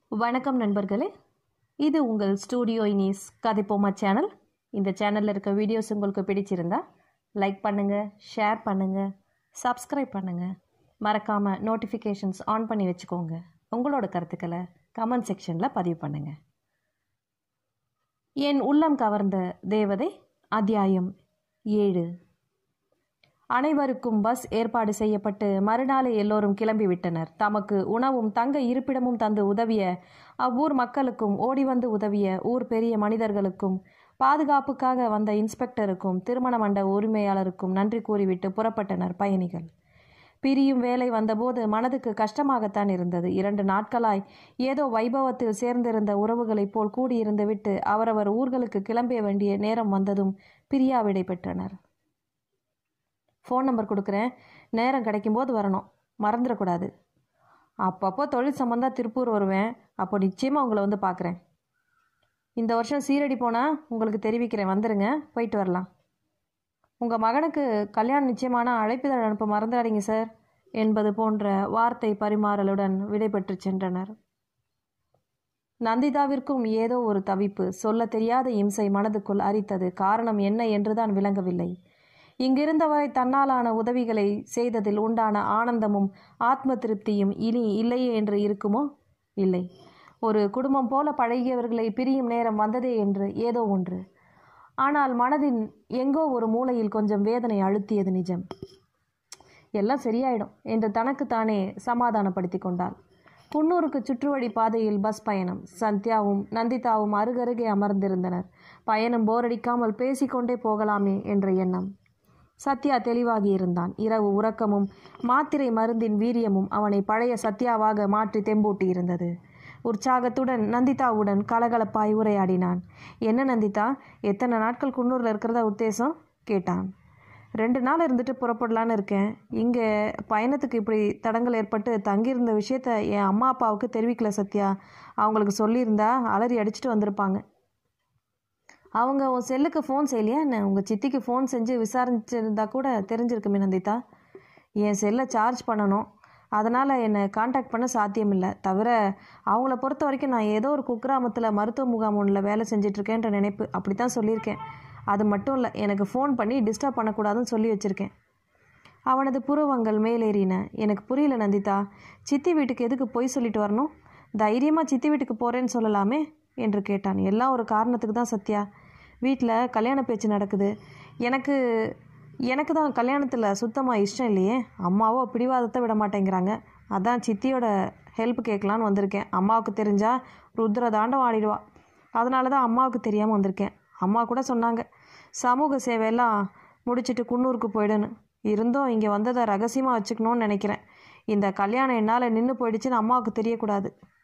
வணக்கம் நண்பர்களே இது உங்கள் ஸ்டூடியோ இனிஸ் கதைப்போமா சேனல் இந்த சேனலில் இருக்க வீடியோஸ் உங்களுக்கு பிடிச்சிருந்தா லைக் பண்ணுங்கள் ஷேர் பண்ணுங்கள் சப்ஸ்கிரைப் பண்ணுங்கள் மறக்காமல் நோட்டிஃபிகேஷன்ஸ் ஆன் பண்ணி வச்சுக்கோங்க உங்களோட கருத்துக்களை கமெண்ட் செக்ஷனில் பதிவு பண்ணுங்கள் என் உள்ளம் கவர்ந்த தேவதை அத்தியாயம் ஏழு அனைவருக்கும் பஸ் ஏற்பாடு செய்யப்பட்டு மறுநாளே எல்லோரும் கிளம்பிவிட்டனர் தமக்கு உணவும் தங்க இருப்பிடமும் தந்து உதவிய அவ்வூர் மக்களுக்கும் ஓடி வந்து உதவிய ஊர் பெரிய மனிதர்களுக்கும் பாதுகாப்புக்காக வந்த இன்ஸ்பெக்டருக்கும் திருமண மண்ட உரிமையாளருக்கும் நன்றி கூறிவிட்டு புறப்பட்டனர் பயணிகள் பிரியும் வேலை வந்தபோது மனதுக்கு கஷ்டமாகத்தான் இருந்தது இரண்டு நாட்களாய் ஏதோ வைபவத்தில் சேர்ந்திருந்த உறவுகளைப் போல் கூடியிருந்து விட்டு அவரவர் ஊர்களுக்கு கிளம்பிய வேண்டிய நேரம் வந்ததும் பிரியா விடை பெற்றனர் ஃபோன் நம்பர் கொடுக்குறேன் நேரம் கிடைக்கும்போது வரணும் மறந்துடக்கூடாது அப்பப்போ தொழில் சம்மந்தா திருப்பூர் வருவேன் அப்போ நிச்சயமாக உங்களை வந்து பார்க்குறேன் இந்த வருஷம் சீரடி போனால் உங்களுக்கு தெரிவிக்கிறேன் வந்துடுங்க போயிட்டு வரலாம் உங்கள் மகனுக்கு கல்யாணம் நிச்சயமான அழைப்பிதழ் அனுப்ப மறந்துடாதீங்க சார் என்பது போன்ற வார்த்தை பரிமாறலுடன் விடைபெற்று சென்றனர் நந்திதாவிற்கும் ஏதோ ஒரு தவிப்பு சொல்ல தெரியாத இம்சை மனதுக்குள் அரித்தது காரணம் என்ன என்றுதான் விளங்கவில்லை இங்கிருந்தவரை தன்னாலான உதவிகளை செய்ததில் உண்டான ஆனந்தமும் ஆத்ம திருப்தியும் இனி இல்லையே என்று இருக்குமோ இல்லை ஒரு குடும்பம் போல பழகியவர்களை பிரியும் நேரம் வந்ததே என்று ஏதோ ஒன்று ஆனால் மனதின் எங்கோ ஒரு மூலையில் கொஞ்சம் வேதனை அழுத்தியது நிஜம் எல்லாம் சரியாயிடும் என்று தனக்குத்தானே சமாதானப்படுத்தி கொண்டாள் குன்னூருக்கு சுற்றுவழி பாதையில் பஸ் பயணம் சந்தியாவும் நந்திதாவும் அருகருகே அமர்ந்திருந்தனர் பயணம் போரடிக்காமல் பேசிக்கொண்டே போகலாமே என்ற எண்ணம் சத்யா தெளிவாகி இருந்தான் இரவு உறக்கமும் மாத்திரை மருந்தின் வீரியமும் அவனை பழைய சத்யாவாக மாற்றி தெம்பூட்டி இருந்தது உற்சாகத்துடன் நந்திதாவுடன் கலகலப்பாய் உரையாடினான் என்ன நந்திதா எத்தனை நாட்கள் குன்னூரில் இருக்கிறதா உத்தேசம் கேட்டான் ரெண்டு நாள் இருந்துட்டு புறப்படலான்னு இருக்கேன் இங்கே பயணத்துக்கு இப்படி தடங்கள் ஏற்பட்டு தங்கியிருந்த விஷயத்த என் அம்மா அப்பாவுக்கு தெரிவிக்கல சத்யா அவங்களுக்கு சொல்லியிருந்தா அலறி அடிச்சுட்டு வந்திருப்பாங்க அவங்க உன் செல்லுக்கு ஃபோன் செய்யலையா என்ன உங்கள் சித்திக்கு ஃபோன் செஞ்சு விசாரிச்சிருந்தா கூட தெரிஞ்சிருக்குமே நந்திதா என் செல்லை சார்ஜ் பண்ணணும் அதனால் என்னை காண்டாக்ட் பண்ண சாத்தியமில்லை தவிர அவங்கள பொறுத்த வரைக்கும் நான் ஏதோ ஒரு குக்கிராமத்தில் மருத்துவ முகாம் ஒன்றில் வேலை செஞ்சிட்ருக்கேன்ற நினைப்பு அப்படி தான் சொல்லியிருக்கேன் அது மட்டும் இல்லை எனக்கு ஃபோன் பண்ணி டிஸ்டர்ப் பண்ணக்கூடாதுன்னு சொல்லி வச்சுருக்கேன் அவனது புருவங்கள் மேலேறின எனக்கு புரியல நந்திதா சித்தி வீட்டுக்கு எதுக்கு பொய் சொல்லிட்டு வரணும் தைரியமாக சித்தி வீட்டுக்கு போகிறேன்னு சொல்லலாமே என்று கேட்டான் எல்லாம் ஒரு காரணத்துக்கு தான் சத்யா வீட்டில் கல்யாண பேச்சு நடக்குது எனக்கு எனக்கு தான் கல்யாணத்தில் சுத்தமாக இஷ்டம் இல்லையே அம்மாவோ பிடிவாதத்தை விட மாட்டேங்கிறாங்க அதான் சித்தியோட ஹெல்ப் கேட்கலான்னு வந்திருக்கேன் அம்மாவுக்கு தெரிஞ்சால் ருத்ர தாண்டம் ஆடிடுவா அதனால தான் அம்மாவுக்கு தெரியாமல் வந்திருக்கேன் அம்மா கூட சொன்னாங்க சமூக சேவையெல்லாம் முடிச்சுட்டு குன்னூருக்கு போயிடுன்னு இருந்தும் இங்கே வந்ததை ரகசியமாக வச்சுக்கணும்னு நினைக்கிறேன் இந்த கல்யாணம் என்னால் நின்று போயிடுச்சுன்னு அம்மாவுக்கு தெரியக்கூடாது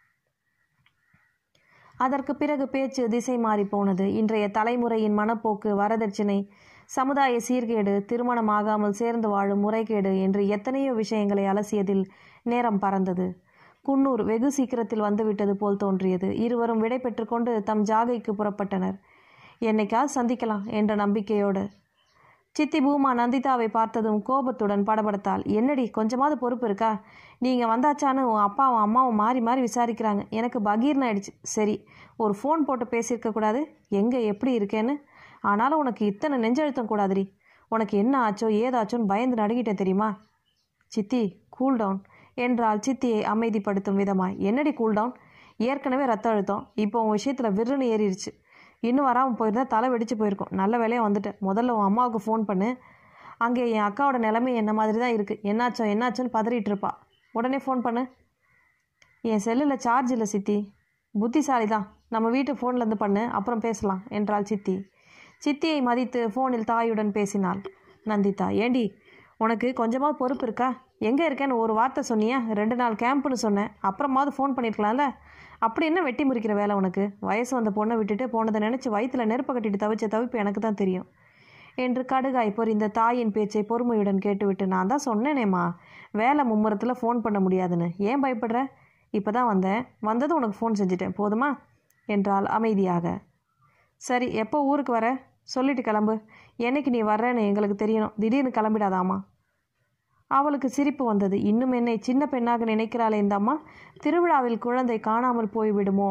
அதற்கு பிறகு பேச்சு திசை மாறி போனது இன்றைய தலைமுறையின் மனப்போக்கு வரதட்சணை சமுதாய சீர்கேடு திருமணம் ஆகாமல் சேர்ந்து வாழும் முறைகேடு என்று எத்தனையோ விஷயங்களை அலசியதில் நேரம் பறந்தது குன்னூர் வெகு சீக்கிரத்தில் வந்துவிட்டது போல் தோன்றியது இருவரும் விடை பெற்றுக்கொண்டு தம் ஜாகைக்கு புறப்பட்டனர் என்னைக்காவது சந்திக்கலாம் என்ற நம்பிக்கையோடு சித்தி பூமா நந்திதாவை பார்த்ததும் கோபத்துடன் படபடத்தாள் என்னடி கொஞ்சமாவது பொறுப்பு இருக்கா நீங்கள் வந்தாச்சான்னு உன் அப்பாவும் அம்மாவும் மாறி மாறி விசாரிக்கிறாங்க எனக்கு பகீர்னு ஆயிடுச்சு சரி ஒரு ஃபோன் போட்டு பேசியிருக்க கூடாது எங்கே எப்படி இருக்கேன்னு ஆனாலும் உனக்கு இத்தனை நெஞ்சழுத்தம் கூடாதுடி உனக்கு என்ன ஆச்சோ ஏதாச்சோன்னு பயந்து நடுங்கிட்டேன் தெரியுமா சித்தி கூல் டவுன் என்றால் சித்தியை அமைதிப்படுத்தும் விதமாய் என்னடி கூல் டவுன் ஏற்கனவே ரத்த அழுத்தம் இப்போ உன் விஷயத்தில் விருன்னு ஏறிடுச்சு இன்னும் வராமல் போயிருந்தா தலை வெடிச்சு போயிருக்கும் நல்ல வேலையாக வந்துட்டேன் முதல்ல உன் அம்மாவுக்கு ஃபோன் பண்ணு அங்கே என் அக்காவோட நிலைமை என்ன மாதிரி தான் இருக்குது என்னாச்சோ என்னாச்சோன்னு பதறிட்டு இருப்பா உடனே ஃபோன் பண்ணு என் செல்லில் சார்ஜ் இல்லை சித்தி புத்திசாலி தான் நம்ம வீட்டு ஃபோன்லேருந்து பண்ணு அப்புறம் பேசலாம் என்றாள் சித்தி சித்தியை மதித்து ஃபோனில் தாயுடன் பேசினாள் நந்திதா ஏண்டி உனக்கு கொஞ்சமாக பொறுப்பு இருக்கா எங்கே இருக்கேன்னு ஒரு வார்த்தை சொன்னியா ரெண்டு நாள் கேம்ப்னு சொன்னேன் அப்புறமாவது ஃபோன் பண்ணியிருக்கலாம்ல அப்படி என்ன வெட்டி முறிக்கிற வேலை உனக்கு வயசு வந்த பொண்ணை விட்டுட்டு போனதை நினச்சி வயிற்றில் நெருப்பை கட்டிட்டு தவிச்ச தவிப்பு எனக்கு தான் தெரியும் என்று கடுகாய் பொறிந்த தாயின் பேச்சை பொறுமையுடன் கேட்டுவிட்டு நான் தான் சொன்னேனேம்மா வேலை மும்முரத்தில் ஃபோன் பண்ண முடியாதுன்னு ஏன் பயப்படுற இப்போ தான் வந்தேன் வந்ததும் உனக்கு ஃபோன் செஞ்சுட்டேன் போதுமா என்றால் அமைதியாக சரி எப்போ ஊருக்கு வர சொல்லிட்டு கிளம்பு என்னைக்கு நீ வர்றேன்னு எங்களுக்கு தெரியணும் திடீர்னு கிளம்பிடாதாமா அவளுக்கு சிரிப்பு வந்தது இன்னும் என்னை சின்ன பெண்ணாக நினைக்கிறாளே இந்த அம்மா திருவிழாவில் குழந்தை காணாமல் போய்விடுமோ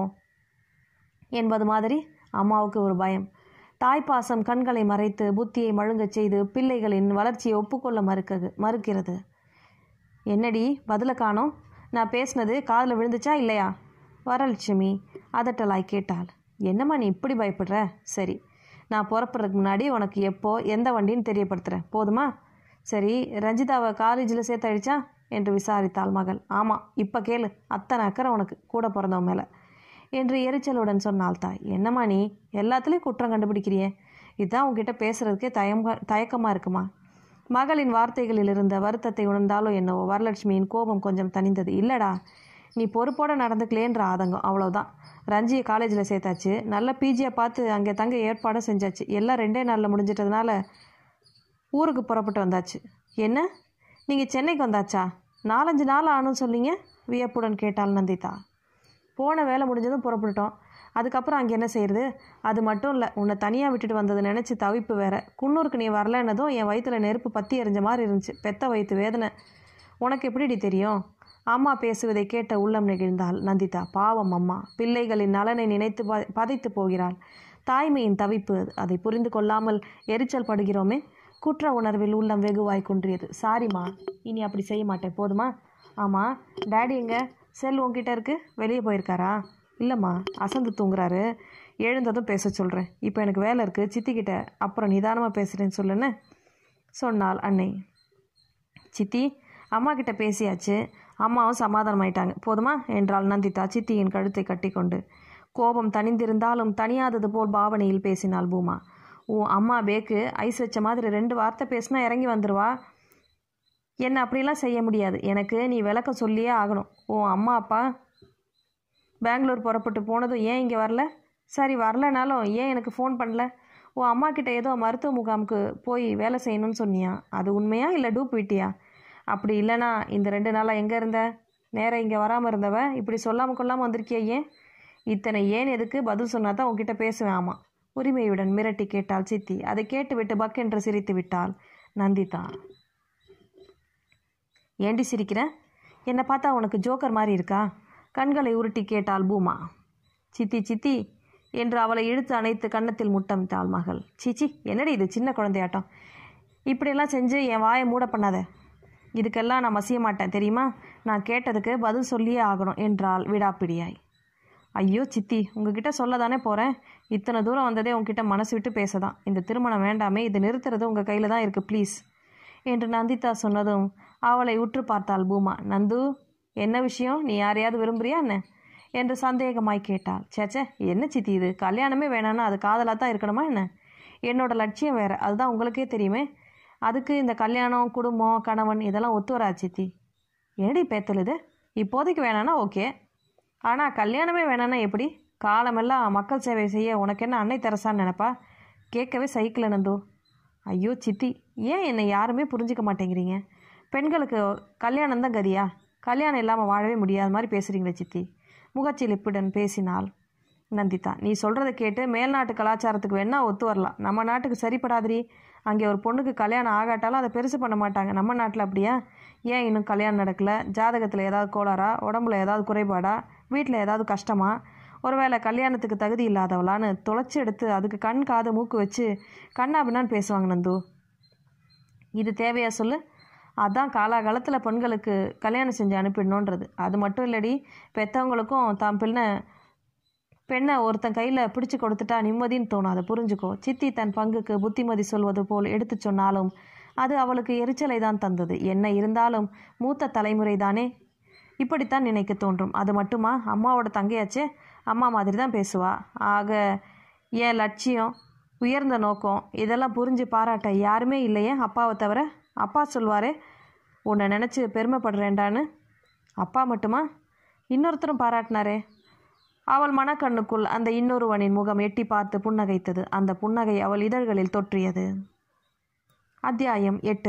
என்பது மாதிரி அம்மாவுக்கு ஒரு பயம் தாய்ப்பாசம் கண்களை மறைத்து புத்தியை மழுங்கச் செய்து பிள்ளைகளின் வளர்ச்சியை ஒப்புக்கொள்ள மறுக்கிறது மறுக்கிறது என்னடி பதில காணோம் நான் பேசினது காதில் விழுந்துச்சா இல்லையா வரலட்சுமி அதட்டலாய் கேட்டாள் என்னம்மா நீ இப்படி பயப்படுற சரி நான் புறப்படுறதுக்கு முன்னாடி உனக்கு எப்போ எந்த வண்டின்னு தெரியப்படுத்துகிறேன் போதுமா சரி ரஞ்சிதாவை காலேஜில் சேர்த்தழிச்சா என்று விசாரித்தாள் மகள் ஆமாம் இப்போ கேளு அத்தனை அக்கறை உனக்கு கூட பிறந்தவன் மேலே என்று எரிச்சலுடன் சொன்னாள் தாய் என்னம்மா நீ எல்லாத்துலேயும் குற்றம் கண்டுபிடிக்கிறியே இதுதான் உன்கிட்ட பேசுறதுக்கே தயம் தயக்கமாக இருக்குமா மகளின் வார்த்தைகளில் இருந்த வருத்தத்தை உணர்ந்தாலோ என்னவோ வரலட்சுமியின் கோபம் கொஞ்சம் தணிந்தது இல்லடா நீ பொறுப்போட நடந்துக்கலேன்ற ஆதங்கம் அவ்வளோதான் ரஞ்சியை காலேஜில் சேர்த்தாச்சு நல்ல பிஜியை பார்த்து அங்கே தங்க ஏற்பாடும் செஞ்சாச்சு எல்லாம் ரெண்டே நாளில் முடிஞ்சிட்டதுனால ஊருக்கு புறப்பட்டு வந்தாச்சு என்ன நீங்கள் சென்னைக்கு வந்தாச்சா நாலஞ்சு நாள் ஆனும் சொல்லிங்க வியப்புடன் கேட்டாள் நந்திதா போன வேலை முடிஞ்சதும் புறப்பட்டுட்டோம் அதுக்கப்புறம் அங்கே என்ன செய்யறது அது மட்டும் இல்லை உன்னை தனியாக விட்டுட்டு வந்தது நினச்சி தவிப்பு வேற குன்னூருக்கு நீ வரலன்னதும் என் வயித்துல நெருப்பு பற்றி எரிஞ்ச மாதிரி இருந்துச்சு பெத்த வயிற்று வேதனை உனக்கு எப்படிடி தெரியும் அம்மா பேசுவதை கேட்ட உள்ளம் நெகிழ்ந்தாள் நந்திதா பாவம் அம்மா பிள்ளைகளின் நலனை நினைத்து ப- பதைத்து போகிறாள் தாய்மையின் தவிப்பு அதை புரிந்து கொள்ளாமல் எரிச்சல் படுகிறோமே குற்ற உணர்வில் உள்ளம் வெகுவாய் குன்றியது சாரிம்மா இனி அப்படி செய்ய மாட்டேன் போதுமா ஆமாம் டேடி எங்க செல் உன்கிட்ட இருக்கு வெளியே போயிருக்காரா இல்லைம்மா அசந்து தூங்குறாரு எழுந்ததும் பேச சொல்கிறேன் இப்போ எனக்கு வேலை இருக்குது சித்திக்கிட்ட அப்புறம் நிதானமாக பேசுகிறேன்னு சொல்லுன்னு சொன்னாள் அன்னை சித்தி அம்மா கிட்ட பேசியாச்சு அம்மாவும் சமாதானமாயிட்டாங்க போதுமா என்றாள் நந்திதா சித்தியின் கழுத்தை கட்டிக்கொண்டு கோபம் தணிந்திருந்தாலும் தனியாதது போல் பாவனையில் பேசினாள் பூமா உன் அம்மா பேக்கு ஐஸ் வச்ச மாதிரி ரெண்டு வார்த்தை பேசினா இறங்கி வந்துடுவா என்ன அப்படிலாம் செய்ய முடியாது எனக்கு நீ விளக்கம் சொல்லியே ஆகணும் உன் அம்மா அப்பா பெங்களூர் புறப்பட்டு போனதும் ஏன் இங்கே வரல சரி வரலனாலும் ஏன் எனக்கு ஃபோன் பண்ணல உன் அம்மா கிட்ட ஏதோ மருத்துவ முகாமுக்கு போய் வேலை செய்யணும்னு சொன்னியா அது உண்மையா இல்லை டூப் விட்டியா அப்படி இல்லைனா இந்த ரெண்டு நாளாக எங்கே இருந்த நேரா இங்கே வராமல் இருந்தவ இப்படி சொல்லாமல் கொள்ளாமல் வந்திருக்கியா ஏன் இத்தனை ஏன் எதுக்கு பதில் சொன்னா தான் உன்கிட்ட பேசுவேன் ஆமாம் உரிமையுடன் மிரட்டி கேட்டாள் சித்தி அதை கேட்டுவிட்டு பக்கென்று சிரித்து விட்டாள் நந்திதா ஏண்டி சிரிக்கிற என்னை பார்த்தா உனக்கு ஜோக்கர் மாதிரி இருக்கா கண்களை உருட்டி கேட்டாள் பூமா சித்தி சித்தி என்று அவளை இழுத்து அணைத்து கன்னத்தில் முட்டமிட்டாள் மகள் சிச்சி என்னடி இது சின்ன குழந்தையாட்டம் இப்படியெல்லாம் செஞ்சு என் வாயை மூட பண்ணாத இதுக்கெல்லாம் நான் மசிய மாட்டேன் தெரியுமா நான் கேட்டதுக்கு பதில் சொல்லியே ஆகணும் என்றாள் விடாப்பிடியாய் ஐயோ சித்தி உங்ககிட்ட சொல்ல தானே போகிறேன் இத்தனை தூரம் வந்ததே உங்ககிட்ட மனசு விட்டு பேசதான் இந்த திருமணம் வேண்டாமே இது நிறுத்துறது உங்கள் கையில் தான் இருக்குது ப்ளீஸ் என்று நந்திதா சொன்னதும் அவளை உற்று பார்த்தாள் பூமா நந்து என்ன விஷயம் நீ யாரையாவது விரும்புறியா என்ன என்று சந்தேகமாய் கேட்டாள் சேச்சே என்ன சித்தி இது கல்யாணமே வேணான்னா அது காதலாக தான் இருக்கணுமா என்ன என்னோட லட்சியம் வேறு அதுதான் உங்களுக்கே தெரியுமே அதுக்கு இந்த கல்யாணம் குடும்பம் கணவன் இதெல்லாம் ஒத்து வராது சித்தி என்னடி பேத்தல் இது இப்போதைக்கு வேணான்னா ஓகே ஆனால் கல்யாணமே வேணான்னா எப்படி காலமெல்லாம் மக்கள் சேவை செய்ய உனக்கு என்ன அன்னை தெரசான்னு நினப்பா கேட்கவே சைக்கிள் நந்து ஐயோ சித்தி ஏன் என்னை யாருமே புரிஞ்சுக்க மாட்டேங்கிறீங்க பெண்களுக்கு கல்யாணம் தான் கதியா கல்யாணம் இல்லாமல் வாழவே முடியாத மாதிரி பேசுகிறீங்களே சித்தி முகச்சிலிப்புடன் பேசினாள் நந்திதா நீ சொல்கிறத கேட்டு மேல்நாட்டு கலாச்சாரத்துக்கு வேணா ஒத்து வரலாம் நம்ம நாட்டுக்கு சரிப்படாதிரி அங்கே ஒரு பொண்ணுக்கு கல்யாணம் ஆகாட்டாலும் அதை பெருசு பண்ண மாட்டாங்க நம்ம நாட்டில் அப்படியா ஏன் இன்னும் கல்யாணம் நடக்கல ஜாதகத்தில் ஏதாவது கோளாறா உடம்புல ஏதாவது குறைபாடா வீட்டில் ஏதாவது கஷ்டமா ஒருவேளை கல்யாணத்துக்கு தகுதி இல்லாதவளான்னு தொலைச்சி எடுத்து அதுக்கு கண் காது மூக்கு வச்சு கண்ணா பின்னான்னு பேசுவாங்க நந்து இது தேவையா சொல்லு அதான் காலாகாலத்தில் பெண்களுக்கு கல்யாணம் செஞ்சு அனுப்பிடணுன்றது அது மட்டும் இல்லடி பெற்றவங்களுக்கும் தாம் பின்ன பெண்ணை ஒருத்தன் கையில் பிடிச்சு கொடுத்துட்டா நிம்மதின்னு தோணும் அதை புரிஞ்சுக்கோ சித்தி தன் பங்குக்கு புத்திமதி சொல்வது போல் எடுத்து சொன்னாலும் அது அவளுக்கு எரிச்சலை தான் தந்தது என்ன இருந்தாலும் மூத்த தலைமுறை தானே இப்படித்தான் நினைக்க தோன்றும் அது மட்டுமா அம்மாவோட தங்கையாச்சே அம்மா மாதிரி தான் பேசுவா ஆக என் லட்சியம் உயர்ந்த நோக்கம் இதெல்லாம் புரிஞ்சு பாராட்ட யாருமே இல்லையே அப்பாவை தவிர அப்பா சொல்வாரே உன்னை நினச்சி பெருமைப்படுறேன்டான்னு அப்பா மட்டுமா இன்னொருத்தரும் பாராட்டினாரே அவள் மனக்கண்ணுக்குள் அந்த இன்னொருவனின் முகம் எட்டி பார்த்து புன்னகைத்தது அந்த புன்னகை அவள் இதழ்களில் தொற்றியது அத்தியாயம் எட்டு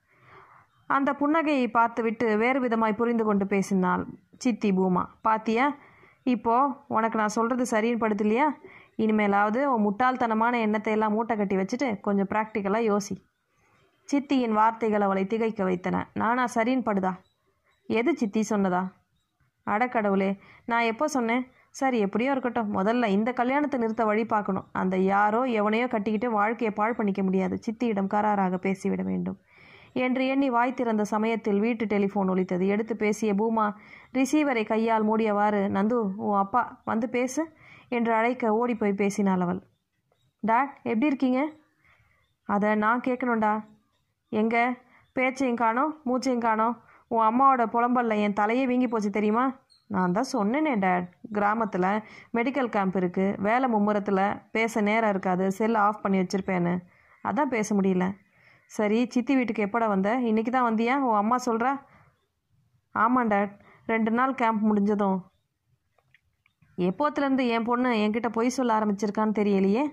அந்த புன்னகையை பார்த்துவிட்டு வேறு விதமாய் புரிந்து கொண்டு பேசினாள் சித்தி பூமா பாத்தியா இப்போ உனக்கு நான் சொல்கிறது சரின்னு படுத்தலையா இனிமேலாவது உன் முட்டாள்தனமான எண்ணத்தை எல்லாம் மூட்டை கட்டி வச்சுட்டு கொஞ்சம் ப்ராக்டிக்கலாக யோசி சித்தியின் வார்த்தைகள் அவளை திகைக்க வைத்தன நானா சரின்னு படுதா எது சித்தி சொன்னதா அடக்கடவுளே நான் எப்போ சொன்னேன் சரி எப்படியோ இருக்கட்டும் முதல்ல இந்த கல்யாணத்தை நிறுத்த வழி பார்க்கணும் அந்த யாரோ எவனையோ கட்டிக்கிட்டு வாழ்க்கையை பாழ் பண்ணிக்க முடியாது சித்தியிடம் கராராக பேசிவிட வேண்டும் என்று எண்ணி வாய் திறந்த சமயத்தில் வீட்டு டெலிஃபோன் ஒலித்தது எடுத்து பேசிய பூமா ரிசீவரை கையால் மூடியவாறு நந்து உன் அப்பா வந்து பேசு என்று அழைக்க ஓடி போய் பேசினாள் அவள் டாட் எப்படி இருக்கீங்க அதை நான் கேட்கணும்டா எங்க பேச்சையும் காணோம் மூச்சையும் காணோம் உன் அம்மாவோட புலம்பல்ல என் தலையே வீங்கி போச்சு தெரியுமா நான் தான் சொன்னேனே டேட் கிராமத்தில் மெடிக்கல் கேம்ப் இருக்குது வேலை மும்முரத்தில் பேச நேரம் இருக்காது செல் ஆஃப் பண்ணி வச்சுருப்பேன்னு அதான் பேச முடியல சரி சித்தி வீட்டுக்கு எப்படா வந்த இன்னைக்கு தான் வந்தியா உன் அம்மா சொல்கிறா ஆமாம் டேட் ரெண்டு நாள் கேம்ப் முடிஞ்சதும் எப்போத்துலேருந்து என் பொண்ணு என்கிட்ட பொய் சொல்ல ஆரம்பிச்சிருக்கான்னு தெரியலையே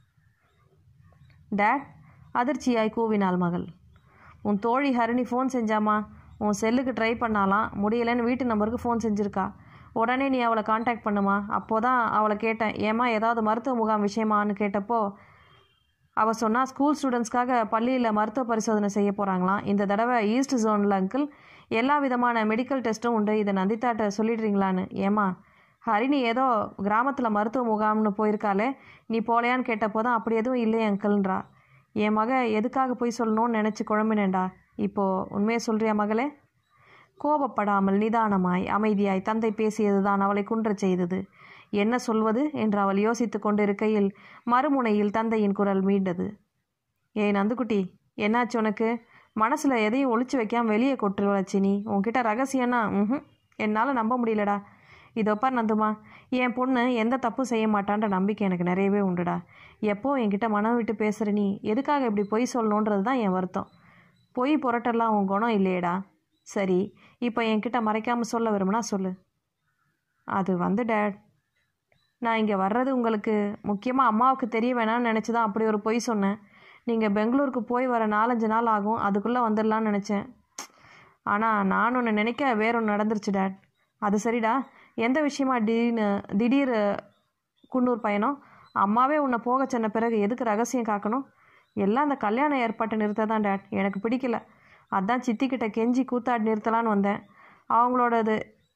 டேட் அதிர்ச்சியாய் கூவினாள் மகள் உன் தோழி ஹரிணி ஃபோன் செஞ்சாமா உன் செல்லுக்கு ட்ரை பண்ணாலாம் முடியலைன்னு வீட்டு நம்பருக்கு ஃபோன் செஞ்சுருக்கா உடனே நீ அவளை காண்டாக்ட் பண்ணுமா அப்போ தான் அவளை கேட்டேன் ஏமா ஏதாவது மருத்துவ முகாம் விஷயமான்னு கேட்டப்போ அவள் சொன்னா ஸ்கூல் ஸ்டூடெண்ட்ஸ்க்காக பள்ளியில் மருத்துவ பரிசோதனை செய்ய போகிறாங்களாம் இந்த தடவை ஈஸ்ட் ஜோனில் அங்கிள் எல்லா விதமான மெடிக்கல் டெஸ்ட்டும் உண்டு இதை நந்திதாட்ட சொல்லிடுறீங்களான்னு ஏமா ஹரிணி ஏதோ கிராமத்தில் மருத்துவ முகாம்னு போயிருக்காளே நீ போலையான்னு கேட்டப்போ தான் அப்படி எதுவும் இல்லையே அங்கிள்ன்றா என் மக எதுக்காக போய் சொல்லணும்னு நினச்சி குழம்பினேன்டா இப்போது உண்மையை சொல்கிறியா மகளே கோபப்படாமல் நிதானமாய் அமைதியாய் தந்தை பேசியதுதான் அவளை குன்றச் செய்தது என்ன சொல்வது என்று அவள் யோசித்து கொண்டிருக்கையில் மறுமுனையில் தந்தையின் குரல் மீண்டது ஏய் நந்துக்குட்டி என்னாச்சு உனக்கு மனசில் எதையும் ஒளிச்சு வைக்காம வெளியே கொட்டுருவச்சு நீ உன்கிட்ட ரகசியம்னா ம் என்னால் நம்ப முடியலடா இதோ பார் நந்துமா என் பொண்ணு எந்த தப்பும் செய்ய மாட்டான்ற நம்பிக்கை எனக்கு நிறையவே உண்டுடா எப்போ என்கிட்ட மனம் விட்டு பேசுகிற நீ எதுக்காக இப்படி பொய் சொல்லணுன்றது தான் என் வருத்தம் பொய் புரட்டெல்லாம் உன் குணம் இல்லையேடா சரி இப்போ என்கிட்ட மறைக்காமல் சொல்ல விரும்பினா சொல்லு அது வந்து டேட் நான் இங்கே வர்றது உங்களுக்கு முக்கியமாக அம்மாவுக்கு தெரிய வேணாம்னு நினச்சி தான் அப்படி ஒரு பொய் சொன்னேன் நீங்கள் பெங்களூருக்கு போய் வர நாலஞ்சு நாள் ஆகும் அதுக்குள்ளே வந்துடலான்னு நினச்சேன் ஆனால் நான் ஒன்று நினைக்க வேற ஒன்று நடந்துருச்சு டேட் அது சரிடா எந்த விஷயமா திடீர்னு திடீர் குன்னூர் பயணம் அம்மாவே உன்னை போக சொன்ன பிறகு எதுக்கு ரகசியம் காக்கணும் எல்லாம் அந்த கல்யாண ஏற்பாட்டை நிறுத்த தான் டேட் எனக்கு பிடிக்கல அதான் சித்திக்கிட்ட கெஞ்சி கூத்தாடி நிறுத்தலான்னு வந்தேன் அவங்களோடது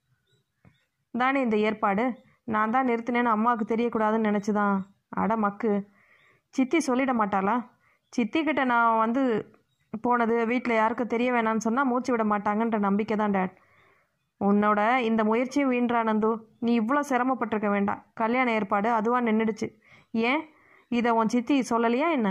தானே இந்த ஏற்பாடு நான் தான் நிறுத்தினேன்னு அம்மாவுக்கு தெரியக்கூடாதுன்னு நினச்சி தான் அட மக்கு சித்தி சொல்லிட மாட்டாளா சித்திக்கிட்ட நான் வந்து போனது வீட்டில் யாருக்கும் தெரிய வேணாம்னு சொன்னால் மூச்சு விட மாட்டாங்கன்ற நம்பிக்கை தான் டேட் உன்னோட இந்த முயற்சியும் வீண்றா நந்து நீ இவ்வளோ சிரமப்பட்டிருக்க வேண்டாம் கல்யாண ஏற்பாடு அதுவாக நின்றுடுச்சு ஏன் இதை உன் சித்தி சொல்லலையா என்ன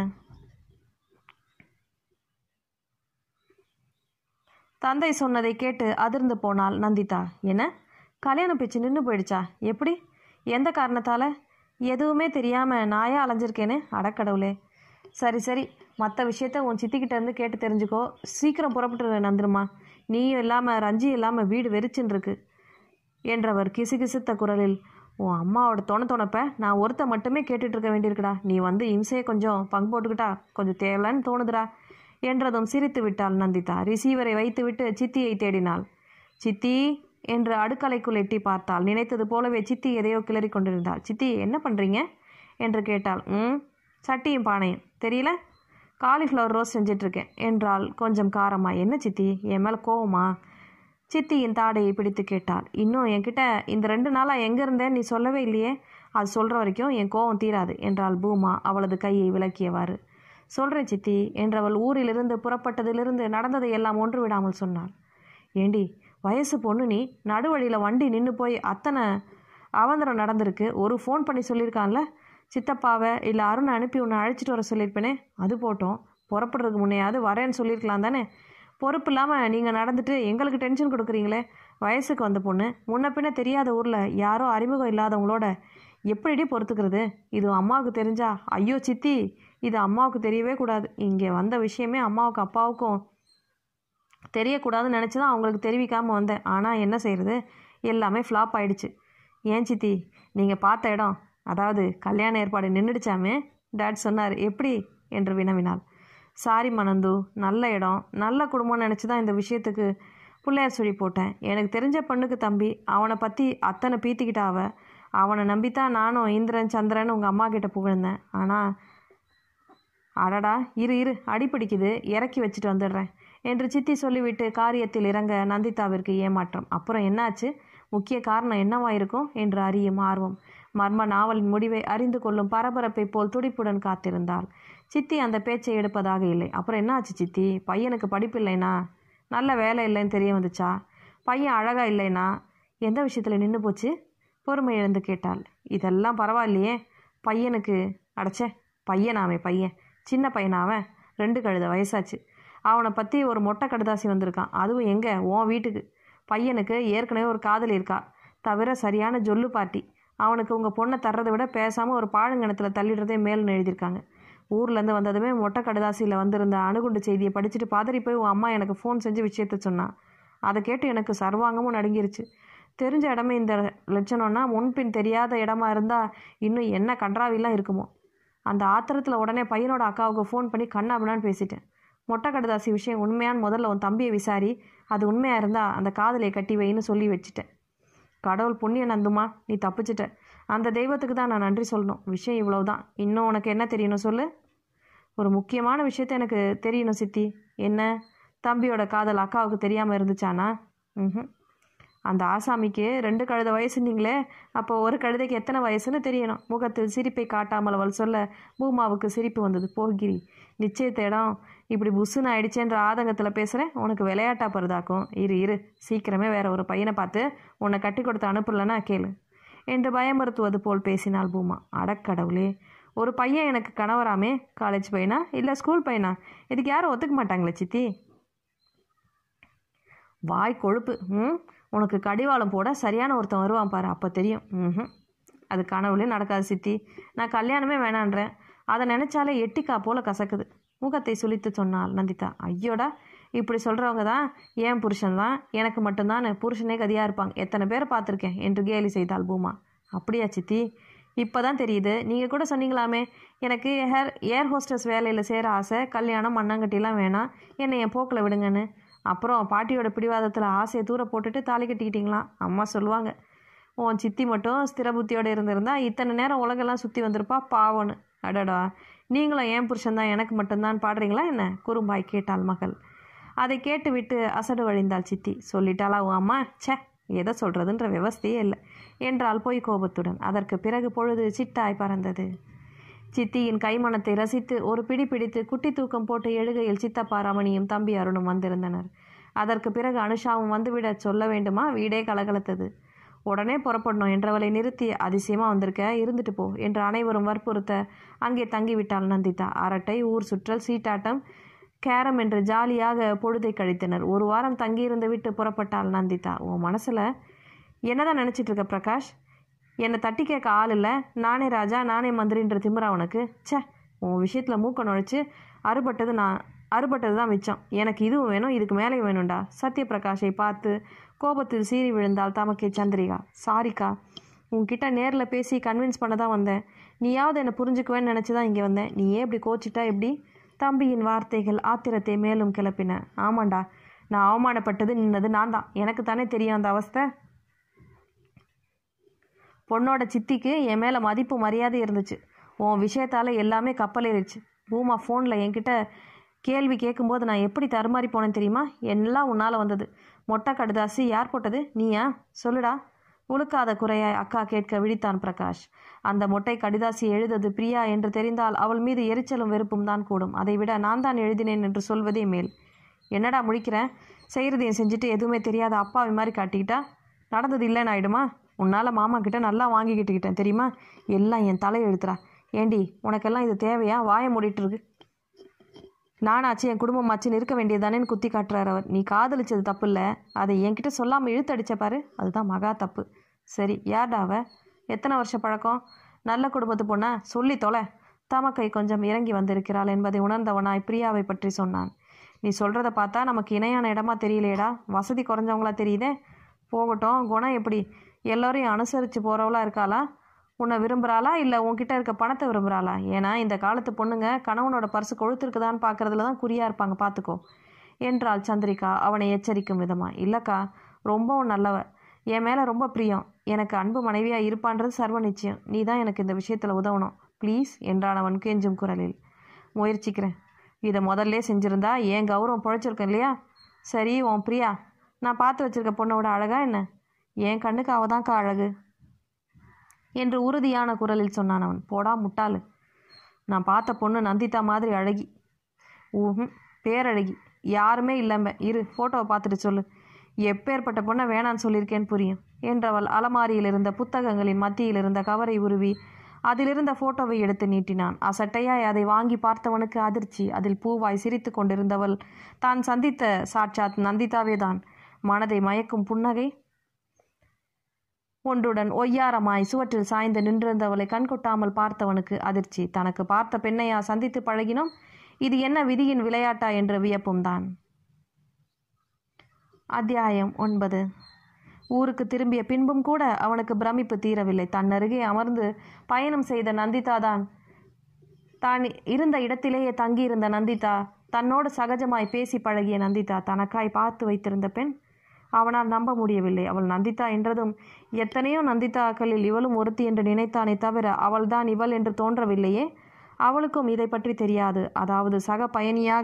தந்தை சொன்னதை கேட்டு அதிர்ந்து போனாள் நந்திதா என்ன கல்யாண பேச்சு நின்று போயிடுச்சா எப்படி எந்த காரணத்தால் எதுவுமே தெரியாமல் நாயா அலைஞ்சிருக்கேனே அடக்கடவுளே சரி சரி மற்ற விஷயத்த உன் சித்திக்கிட்ட இருந்து கேட்டு தெரிஞ்சுக்கோ சீக்கிரம் புறப்பட்டு நந்துருமா நீயும் இல்லாமல் ரஞ்சி இல்லாமல் வீடு வெறிச்சுன்னு இருக்கு என்றவர் கிசுகிசுத்த குரலில் உன் அம்மாவோட தொண தொணப்ப நான் ஒருத்த மட்டுமே கேட்டுட்டு இருக்க வேண்டியிருக்குடா நீ வந்து இம்சையை கொஞ்சம் பங்கு போட்டுக்கிட்டா கொஞ்சம் தேவலன்னு தோணுதுடா என்றதும் சிரித்து விட்டாள் நந்திதா ரிசீவரை வைத்துவிட்டு சித்தியை தேடினாள் சித்தி என்று அடுக்கலைக்குள் எட்டி பார்த்தாள் நினைத்தது போலவே சித்தி எதையோ கிளறி கொண்டிருந்தாள் சித்தி என்ன பண்ணுறீங்க என்று கேட்டாள் ம் சட்டியும் பானையும் தெரியல காலிஃப்ளவர் ரோஸ் செஞ்சிட்ருக்கேன் என்றாள் கொஞ்சம் காரமா என்ன சித்தி என் மேலே கோவமா சித்தியின் தாடையை பிடித்து கேட்டாள் இன்னும் என்கிட்ட இந்த ரெண்டு நாளாக எங்கே இருந்தேன் நீ சொல்லவே இல்லையே அது சொல்கிற வரைக்கும் என் கோவம் தீராது என்றாள் பூமா அவளது கையை விளக்கியவாறு சொல்கிறேன் சித்தி என்றவள் ஊரிலிருந்து புறப்பட்டதிலிருந்து நடந்ததை எல்லாம் ஒன்று விடாமல் சொன்னாள் ஏண்டி வயசு பொண்ணு நீ நடுவழியில் வண்டி நின்று போய் அத்தனை அவந்தரம் நடந்திருக்கு ஒரு ஃபோன் பண்ணி சொல்லியிருக்கான்ல சித்தப்பாவை இல்லை அருணை அனுப்பி உன்னை அழைச்சிட்டு வர சொல்லியிருப்பேனே அது போட்டோம் புறப்படுறதுக்கு முன்னையாவது வரேன்னு சொல்லியிருக்கலாம் தானே பொறுப்பு இல்லாமல் நீங்கள் நடந்துட்டு எங்களுக்கு டென்ஷன் கொடுக்குறீங்களே வயசுக்கு வந்த பொண்ணு முன்ன பின்ன தெரியாத ஊரில் யாரோ அறிமுகம் இல்லாதவங்களோட எப்படிடி பொறுத்துக்கிறது இது அம்மாவுக்கு தெரிஞ்சா ஐயோ சித்தி இது அம்மாவுக்கு தெரியவே கூடாது இங்கே வந்த விஷயமே அம்மாவுக்கு அப்பாவுக்கும் தெரியக்கூடாதுன்னு நினச்சி தான் அவங்களுக்கு தெரிவிக்காமல் வந்தேன் ஆனால் என்ன செய்கிறது எல்லாமே ஃப்ளாப் ஆயிடுச்சு ஏன் சித்தி நீங்கள் பார்த்த இடம் அதாவது கல்யாண ஏற்பாடு நின்றுடுச்சாமே டாட் சொன்னார் எப்படி என்று வினவினாள் சாரி மனந்து நல்ல இடம் நல்ல குடும்பம்னு நினச்சி தான் இந்த விஷயத்துக்கு பிள்ளையார் சொல்லி போட்டேன் எனக்கு தெரிஞ்ச பொண்ணுக்கு தம்பி அவனை பற்றி அத்தனை பீத்திக்கிட்ட அவ அவனை நம்பித்தான் நானும் இந்திரன் சந்திரன் உங்கள் அம்மா கிட்ட புகழ்ந்தேன் ஆனால் அடடா இரு இரு அடிப்பிடிக்குது இறக்கி வச்சுட்டு வந்துடுறேன் என்று சித்தி சொல்லிவிட்டு காரியத்தில் இறங்க நந்திதாவிற்கு ஏமாற்றம் அப்புறம் என்னாச்சு முக்கிய காரணம் என்னவா இருக்கும் என்று அறியும் ஆர்வம் மர்ம நாவலின் முடிவை அறிந்து கொள்ளும் பரபரப்பை போல் துடிப்புடன் காத்திருந்தாள் சித்தி அந்த பேச்சை எடுப்பதாக இல்லை அப்புறம் என்னாச்சு சித்தி பையனுக்கு படிப்பு இல்லைனா நல்ல வேலை இல்லைன்னு தெரிய வந்துச்சா பையன் அழகா இல்லைனா எந்த விஷயத்தில் நின்று போச்சு பொறுமை இழந்து கேட்டாள் இதெல்லாம் பரவாயில்லையே பையனுக்கு அடைச்சே பையனாமே பையன் சின்ன பையனாவன் ரெண்டு கழுத வயசாச்சு அவனை பற்றி ஒரு மொட்டை கடுதாசி வந்திருக்கான் அதுவும் எங்கே உன் வீட்டுக்கு பையனுக்கு ஏற்கனவே ஒரு காதலி இருக்கா தவிர சரியான ஜொல்லு பார்ட்டி அவனுக்கு உங்கள் பொண்ணை தர்றதை விட பேசாமல் ஒரு பாழுங்கணத்தில் தள்ளிடுறதே மேல்னு எழுதியிருக்காங்க ஊர்லேருந்து வந்ததுமே மொட்டை கடுதாசியில் வந்திருந்த அணுகுண்டு செய்தியை படிச்சுட்டு பதறி போய் உன் அம்மா எனக்கு ஃபோன் செஞ்சு விஷயத்த சொன்னான் அதை கேட்டு எனக்கு சர்வாங்கமும் நடுங்கிருச்சு தெரிஞ்ச இடமே இந்த லட்சணம்னா முன்பின் தெரியாத இடமா இருந்தால் இன்னும் என்ன கன்றாவிலாம் இருக்குமோ அந்த ஆத்திரத்தில் உடனே பையனோட அக்காவுக்கு ஃபோன் பண்ணி கண்ணாபினான்னு பேசிட்டேன் மொட்டை கடுதாசி விஷயம் உண்மையான்னு முதல்ல உன் தம்பியை விசாரி அது உண்மையாக இருந்தால் அந்த காதலியை கட்டி வைன்னு சொல்லி வச்சுட்டேன் கடவுள் புண்ணிய நந்துமா நீ தப்பிச்சிட்ட அந்த தெய்வத்துக்கு தான் நான் நன்றி சொல்லணும் விஷயம் இவ்வளவுதான் இன்னும் உனக்கு என்ன தெரியணும் சொல்லு ஒரு முக்கியமான விஷயத்த எனக்கு தெரியணும் சித்தி என்ன தம்பியோட காதல் அக்காவுக்கு தெரியாமல் இருந்துச்சானா ம் அந்த ஆசாமிக்கு ரெண்டு கழுத வயசுனீங்களே அப்போ ஒரு கழுதைக்கு எத்தனை வயசுன்னு தெரியணும் முகத்தில் சிரிப்பை காட்டாமல் அவள் சொல்ல பூமாவுக்கு சிரிப்பு வந்தது போகிரி நிச்சயத்த இடம் இப்படி புஸ்ஸுன்னு ஆயிடுச்சேன்ற ஆதங்கத்தில் பேசுகிறேன் உனக்கு விளையாட்டா பருதாக்கும் இரு இரு சீக்கிரமே வேற ஒரு பையனை பார்த்து உன்னை கட்டி கொடுத்து அனுப்பலன்னா கேளு என்று பயமுறுத்துவது போல் பேசினாள் பூமா அடக்கடவுளே ஒரு பையன் எனக்கு கணவராமே காலேஜ் பையனா இல்லை ஸ்கூல் பையனா இதுக்கு யாரும் ஒத்துக்க மாட்டாங்களே சித்தி வாய் கொழுப்பு ம் உனக்கு கடிவாளம் போட சரியான ஒருத்தன் வருவான் பாரு அப்போ தெரியும் ம் அது கனவுலே நடக்காது சித்தி நான் கல்யாணமே வேணான்றேன் அதை நினச்சாலே எட்டிக்கா போல கசக்குது முகத்தை சுளித்து சொன்னாள் நந்திதா ஐயோடா இப்படி சொல்கிறவங்க தான் ஏன் புருஷன் தான் எனக்கு மட்டும்தான் புருஷனே கதியாக இருப்பாங்க எத்தனை பேரை பார்த்துருக்கேன் என்று கேலி செய்தாள் பூமா அப்படியா சித்தி இப்போ தான் தெரியுது நீங்கள் கூட சொன்னீங்களாமே எனக்கு ஏர் ஏர் ஹோஸ்டஸ் வேலையில் சேர ஆசை கல்யாணம் மண்ணாங்கட்டிலாம் வேணாம் என்னை என் போக்கில் விடுங்கன்னு அப்புறம் பாட்டியோட பிடிவாதத்தில் ஆசையை தூர போட்டுட்டு தாலி கட்டிக்கிட்டீங்களாம் அம்மா சொல்லுவாங்க உன் சித்தி மட்டும் ஸ்திர புத்தியோடு இருந்திருந்தா இத்தனை நேரம் உலகெல்லாம் சுற்றி வந்திருப்பா பாவம்னு அடடா நீங்களும் ஏன் புருஷன்தான் எனக்கு மட்டும்தான் பாடுறீங்களா என்ன குறும்பாய் கேட்டாள் மகள் அதை கேட்டுவிட்டு அசடு வழிந்தாள் சித்தி சொல்லிட்டாளா உன் அம்மா ச்சே எதை சொல்கிறதுன்ற விவஸ்தையே இல்லை என்றால் போய் கோபத்துடன் அதற்கு பிறகு பொழுது சிட்டாய் பறந்தது சித்தியின் கைமணத்தை ரசித்து ஒரு பிடி பிடித்து குட்டி தூக்கம் போட்டு எழுகையில் சித்தப்பா ரமணியும் தம்பி அருணும் வந்திருந்தனர் அதற்கு பிறகு அனுஷாவும் வந்துவிடச் சொல்ல வேண்டுமா வீடே கலகலத்தது உடனே புறப்படணும் என்றவளை நிறுத்தி அதிசயமா வந்திருக்க இருந்துட்டு போ என்று அனைவரும் வற்புறுத்த அங்கே தங்கிவிட்டாள் நந்திதா அரட்டை ஊர் சுற்றல் சீட்டாட்டம் கேரம் என்று ஜாலியாக பொழுதை கழித்தனர் ஒரு வாரம் தங்கியிருந்து விட்டு புறப்பட்டாள் நந்திதா உன் மனசில் என்னதான் நினச்சிட்டு இருக்க பிரகாஷ் என்னை தட்டி கேட்க ஆள் இல்லை நானே ராஜா நானே மந்திரின்ற திமிரா உனக்கு ச்சே உன் விஷயத்தில் மூக்க நுழைச்சு அறுபட்டது நான் அறுபட்டது தான் மிச்சம் எனக்கு இதுவும் வேணும் இதுக்கு மேலே வேணும்டா சத்யபிரகாஷை பார்த்து கோபத்தில் சீறி விழுந்தாள் தமக்கே சந்திரிகா சாரிக்கா உன்கிட்ட நேரில் பேசி கன்வின்ஸ் பண்ண தான் வந்தேன் நீயாவது என்னை புரிஞ்சுக்குவேன்னு நினச்சி தான் இங்கே வந்தேன் நீ ஏன் இப்படி கோச்சிட்டா எப்படி தம்பியின் வார்த்தைகள் ஆத்திரத்தை மேலும் கிளப்பின ஆமாண்டா நான் அவமானப்பட்டது நின்னது நான் தான் எனக்கு தானே தெரியும் அந்த அவஸ்தை பொண்ணோட சித்திக்கு என் மேலே மதிப்பு மரியாதை இருந்துச்சு உன் விஷயத்தால் எல்லாமே கப்பலேறிச்சு பூமா ஃபோனில் என்கிட்ட கேள்வி கேட்கும்போது நான் எப்படி தருமாறி போனேன் தெரியுமா எல்லாம் உன்னால் வந்தது மொட்டை கடுதாசி யார் போட்டது நீயா சொல்லுடா உழுக்காத குறையாய் அக்கா கேட்க விழித்தான் பிரகாஷ் அந்த மொட்டை கடிதாசி எழுதது பிரியா என்று தெரிந்தால் அவள் மீது எரிச்சலும் வெறுப்பும் தான் கூடும் அதைவிட நான் தான் எழுதினேன் என்று சொல்வதே மேல் என்னடா முழிக்கிறேன் செய்கிறதையும் செஞ்சுட்டு எதுவுமே தெரியாத அப்பாவி மாதிரி காட்டிக்கிட்டா நடந்தது இல்லைன்னு ஆயிடுமா உன்னால் மாமா கிட்ட நல்லா வாங்கிக்கிட்டுக்கிட்டேன் தெரியுமா எல்லாம் என் தலை எழுத்துறா ஏண்டி உனக்கெல்லாம் இது தேவையா வாய மூடிட்டு இருக்கு நானாச்சு என் குடும்பமாச்சுன்னு இருக்க வேண்டியதானேன்னு குத்தி காட்டுறார் அவர் நீ காதலிச்சது தப்பு இல்லை அதை என்கிட்ட சொல்லாமல் இழுத்தடிச்ச பாரு அதுதான் மகா தப்பு சரி யார்டா அவ எத்தனை வருஷ பழக்கம் நல்ல குடும்பத்து பொண்ணா சொல்லி தொலை தமக்கை கொஞ்சம் இறங்கி வந்திருக்கிறாள் என்பதை உணர்ந்தவனாய் பிரியாவை பற்றி சொன்னான் நீ சொல்கிறத பார்த்தா நமக்கு இணையான இடமா தெரியலையேடா வசதி குறைஞ்சவங்களா தெரியுதே போகட்டும் குணம் எப்படி எல்லோரையும் அனுசரித்து போகிறவளா இருக்காளா உன்னை விரும்புகிறாளா இல்லை உன்கிட்ட இருக்க பணத்தை விரும்புகிறாளா ஏன்னா இந்த காலத்து பொண்ணுங்க கணவனோட பர்சு கொழுத்திருக்குதான்னு பார்க்கறதுல தான் குறியாக இருப்பாங்க பார்த்துக்கோ என்றாள் சந்திரிகா அவனை எச்சரிக்கும் விதமாக இல்லைக்கா ரொம்பவும் நல்லவ என் மேலே ரொம்ப பிரியம் எனக்கு அன்பு மனைவியாக இருப்பான்றது சர்வ நிச்சயம் நீ தான் எனக்கு இந்த விஷயத்தில் உதவணும் ப்ளீஸ் என்றான் அவன் கெஞ்சும் குரலில் முயற்சிக்கிறேன் இதை முதல்ல செஞ்சுருந்தா என் கௌரவம் பொழைச்சிருக்கேன் இல்லையா சரி உன் பிரியா நான் பார்த்து வச்சிருக்க பொண்ணோட அழகா என்ன என் கண்ணுக்கு அவ தான்க்கா அழகு என்று உறுதியான குரலில் சொன்னான் அவன் போடா முட்டாளு நான் பார்த்த பொண்ணு நந்திதா மாதிரி அழகி ஊஹும் பேரழகி யாருமே இல்லாம இரு ஃபோட்டோவை பார்த்துட்டு சொல்லு எப்பேற்பட்ட பொண்ணை வேணான்னு சொல்லியிருக்கேன்னு புரியும் என்றவள் அலமாரியில் இருந்த புத்தகங்களின் மத்தியில் இருந்த கவரை உருவி அதிலிருந்த ஃபோட்டோவை எடுத்து நீட்டினான் அசட்டையாய் அதை வாங்கி பார்த்தவனுக்கு அதிர்ச்சி அதில் பூவாய் சிரித்து கொண்டிருந்தவள் தான் சந்தித்த சாட்சாத் நந்திதாவே தான் மனதை மயக்கும் புன்னகை ஒன்றுடன் ஒய்யாரமாய் சுவற்றில் சாய்ந்து நின்றிருந்தவளை கண்கொட்டாமல் பார்த்தவனுக்கு அதிர்ச்சி தனக்கு பார்த்த பெண்ணையா சந்தித்து பழகினோம் இது என்ன விதியின் விளையாட்டா என்ற வியப்பும் தான் அத்தியாயம் ஒன்பது ஊருக்கு திரும்பிய பின்பும் கூட அவனுக்கு பிரமிப்பு தீரவில்லை தன்னருகே அமர்ந்து பயணம் செய்த நந்திதா தான் தான் இருந்த இடத்திலேயே தங்கியிருந்த நந்திதா தன்னோடு சகஜமாய் பேசி பழகிய நந்திதா தனக்காய் பார்த்து வைத்திருந்த பெண் அவனால் நம்ப முடியவில்லை அவள் நந்திதா என்றதும் எத்தனையோ நந்திதாக்களில் இவளும் ஒருத்தி என்று நினைத்தானே தவிர அவள்தான் இவள் என்று தோன்றவில்லையே அவளுக்கும் இதை பற்றி தெரியாது அதாவது சக பயணியாக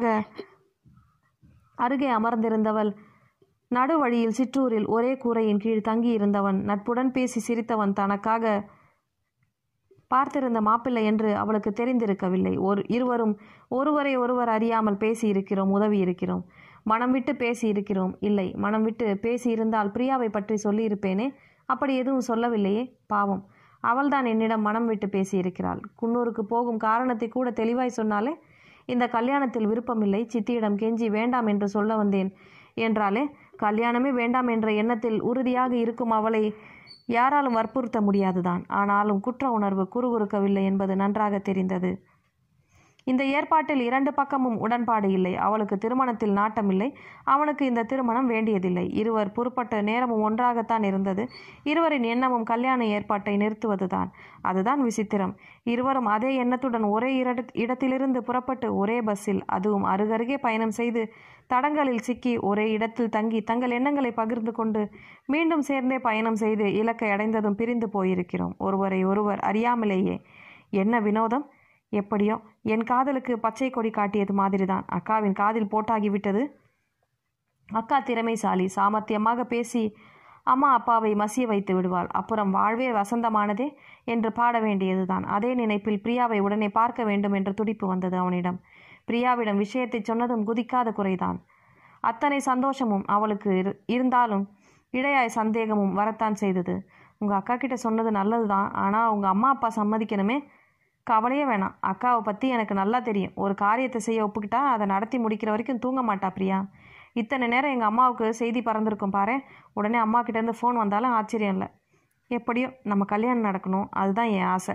அருகே அமர்ந்திருந்தவள் நடுவழியில் சிற்றூரில் ஒரே கூரையின் கீழ் தங்கியிருந்தவன் நட்புடன் பேசி சிரித்தவன் தனக்காக பார்த்திருந்த மாப்பிள்ளை என்று அவளுக்கு தெரிந்திருக்கவில்லை ஒரு இருவரும் ஒருவரை ஒருவர் அறியாமல் பேசி இருக்கிறோம் உதவி இருக்கிறோம் மனம் விட்டு பேசி இருக்கிறோம் இல்லை மனம் விட்டு பேசி இருந்தால் பிரியாவை பற்றி சொல்லியிருப்பேனே அப்படி எதுவும் சொல்லவில்லையே பாவம் அவள்தான் என்னிடம் மனம் விட்டு பேசியிருக்கிறாள் குன்னூருக்கு போகும் காரணத்தை கூட தெளிவாய் சொன்னாலே இந்த கல்யாணத்தில் விருப்பமில்லை சித்தியிடம் கெஞ்சி வேண்டாம் என்று சொல்ல வந்தேன் என்றாலே கல்யாணமே வேண்டாம் என்ற எண்ணத்தில் உறுதியாக இருக்கும் அவளை யாராலும் வற்புறுத்த முடியாதுதான் ஆனாலும் குற்ற உணர்வு குறுகுறுக்கவில்லை என்பது நன்றாக தெரிந்தது இந்த ஏற்பாட்டில் இரண்டு பக்கமும் உடன்பாடு இல்லை அவளுக்கு திருமணத்தில் நாட்டமில்லை அவனுக்கு இந்த திருமணம் வேண்டியதில்லை இருவர் புறப்பட்ட நேரமும் ஒன்றாகத்தான் இருந்தது இருவரின் எண்ணமும் கல்யாண ஏற்பாட்டை நிறுத்துவதுதான் அதுதான் விசித்திரம் இருவரும் அதே எண்ணத்துடன் ஒரே இரடு- இடத்திலிருந்து புறப்பட்டு ஒரே பஸ்ஸில் அதுவும் அருகருகே பயணம் செய்து தடங்களில் சிக்கி ஒரே இடத்தில் தங்கி தங்கள் எண்ணங்களை பகிர்ந்து கொண்டு மீண்டும் சேர்ந்தே பயணம் செய்து இலக்கை அடைந்ததும் பிரிந்து போயிருக்கிறோம் ஒருவரை ஒருவர் அறியாமலேயே என்ன வினோதம் எப்படியோ என் காதலுக்கு பச்சை கொடி காட்டியது மாதிரிதான் அக்காவின் காதில் போட்டாகிவிட்டது அக்கா திறமைசாலி சாமர்த்தியமாக பேசி அம்மா அப்பாவை மசிய வைத்து விடுவாள் அப்புறம் வாழ்வே வசந்தமானதே என்று பாட வேண்டியதுதான் அதே நினைப்பில் பிரியாவை உடனே பார்க்க வேண்டும் என்ற துடிப்பு வந்தது அவனிடம் பிரியாவிடம் விஷயத்தை சொன்னதும் குதிக்காத குறைதான் அத்தனை சந்தோஷமும் அவளுக்கு இரு இருந்தாலும் இடையாய் சந்தேகமும் வரத்தான் செய்தது உங்கள் அக்கா கிட்ட சொன்னது நல்லது தான் ஆனால் உங்கள் அம்மா அப்பா சம்மதிக்கணுமே கவலையே வேணாம் அக்காவை பற்றி எனக்கு நல்லா தெரியும் ஒரு காரியத்தை செய்ய ஒப்புக்கிட்டா அதை நடத்தி முடிக்கிற வரைக்கும் தூங்க மாட்டா பிரியா இத்தனை நேரம் எங்கள் அம்மாவுக்கு செய்தி பறந்துருக்கும் பாரு உடனே அம்மா கிட்டேருந்து ஃபோன் வந்தாலும் ஆச்சரியம் இல்லை எப்படியோ நம்ம கல்யாணம் நடக்கணும் அதுதான் என் ஆசை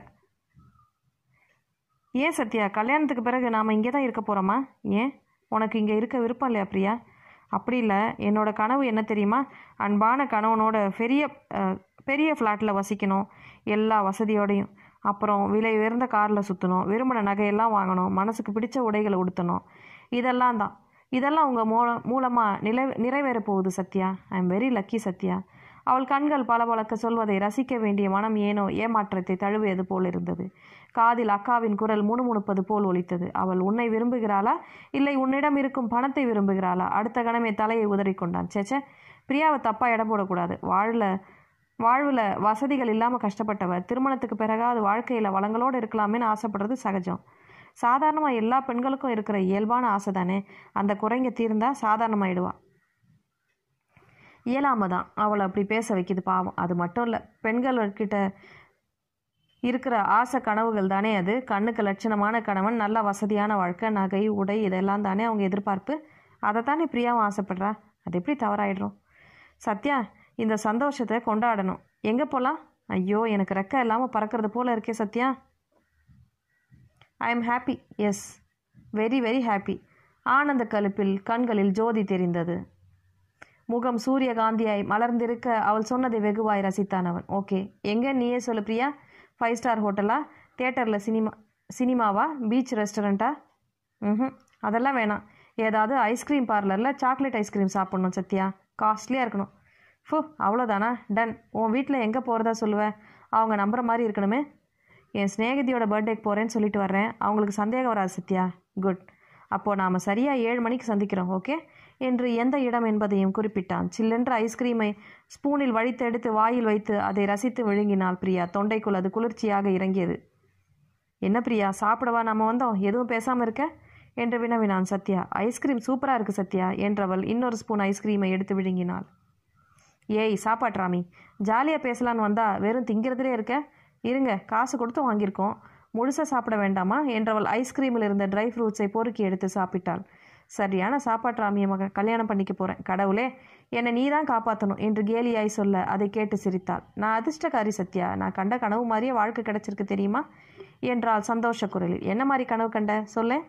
ஏன் சத்யா கல்யாணத்துக்கு பிறகு நாம் இங்கே தான் இருக்க போகிறோமா ஏன் உனக்கு இங்கே இருக்க விருப்பம் இல்லையா பிரியா அப்படி இல்லை என்னோட கனவு என்ன தெரியுமா அன்பான கணவனோட பெரிய அஹ், பெரிய ஃப்ளாட்டில் வசிக்கணும் எல்லா வசதியோடையும் அப்புறம் விலை உயர்ந்த காரில் சுற்றணும் விரும்பின நகையெல்லாம் வாங்கணும் மனசுக்கு பிடிச்ச உடைகளை உடுத்தணும் இதெல்லாம் தான் இதெல்லாம் உங்கள் மூல மூலமாக நிலை நிறைவேற போகுது Sathya I am very lucky Sathya அவள் கண்கள் பளபளக்க சொல்வதை ரசிக்க வேண்டிய மனம் ஏனோ ஏமாற்றத்தை தழுவியது போல் இருந்தது காதில் அக்காவின் குரல் முணுமுணுப்பது போல் ஒலித்தது அவள் உன்னை விரும்புகிறாளா இல்லை உன்னிடம் இருக்கும் பணத்தை விரும்புகிறாளா அடுத்த கணமே தலையை உதறிக்கொண்டான் சேச்சே பிரியாவை தப்பா இடம் போடக்கூடாது வாழல வாழ்வில் வசதிகள் இல்லாமல் கஷ்டப்பட்டவ திருமணத்துக்கு பிறகாவது வாழ்க்கையில் வளங்களோடு இருக்கலாமேன்னு ஆசைப்படுறது சகஜம் சாதாரணமாக எல்லா பெண்களுக்கும் இருக்கிற இயல்பான ஆசை தானே அந்த குறைங்க தீர்ந்தா சாதாரணமாயிடுவா இயலாம தான் அவளை அப்படி பேச வைக்குது பாவம் அது மட்டும் இல்லை பெண்கள்கிட்ட இருக்கிற ஆசை கனவுகள் தானே அது கண்ணுக்கு லட்சணமான கணவன் நல்ல வசதியான வாழ்க்கை நகை உடை இதெல்லாம் தானே அவங்க எதிர்பார்ப்பு அதை தானே பிரியாவும் ஆசைப்படுறா அது எப்படி தவறாயிடும் சத்யா இந்த சந்தோஷத்தை கொண்டாடணும் எங்கே போகலாம் ஐயோ எனக்கு ரெக்க இல்லாமல் பறக்கிறது போல இருக்கே Sathya I am happy yes very very happy ஆனந்த கழுப்பில் கண்களில் ஜோதி தெரிந்தது முகம் சூரியகாந்தியாய் மலர்ந்திருக்க அவள் சொன்னதை வெகுவாய் ரசித்தான் அவன் ஓகே எங்கே நீயே சொல்லு பிரியா ஃபைவ் ஸ்டார் ஹோட்டலா தியேட்டரில் சினிமா சினிமாவா பீச் ரெஸ்டாரண்ட்டா ம் அதெல்லாம் வேணாம் ஏதாவது ஐஸ்கிரீம் பார்லரில் சாக்லேட் ஐஸ்கிரீம் சாப்பிட்ணும் சத்யா காஸ்ட்லியாக இருக்கணும் ஃபு அவ்வளோதானா டன் உன் வீட்டில் எங்கே போகிறதா சொல்லுவேன் அவங்க நம்புற மாதிரி இருக்கணுமே என் சிநேகிதியோட பர்த்டேக்கு போகிறேன்னு சொல்லிட்டு வர்றேன் அவங்களுக்கு சந்தேகம் வராது சத்யா குட் அப்போது நாம் சரியாக ஏழு மணிக்கு சந்திக்கிறோம் ஓகே என்று எந்த இடம் என்பதையும் குறிப்பிட்டான் சில்லென்ற ஐஸ்கிரீமை ஸ்பூனில் வழித்தெடுத்து வாயில் வைத்து அதை ரசித்து விழுங்கினாள் பிரியா தொண்டைக்குள் அது குளிர்ச்சியாக இறங்கியது என்ன பிரியா சாப்பிடவா நம்ம வந்தோம் எதுவும் பேசாமல் இருக்க என்று வினவினான் சத்யா ஐஸ்கிரீம் சூப்பராக இருக்குது சத்யா என்றவள் இன்னொரு ஸ்பூன் ஐஸ்கிரீமை எடுத்து விழுங்கினாள் ஏய் சாப்பாட்ராமி ஜாலியாக பேசலான்னு வந்தா வெறும் திங்கிறதுலே இருக்க இருங்க காசு கொடுத்து வாங்கியிருக்கோம் முழுசாக சாப்பிட வேண்டாமா என்றவள் ஐஸ்கிரீமில் இருந்த ட்ரை ஃப்ரூட்ஸை பொறுக்கி எடுத்து சாப்பிட்டாள் சரியான சாப்பாட்ராமியை மக கல்யாணம் பண்ணிக்க போகிறேன் கடவுளே என்னை நீ தான் காப்பாற்றணும் என்று கேலியாய் சொல்ல அதை கேட்டு சிரித்தாள் நான் அதிர்ஷ்டக்காரி சத்யா நான் கண்ட கனவு மாதிரியே வாழ்க்கை கிடைச்சிருக்கு தெரியுமா என்றாள் சந்தோஷ குரலில் என்ன மாதிரி கனவு கண்ட சொல்லேன்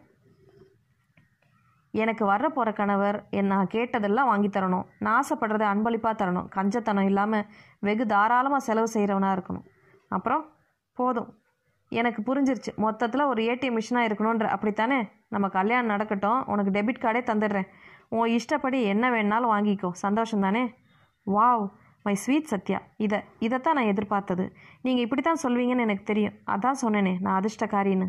எனக்கு வர்ற போகிற கணவர் என் நான் கேட்டதெல்லாம் வாங்கி தரணும் நான் ஆசைப்படுறதை அன்பளிப்பாக தரணும் கஞ்சத்தனம் இல்லாமல் வெகு தாராளமாக செலவு செய்கிறவனாக இருக்கணும் அப்புறம் போதும் எனக்கு புரிஞ்சிருச்சு மொத்தத்தில் ஒரு ஏடிஎம் மிஷினாக இருக்கணுன்ற அப்படித்தானே நம்ம கல்யாணம் நடக்கட்டும் உனக்கு டெபிட் கார்டே தந்துடுறேன் உன் இஷ்டப்படி என்ன வேணாலும் வாங்கிக்கோ சந்தோஷம் தானே வாவ் மை ஸ்வீட் சத்யா இதை இதைத்தான் நான் எதிர்பார்த்தது நீங்கள் இப்படி தான் சொல்வீங்கன்னு எனக்கு தெரியும் அதான் சொன்னேனே நான் அதிர்ஷ்டக்காரின்னு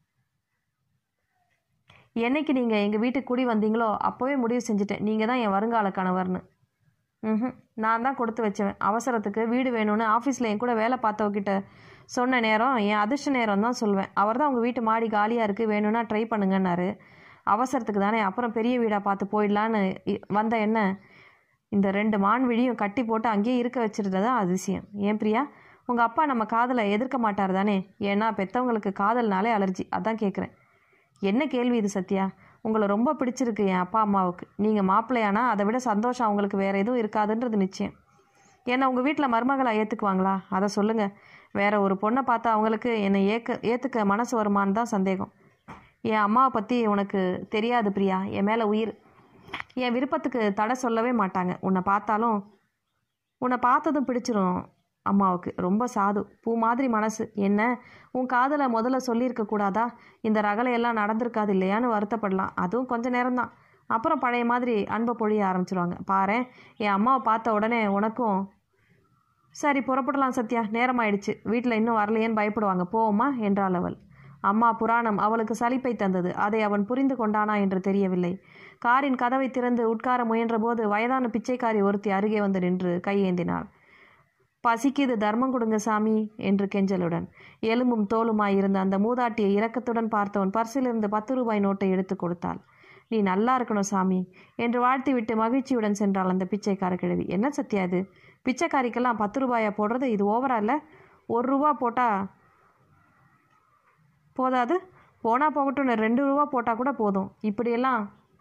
என்னைக்கு நீங்கள் எங்கள் வீட்டுக்கு குடி வந்தீங்களோ அப்போவே முடிவு செஞ்சுட்டேன் நீங்கள் தான் என் வருங்கால கணவர்னு ம் நான் தான் கொடுத்து வச்சவன் அவசரத்துக்கு வீடு வேணும்னு ஆஃபீஸில் என் கூட வேலை பார்த்தவகிட்ட சொன்ன நேரம் என் அதிர்ஷ்ட நேரம் தான் சொல்வேன் அவர் தான் உங்கள் வீட்டு மாடி காலியாக இருக்குது வேணும்னா ட்ரை பண்ணுங்கன்னாரு அவசரத்துக்கு தானே அப்புறம் பெரிய வீடாக பார்த்து போயிடலான்னு இ- வந்த என்ன இந்த ரெண்டு மான் விழியும் கட்டி போட்டு அங்கேயே இருக்க வச்சிருந்தது தான் அதிசயம் ஏன் பிரியா உங்கள் அப்பா நம்ம காதலை எதிர்க்க மாட்டார் தானே ஏன்னா பெற்றவங்களுக்கு காதல்னாலே அலர்ஜி அதான் கேட்குறேன் என்ன கேள்வி இது சத்யா உங்களை ரொம்ப பிடிச்சிருக்கு என் அப்பா அம்மாவுக்கு நீங்கள் மாப்பிள்ளையானா அதை விட சந்தோஷம் அவங்களுக்கு வேறு எதுவும் இருக்காதுன்றது நிச்சயம் என்னை உங்கள் வீட்டில் மருமகளை ஏற்றுக்குவாங்களா அதை சொல்லுங்கள் வேற ஒரு பொண்ணை பார்த்தா அவங்களுக்கு என்னை ஏற்க ஏற்றுக்க மனசு வருமான்னு தான் சந்தேகம் என் அம்மாவை பற்றி உனக்கு தெரியாது பிரியா என் மேலே உயிர் என் விருப்பத்துக்கு தடை சொல்லவே மாட்டாங்க உன்னை பார்த்தாலும் உன்னை பார்த்ததும் பிடிச்சிரும் அம்மாவுக்கு ரொம்ப சாது பூ மாதிரி மனசு என்ன உன் காதலை முதல்ல சொல்லியிருக்க கூடாதா இந்த ரகலையெல்லாம் நடந்திருக்காது இல்லையான்னு வருத்தப்படலாம் அதுவும் கொஞ்ச நேரம்தான் அப்புறம் பழைய மாதிரி அன்பை பொழிய ஆரம்பிச்சிருவாங்க பாரேன் என் அம்மாவை பார்த்த உடனே உனக்கும் சரி புறப்படலாம் சத்யா நேரமாயிடுச்சு வீட்டில் இன்னும் வரலையேன்னு பயப்படுவாங்க போவோமா என்றாள் அவள் அம்மா புராணம் அவளுக்கு சலிப்பை தந்தது அதை அவன் புரிந்து கொண்டானா என்று தெரியவில்லை காரின் கதவை திறந்து உட்கார முயன்றபோது வயதான பிச்சைக்காரி ஒருத்தி அருகே வந்து நின்று கையேந்தினாள் பசிக்குது தர்மம் கொடுங்க சாமி என்று கெஞ்சலுடன் எலும்பும் தோலுமாய் இருந்த அந்த மூதாட்டியை இரக்கத்துடன் பார்த்தவன் பர்சிலிருந்து பத்து ரூபாய் நோட்டை எடுத்து கொடுத்தாள் நீ நல்லா இருக்கணும் சாமி என்று வாழ்த்திவிட்டு மகிழ்ச்சியுடன் சென்றாள் அந்த பிச்சைக்கார கிழவி என்ன சத்யா இது பிச்சைக்காரிக்கெல்லாம் பத்து ரூபாயா போடுறது இது ஓவரா இல்லை ஒரு ரூபா போட்டால் போதாது போனால் போகட்டும் ரெண்டு ரூபா போட்டால் கூட போதும் இப்படியெல்லாம்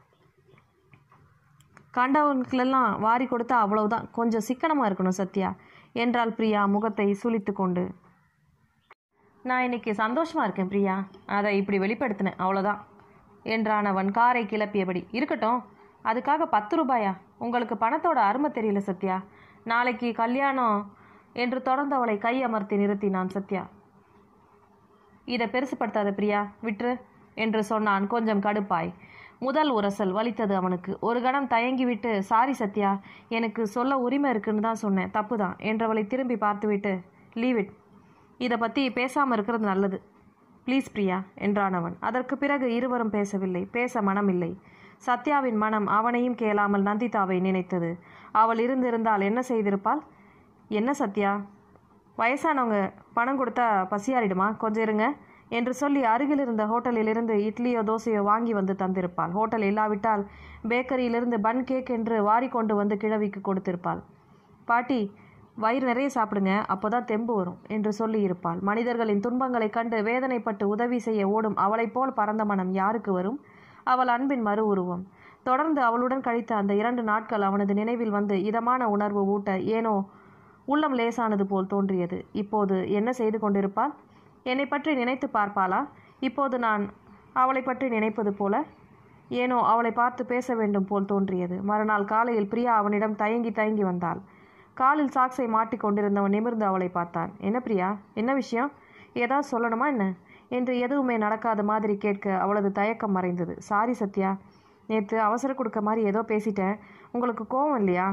கண்டவனுக்கெல்லாம் வாரி கொடுத்தா அவ்வளவுதான் கொஞ்சம் சிக்கனமாக இருக்கணும் சத்யா என்றாள் பிரியா முகத்தை சுளித்து கொண்டு நான் இன்னைக்கு சந்தோஷமாக இருக்கேன் பிரியா அதை இப்படி வெளிப்படுத்தினேன் அவ்வளோதான் என்றான் அவன் காரை கிளப்பியபடி இருக்கட்டும் அதுக்காக பத்து ரூபாயா உங்களுக்கு பணத்தோட அருமை தெரியல சத்யா நாளைக்கு கல்யாணம் என்று தொடர்ந்து அவளை கை அமர்த்தி நிறுத்தினான் சத்யா இதை பெருசுப்படுத்தாத பிரியா விட்டுரு என்று சொன்னான் கொஞ்சம் கடுப்பாய் முதல் உரசல் வலித்தது அவனுக்கு ஒரு கணம் தயங்கிவிட்டு சாரி சத்யா எனக்கு சொல்ல உரிமை இருக்குன்னு தான் சொன்னேன் தப்பு தான் என்றவளை திரும்பி பார்த்துவிட்டு லீவ் இட் இதை பற்றி பேசாமல் இருக்கிறது நல்லது ப்ளீஸ் பிரியா என்றான் அவன் அதற்கு பிறகு இருவரும் பேசவில்லை பேச மனமில்லை சத்யாவின் மனம் அவனையும் கேளாமல் நந்திதாவை நினைத்தது அவள் இருந்திருந்தால் என்ன செய்திருப்பாள் என்ன சத்யா வயசானவங்க பணம் கொடுத்தா பசியாறிடுமா கொஞ்சம் இருங்க என்று சொல்லி அருகில் இருந்த ஹோட்டலிலிருந்து இட்லியோ தோசையோ வாங்கி வந்து தந்திருப்பாள் ஹோட்டல் இல்லாவிட்டால் பேக்கரியிலிருந்து பன் கேக் என்று வாரி கொண்டு வந்து கிழவிக்கு கொடுத்திருப்பாள் பாட்டி வயிறு நிறைய சாப்பிடுங்க அப்போதான் தெம்பு வரும் என்று சொல்லி இருப்பாள் மனிதர்களின் துன்பங்களைக் கண்டு வேதனைப்பட்டு உதவி செய்ய ஓடும் அவளைப் போல் பரந்த மனம் யாருக்கு வரும் அவள் அன்பின் மறு உருவம் தொடர்ந்து அவளுடன் கழித்த அந்த இரண்டு நாட்கள் அவனது நினைவில் வந்து இதமான உணர்வு ஊட்ட ஏனோ உள்ளம் லேசானது போல் தோன்றியது இப்போது என்ன செய்து கொண்டிருப்பாள் என்னை பற்றி நினைத்து பார்ப்பாளா இப்போது நான் அவளை பற்றி நினைப்பது போல ஏனோ அவளை பார்த்து பேச வேண்டும் போல் தோன்றியது மறுநாள் காலையில் பிரியா அவனிடம் தயங்கி தயங்கி வந்தாள் காலில் சாக்ஸை மாட்டிக் கொண்டிருந்தவன் நிமிர்ந்து அவளை பார்த்தான் என்ன பிரியா என்ன விஷயம் ஏதாவது சொல்லணுமா என்ன என்று எதுவுமே நடக்காத மாதிரி கேட்க அவளது தயக்கம் மறைந்தது சாரி சத்யா நேற்று அவசர கொடுக்க மாதிரி ஏதோ பேசிட்டேன் உங்களுக்கு கோவம் இல்லையா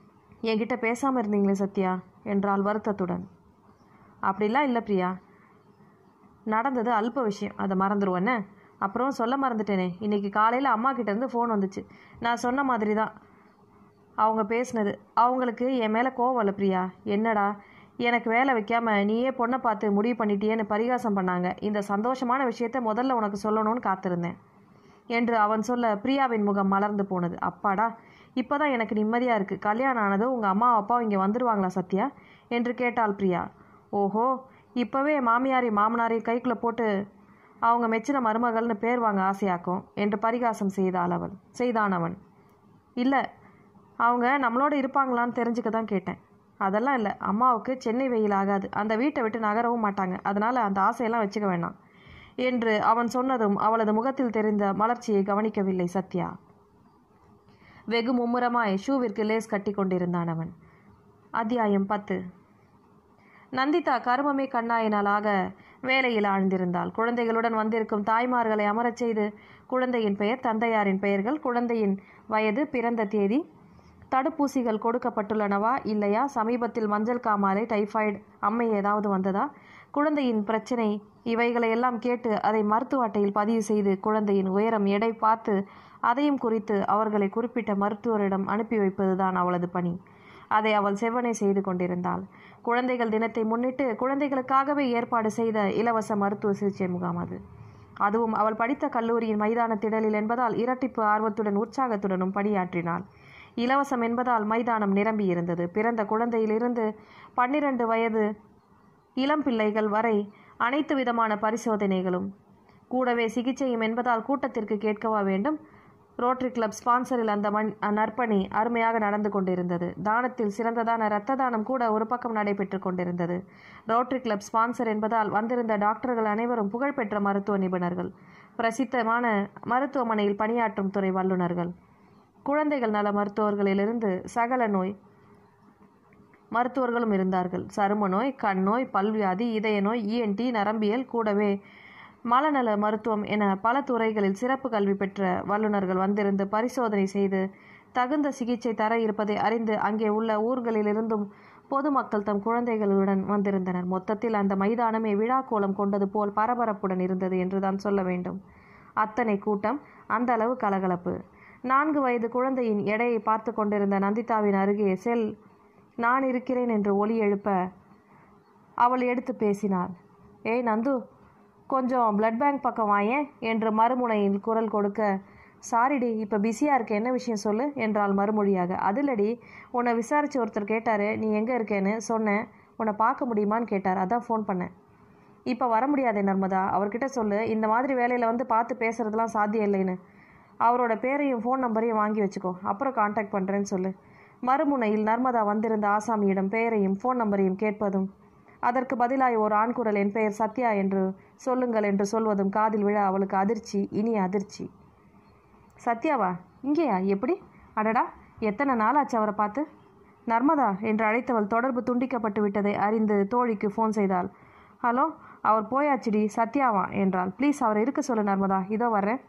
என்கிட்ட பேசாமல் இருந்தீங்களே சத்யா என்றாள் வருத்தத்துடன் அப்படிலாம் இல்லை பிரியா நடந்தது அல்ப விஷயம் அதை மறந்துடுவேன்னு அப்புறம் சொல்ல மறந்துட்டேனே இன்னைக்கு காலையில் அம்மா கிட்டேருந்து ஃபோன் வந்துச்சு நான் சொன்ன மாதிரி தான் அவங்க பேசுனது அவங்களுக்கு என் மேலே கோவம் இல்லை பிரியா என்னடா எனக்கு வேலை வைக்காம நீயே பொண்ணை பார்த்து முடிவு பண்ணிட்டியேன்னு பரிகாசம் பண்ணாங்க இந்த சந்தோஷமான விஷயத்த முதல்ல உனக்கு சொல்லணும்னு காத்திருந்தேன் என்று அவன் சொல்ல பிரியாவின் முகம் மலர்ந்து போனது அப்பாடா இப்போதான் எனக்கு நிம்மதியாக இருக்குது கல்யாணம் ஆனது உங்கள் அம்மா அப்பாவும் இங்கே வந்துடுவாங்களா சத்யா என்று கேட்டாள் பிரியா ஓஹோ இப்போவே மாமியாரையும் மாமனாரையும் கைக்குள்ளே போட்டு அவங்க மெச்சின மருமகள்னு பேர் வாங்க ஆசையாக்கும் என்று பரிகாசம் செய்தாள் அவள் செய்தான் அவன் இல்லை அவங்க நம்மளோட இருப்பாங்களான்னு தெரிஞ்சுக்க தான் கேட்டேன் அதெல்லாம் இல்லை அம்மாவுக்கு சென்னை வெயில் ஆகாது அந்த வீட்டை விட்டு நகரவும் மாட்டாங்க அதனால் அந்த ஆசையெல்லாம் வச்சுக்க வேண்டாம் என்று அவன் சொன்னதும் அவளது முகத்தில் தெரிந்த மலர்ச்சியை கவனிக்கவில்லை சத்யா வெகு மும்முரமாய் ஷூவிற்கு லேஸ் கட்டி கொண்டிருந்தான் அவன் அத்தியாயம் பத்து நந்திதா கருமமே கண்ணாயினாலாக வேலையில் ஆழ்ந்திருந்தாள் குழந்தைகளுடன் வந்திருக்கும் தாய்மார்களை அமரச் செய்து குழந்தையின் பெயர் தந்தையாரின் பெயர்கள் குழந்தையின் வயது பிறந்த தேதி தடுப்பூசிகள் கொடுக்கப்பட்டுள்ளனவா இல்லையா சமீபத்தில் மஞ்சள் காமாலை டைஃபாய்டு அம்மை ஏதாவது வந்ததா குழந்தையின் பிரச்சனை இவைகளை எல்லாம் கேட்டு அதை மருத்துவ அட்டையில் பதிவு செய்து குழந்தையின் உயரம் எடை பார்த்து அதையும் குறித்து அவர்களை குறிப்பிட்ட மருத்துவரிடம் அனுப்பி வைப்பதுதான் அவளது பணி அதை அவள் செவ்வனை செய்து கொண்டிருந்தாள் குழந்தைகள் தினத்தை முன்னிட்டு குழந்தைகளுக்காகவே ஏற்பாடு செய்த இலவச மருத்துவ சிகிச்சை முகாம் அது அதுவும் அவள் படித்த கல்லூரியின் மைதான திடலில் என்பதால் இரட்டிப்பு ஆர்வத்துடன் உற்சாகத்துடனும் பணியாற்றினாள் இலவசம் என்பதால் மைதானம் நிரம்பியிருந்தது பிறந்த குழந்தையிலிருந்து பன்னிரண்டு வயது இளம் பிள்ளைகள் வரை அனைத்து விதமான பரிசோதனைகளும் கூடவே சிகிச்சையும் என்பதால் கூட்டத்திற்கு கேட்கவா வேண்டும் ரோட்டரி கிளப் ஸ்பான்சரில் அந்த மண் நற்பணி அருமையாக நடந்து கொண்டிருந்தது தானத்தில் சிறந்ததான இரத்த தானம் கூட ஒரு பக்கம் நடைபெற்று கொண்டிருந்தது ரோட்டரி கிளப் ஸ்பான்சர் என்பதால் வந்திருந்த டாக்டர்கள் அனைவரும் புகழ்பெற்ற மருத்துவ நிபுணர்கள் பிரசித்தமான மருத்துவமனையில் பணியாற்றும் துறை வல்லுநர்கள் குழந்தைகள் நல மருத்துவர்களிலிருந்து சகல நோய் மருத்துவர்களும் இருந்தார்கள் சரும நோய் கண் நோய் பல்வியாதி இதய நோய் இஎன்டி நரம்பியல் கூடவே மலநல மருத்துவம் என பல துறைகளில் சிறப்பு கல்வி பெற்ற வல்லுநர்கள் வந்திருந்து பரிசோதனை செய்து தகுந்த சிகிச்சை தர இருப்பதை அறிந்து அங்கே உள்ள ஊர்களிலிருந்தும் பொதுமக்கள் தம் குழந்தைகளுடன் வந்திருந்தனர் மொத்தத்தில் அந்த மைதானமே விழா கோலம் கொண்டது போல் பரபரப்புடன் இருந்தது என்றுதான் சொல்ல வேண்டும் அத்தனை கூட்டம் அந்த அளவு கலகலப்பு நான்கு வயது குழந்தையின் எடையை பார்த்து கொண்டிருந்த நந்திதாவின் அருகே செல் நான் இருக்கிறேன் என்று ஒலி எழுப்ப அவள் எடுத்து பேசினாள் ஏய் நந்து கொஞ்சம் பிளட் பேங்க் பக்கம் வாயேன் என்று மறுமுனையில் குரல் கொடுக்க சாரிடி இப்போ பிஸியாக இருக்க என்ன விஷயம் சொல்லு என்றாள் மறுமொழியாக அதிலடி உன்னை விசாரித்து ஒருத்தர் கேட்டார் நீ எங்கே இருக்கேன்னு சொன்னேன் உன்னை பார்க்க முடியுமான்னு கேட்டார் அதான் ஃபோன் பண்ணேன் இப்போ வர முடியாதே நர்மதா அவர்கிட்ட சொல்லு இந்த மாதிரி வேலையில் வந்து பார்த்து பேசுகிறதுலாம் சாத்தியம் இல்லைன்னு அவரோட பேரையும் ஃபோன் நம்பரையும் வாங்கி வச்சுக்கோ அப்புறம் காண்டாக்ட் பண்ணுறேன்னு சொல்லு மறுமுனையில் நர்மதா வந்திருந்த ஆசாமியிடம் பெயரையும் ஃபோன் நம்பரையும் கேட்பதும் அதற்கு பதிலாய் ஒரு ஆண் குரல் என் பெயர் சத்யா என்று சொல்லுங்கள் என்று சொல்வதும் காதில் விழ அவளுக்கு அதிர்ச்சி இனிய அதிர்ச்சி சத்யாவா இங்கேயா எப்படி அடடா எத்தனை நாளாச்சு அவரை பார்த்து நர்மதா என்று அழைத்தவள் தொடர்பு துண்டிக்கப்பட்டு விட்டதை அறிந்து தோழிக்கு ஃபோன் செய்தாள் ஹலோ அவர் போயாச்சுடி சத்யாவா என்றாள் ப்ளீஸ் அவரை இருக்க சொல்லு நர்மதா இதோ வர்றேன்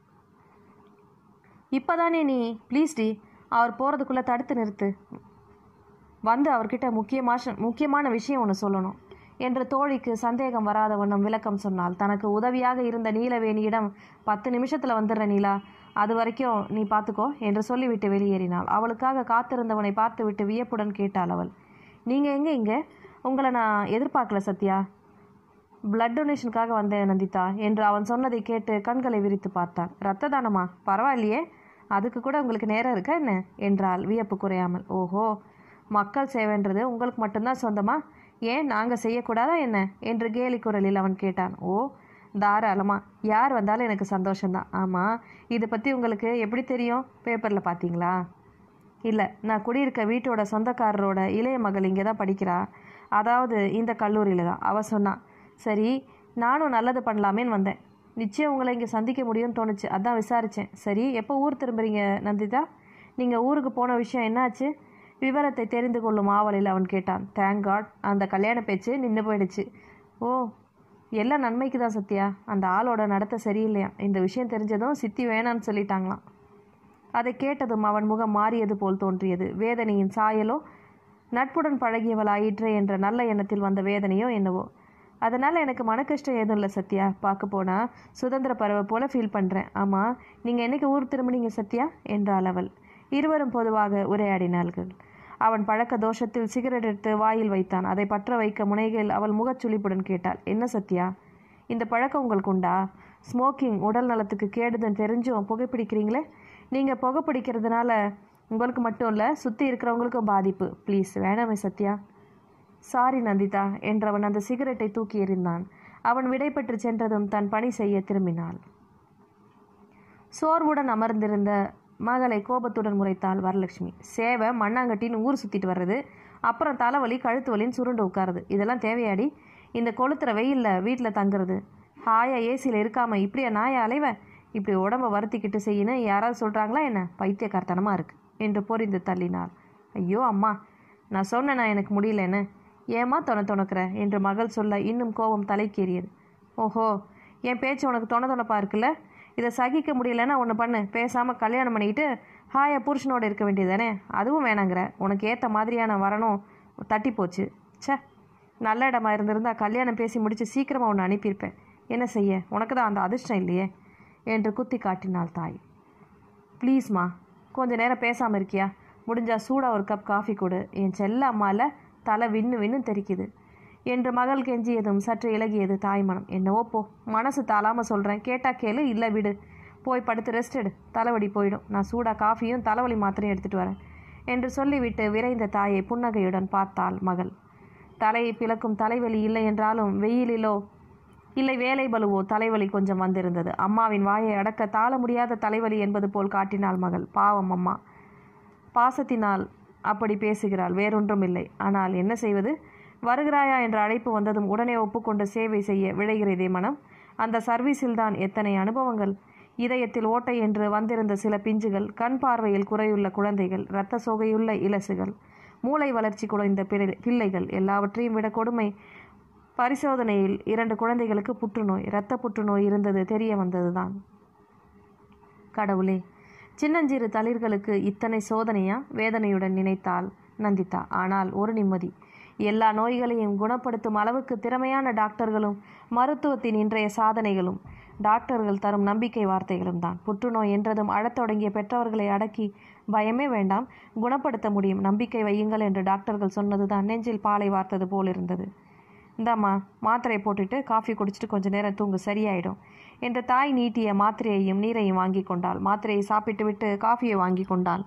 இப்போதானே நீ ப்ளீஸ் டி அவர் போகிறதுக்குள்ளே தடுத்து நிறுத்து வந்து அவர்கிட்ட முக்கியமாக முக்கியமான விஷயம் ஒன்று சொல்லணும் என்று தோழிக்கு சந்தேகம் வராத வண்ணம் விளக்கம் சொன்னாள் தனக்கு உதவியாக இருந்த நீலவேணியிடம் பத்து நிமிஷத்தில் வந்துடுற நீலா அது வரைக்கும் நீ பார்த்துக்கோ என்று சொல்லிவிட்டு வெளியேறினாள் அவளுக்காக காத்திருந்தவனை பார்த்துவிட்டு வியப்புடன் கேட்டாள் அவள் நீங்கள் எங்கே இங்கே உங்களை நான் எதிர்பார்க்கல சத்யா பிளட் டொனேஷனுக்காக வந்தேன் நந்திதா என்று அவன் சொன்னதை கேட்டு கண்களை விரித்து பார்த்தாள் ரத்த தானமா பரவாயில்லையே அதுக்கு கூட உங்களுக்கு நேரம் இருக்கா என்ன என்றாள் வியப்பு குறையாமல் ஓஹோ மக்கள் சேவைன்றது உங்களுக்கு மட்டும்தான் சொந்தமா ஏன் நாங்கள் செய்யக்கூடாதா என்ன என்று கேலி குரலில் அவன் கேட்டான் ஓ தாராளமா யார் வந்தாலும் எனக்கு சந்தோஷம்தான் ஆமாம் இதை பற்றி உங்களுக்கு எப்படி தெரியும் பேப்பரில் பார்த்தீங்களா இல்லை நான் குடியிருக்க வீட்டோட சொந்தக்காரரோட இளைய மகள் இங்கே தான் படிக்கிறா அதாவது இந்த கல்லூரியில் தான் அவள் சொன்னான் சரி நானும் நல்லது பண்ணலாமேன்னு வந்தேன் நிச்சயம் உங்களை இங்கே சந்திக்க முடியும்னு தோணுச்சு அதான் விசாரித்தேன் சரி எப்போ ஊர் திரும்புறீங்க நந்திதா நீங்கள் ஊருக்கு போன விஷயம் என்னாச்சு விவரத்தை தெரிந்து கொள்ளும் ஆவலில் அவன் கேட்டான் தேங்க் காட் அந்த கல்யாண பேச்சு நின்று போயிடுச்சு ஓ எல்லாம் நன்மைக்கு தான் சத்யா அந்த ஆளோட நடத்தை சரியில்லையா இந்த விஷயம் தெரிஞ்சதும் சித்தி வேணான்னு சொல்லிட்டாங்களாம் அதை கேட்டதும் அவன் முகம் மாறியது போல் தோன்றியது வேதனையின் சாயலோ நட்புடன் பழகியவள் ஆயிற்றே என்ற நல்ல எண்ணத்தில் வந்த வேதனையோ என்னவோ அதனால் எனக்கு மன கஷ்டம் எதுவும் இல்லை சத்யா பார்க்க போனால் சுதந்திர பறவை போல ஃபீல் பண்ணுறேன் ஆமாம் நீங்கள் என்னைக்கு ஊர் திரும்பினீங்க சத்யா என்றாள் அவள் இருவரும் பொதுவாக உரையாடினார்கள் அவன் பழக்க தோஷத்தில் சிகரெட் எடுத்து வாயில் வைத்தான் அதை பற்ற வைக்க முனைகையில் அவள் முகச்சுளிப்புடன் கேட்டாள் என்ன சத்யா இந்த பழக்கம் உங்களுக்கு உண்டா ஸ்மோக்கிங் உடல் நலத்துக்கு கேடுதுன்னு தெரிஞ்சும் புகைப்பிடிக்கிறீங்களே நீங்கள் புகைப்பிடிக்கிறதுனால உங்களுக்கு மட்டும் இல்லை சுற்றி இருக்கிறவங்களுக்கும் பாதிப்பு ப்ளீஸ் வேணாமே சத்யா சாரி நந்திதா என்றவன் அந்த சிகரெட்டை தூக்கி எறிந்தான் அவன் விடைபெற்று சென்றதும் தன் பணி செய்ய திரும்பினாள் சோர்வுடன் அமர்ந்திருந்த மகளை கோபத்துடன் முறைத்தாள் வரலட்சுமி சேவை மண்ணாங்கட்டின்னு ஊர் சுற்றிட்டு வர்றது அப்புறம் தலைவலி கழுத்து வலின்னு சுருண்டு உட்காருது இதெல்லாம் தேவையாடி இந்த கொளுத்துற வெயிலில் வீட்டில் தங்குறது ஹாயா ஏசியில் இருக்காமல் இப்படியா நாய அலைவ இப்படி உடம்ப வருத்திக்கிட்டு செய்யணும் யாராவது சொல்கிறாங்களா என்ன பைத்தியக்காரத்தனமாக இருக்கு என்று பொறிந்து தள்ளினாள் ஐயோ அம்மா நான் சொன்னேன் நான் எனக்கு முடியலன்னு ஏமா தொண தொணக்கிற என்று மகள் சொல்ல இன்னும் கோபம் தலைக்கேறியது ஓஹோ என் பேச்சு உனக்கு தொண தொணப்பா இருக்குல்ல இதை சகிக்க முடியலன்னா ஒன்று பண்ணு பேசாமல் கல்யாணம் பண்ணிக்கிட்டு ஹாயா புருஷனோடு இருக்க வேண்டியதானே அதுவும் வேணாங்கிற உனக்கு ஏற்ற மாதிரியான வரணும் தட்டி போச்சு ச்சே நல்ல இடமா இருந்திருந்தா கல்யாணம் பேசி முடித்து சீக்கிரமாக ஒன்று அனுப்பியிருப்பேன் என்ன செய்ய உனக்கு தான் அந்த அதிர்ஷ்டம் இல்லையே என்று குத்தி காட்டினாள் தாய் ப்ளீஸ்மா கொஞ்ச நேரம் பேசாமல் இருக்கியா முடிஞ்சா சூடாக ஒரு கப் காஃபி கொடு என் செல்ல அம்மால தலை விண்ணு விண்ணு தெரிக்குது என்று மகள் கெஞ்சியதும் சற்று இலகியது தாய்மனம் என்னவோ போ மனசு தாளாமல் சொல்கிறேன் கேட்டா கேளு இல்லை விடு போய் படுத்து ரெஸ்ட் எடு தலைவலி போயிடும் நான் சூடாக காஃபியும் தலைவலி மாத்திரையும் எடுத்துகிட்டு வரேன் என்று சொல்லிவிட்டு விரைந்த தாயை புன்னகையுடன் பார்த்தாள் மகள் தலையை பிளக்கும் தலைவலி இல்லை என்றாலும் வெயிலிலோ இல்லை வேலை பலுவோ தலைவலி கொஞ்சம் வந்திருந்தது அம்மாவின் வாயை அடக்க தாழ முடியாத தலைவலி என்பது போல் காட்டினாள் மகள் பாவம் அம்மா பாசத்தினால் அப்படி பேசுகிறாள் வேறொன்றும் இல்லை ஆனால் என்ன செய்வது வருகிறாயா என்ற அழைப்பு வந்ததும் உடனே ஒப்புக்கொண்டு சேவை செய்ய விழைகிறதே மனம் அந்த சர்வீஸில்தான் எத்தனை அனுபவங்கள் இதயத்தில் ஓட்டை என்று வந்திருந்த சில பிஞ்சுகள் கண் பார்வையில் குறையுள்ள குழந்தைகள் இரத்த சோகையுள்ள இலசுகள் மூளை வளர்ச்சி குறைந்த பிள்ளை- பிள்ளைகள் எல்லாவற்றையும் விட கொடுமை பரிசோதனையில் இரண்டு குழந்தைகளுக்கு புற்றுநோய் இரத்த புற்றுநோய் இருந்தது தெரிய வந்ததுதான் கடவுளே சின்னஞ்சிறு தளிர்களுக்கு இத்தனை சோதனையா வேதனையுடன் நினைத்தாள் நந்திதா ஆனால் ஒரு நிம்மதி எல்லா நோய்களையும் குணப்படுத்தும் அளவுக்கு திறமையான டாக்டர்களும் மருத்துவத்தின் இன்றைய சாதனைகளும் டாக்டர்கள் தரும் நம்பிக்கை வார்த்தைகளும் தான் புற்றுநோய் என்றதும் அழத் தொடங்கிய பெற்றவர்களை அடக்கி பயமே வேண்டாம் குணப்படுத்த முடியும் நம்பிக்கை வையுங்கள் என்று டாக்டர்கள் சொன்னதுதான் நெஞ்சில் பாலை வார்த்தது போல் இருந்தது இந்தாம்மா மாத்திரையை போட்டுட்டு காஃபி குடிச்சிட்டு கொஞ்ச நேரம் தூங்கு சரியாயிடும் என்ற தாய் நீட்டிய மாத்திரையையும் நீரையும் வாங்கி கொண்டாள் மாத்திரையை சாப்பிட்டு விட்டு காஃபியை வாங்கி கொண்டாள்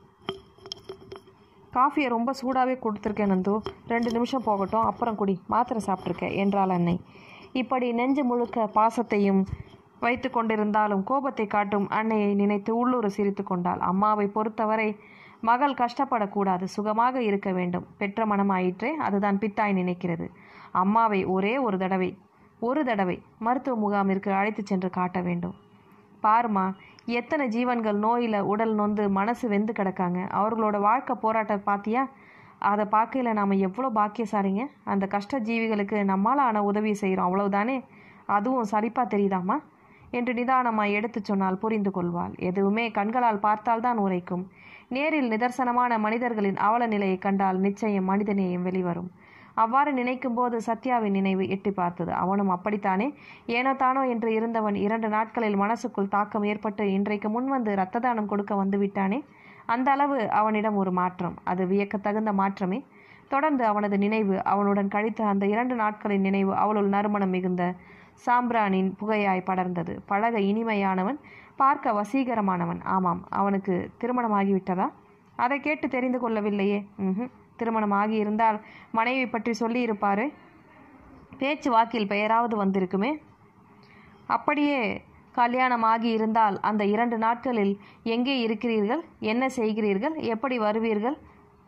காஃபியை ரொம்ப சூடாகவே கொடுத்துருக்கேன் நந்து ரெண்டு நிமிஷம் போகட்டும் அப்புறம் குடி மாத்திரை சாப்பிட்ருக்கேன் என்றாள் அன்னை இப்படி நெஞ்சு முழுக்க பாசத்தையும் வைத்து கொண்டிருந்தாலும் கோபத்தை காட்டும் அன்னையை நினைத்து உள்ளூர சிரித்து கொண்டாள் அம்மாவை பொறுத்தவரை மகள் கஷ்டப்படக்கூடாது சுகமாக இருக்க வேண்டும் பெற்ற மனமாயிற்றே அதுதான் பித்தாய் நினைக்கிறது அம்மாவை ஒரே ஒரு தடவை ஒரு தடவை மருத்துவ முகாமிற்கு அழைத்துச் சென்று காட்ட வேண்டும் பாருமா எத்தனை ஜீவன்கள் நோயில் உடல் நொந்து மனசு வெந்து கிடக்காங்க அவர்களோட வாழ்க்கை போராட்டம் பார்த்தியா அதை பார்க்கையில நாம் எவ்வளோ பாக்கியசாலிங்க அந்த கஷ்ட ஜீவிகளுக்கு நம்மால் ஆன உதவி செய்கிறோம் அவ்வளவுதானே அதுவும் சலிப்பாக தெரியுதாம்மா என்று நிதானமாய் எடுத்துச் சொன்னால் புரிந்து கொள்வாள் எதுவுமே கண்களால் பார்த்தால்தான் உரைக்கும் நேரில் நிதர்சனமான மனிதர்களின் அவல நிலையை கண்டால் நிச்சயம் மனிதநேயம் வெளிவரும் அவ்வாறு நினைக்கும் போது சத்யாவின் நினைவு எட்டி பார்த்தது அவனும் அப்படித்தானே ஏனோ தானோ என்று இருந்தவன் இரண்டு நாட்களில் மனசுக்குள் தாக்கம் ஏற்பட்டு இன்றைக்கு முன்வந்து இரத்த தானம் கொடுக்க வந்து விட்டானே அந்த அளவு அவனிடம் ஒரு மாற்றம் அது வியக்கத்தகுந்த மாற்றமே தொடர்ந்து அவனது நினைவு அவனுடன் கழித்த அந்த இரண்டு நாட்களின் நினைவு அவளுள் நறுமணம் மிகுந்த சாம்பிரானின் புகையாய் படர்ந்தது பழக இனிமையானவன் பார்க்க வசீகரமானவன் ஆமாம் அவனுக்கு திருமணமாகிவிட்டதா அதை கேட்டு தெரிந்து கொள்ளவில்லையே ம்ஹும். திருமணம் ஆகியிருந்தால் மனைவி பற்றி சொல்லி இருப்பாரு பேச்சு வாக்கில் பெயராவது வந்திருக்குமே அப்படியே கல்யாணம் ஆகி இருந்தால் அந்த இரண்டு நாட்களில் எங்கே இருக்கிறீர்கள் என்ன செய்கிறீர்கள் எப்படி வருவீர்கள்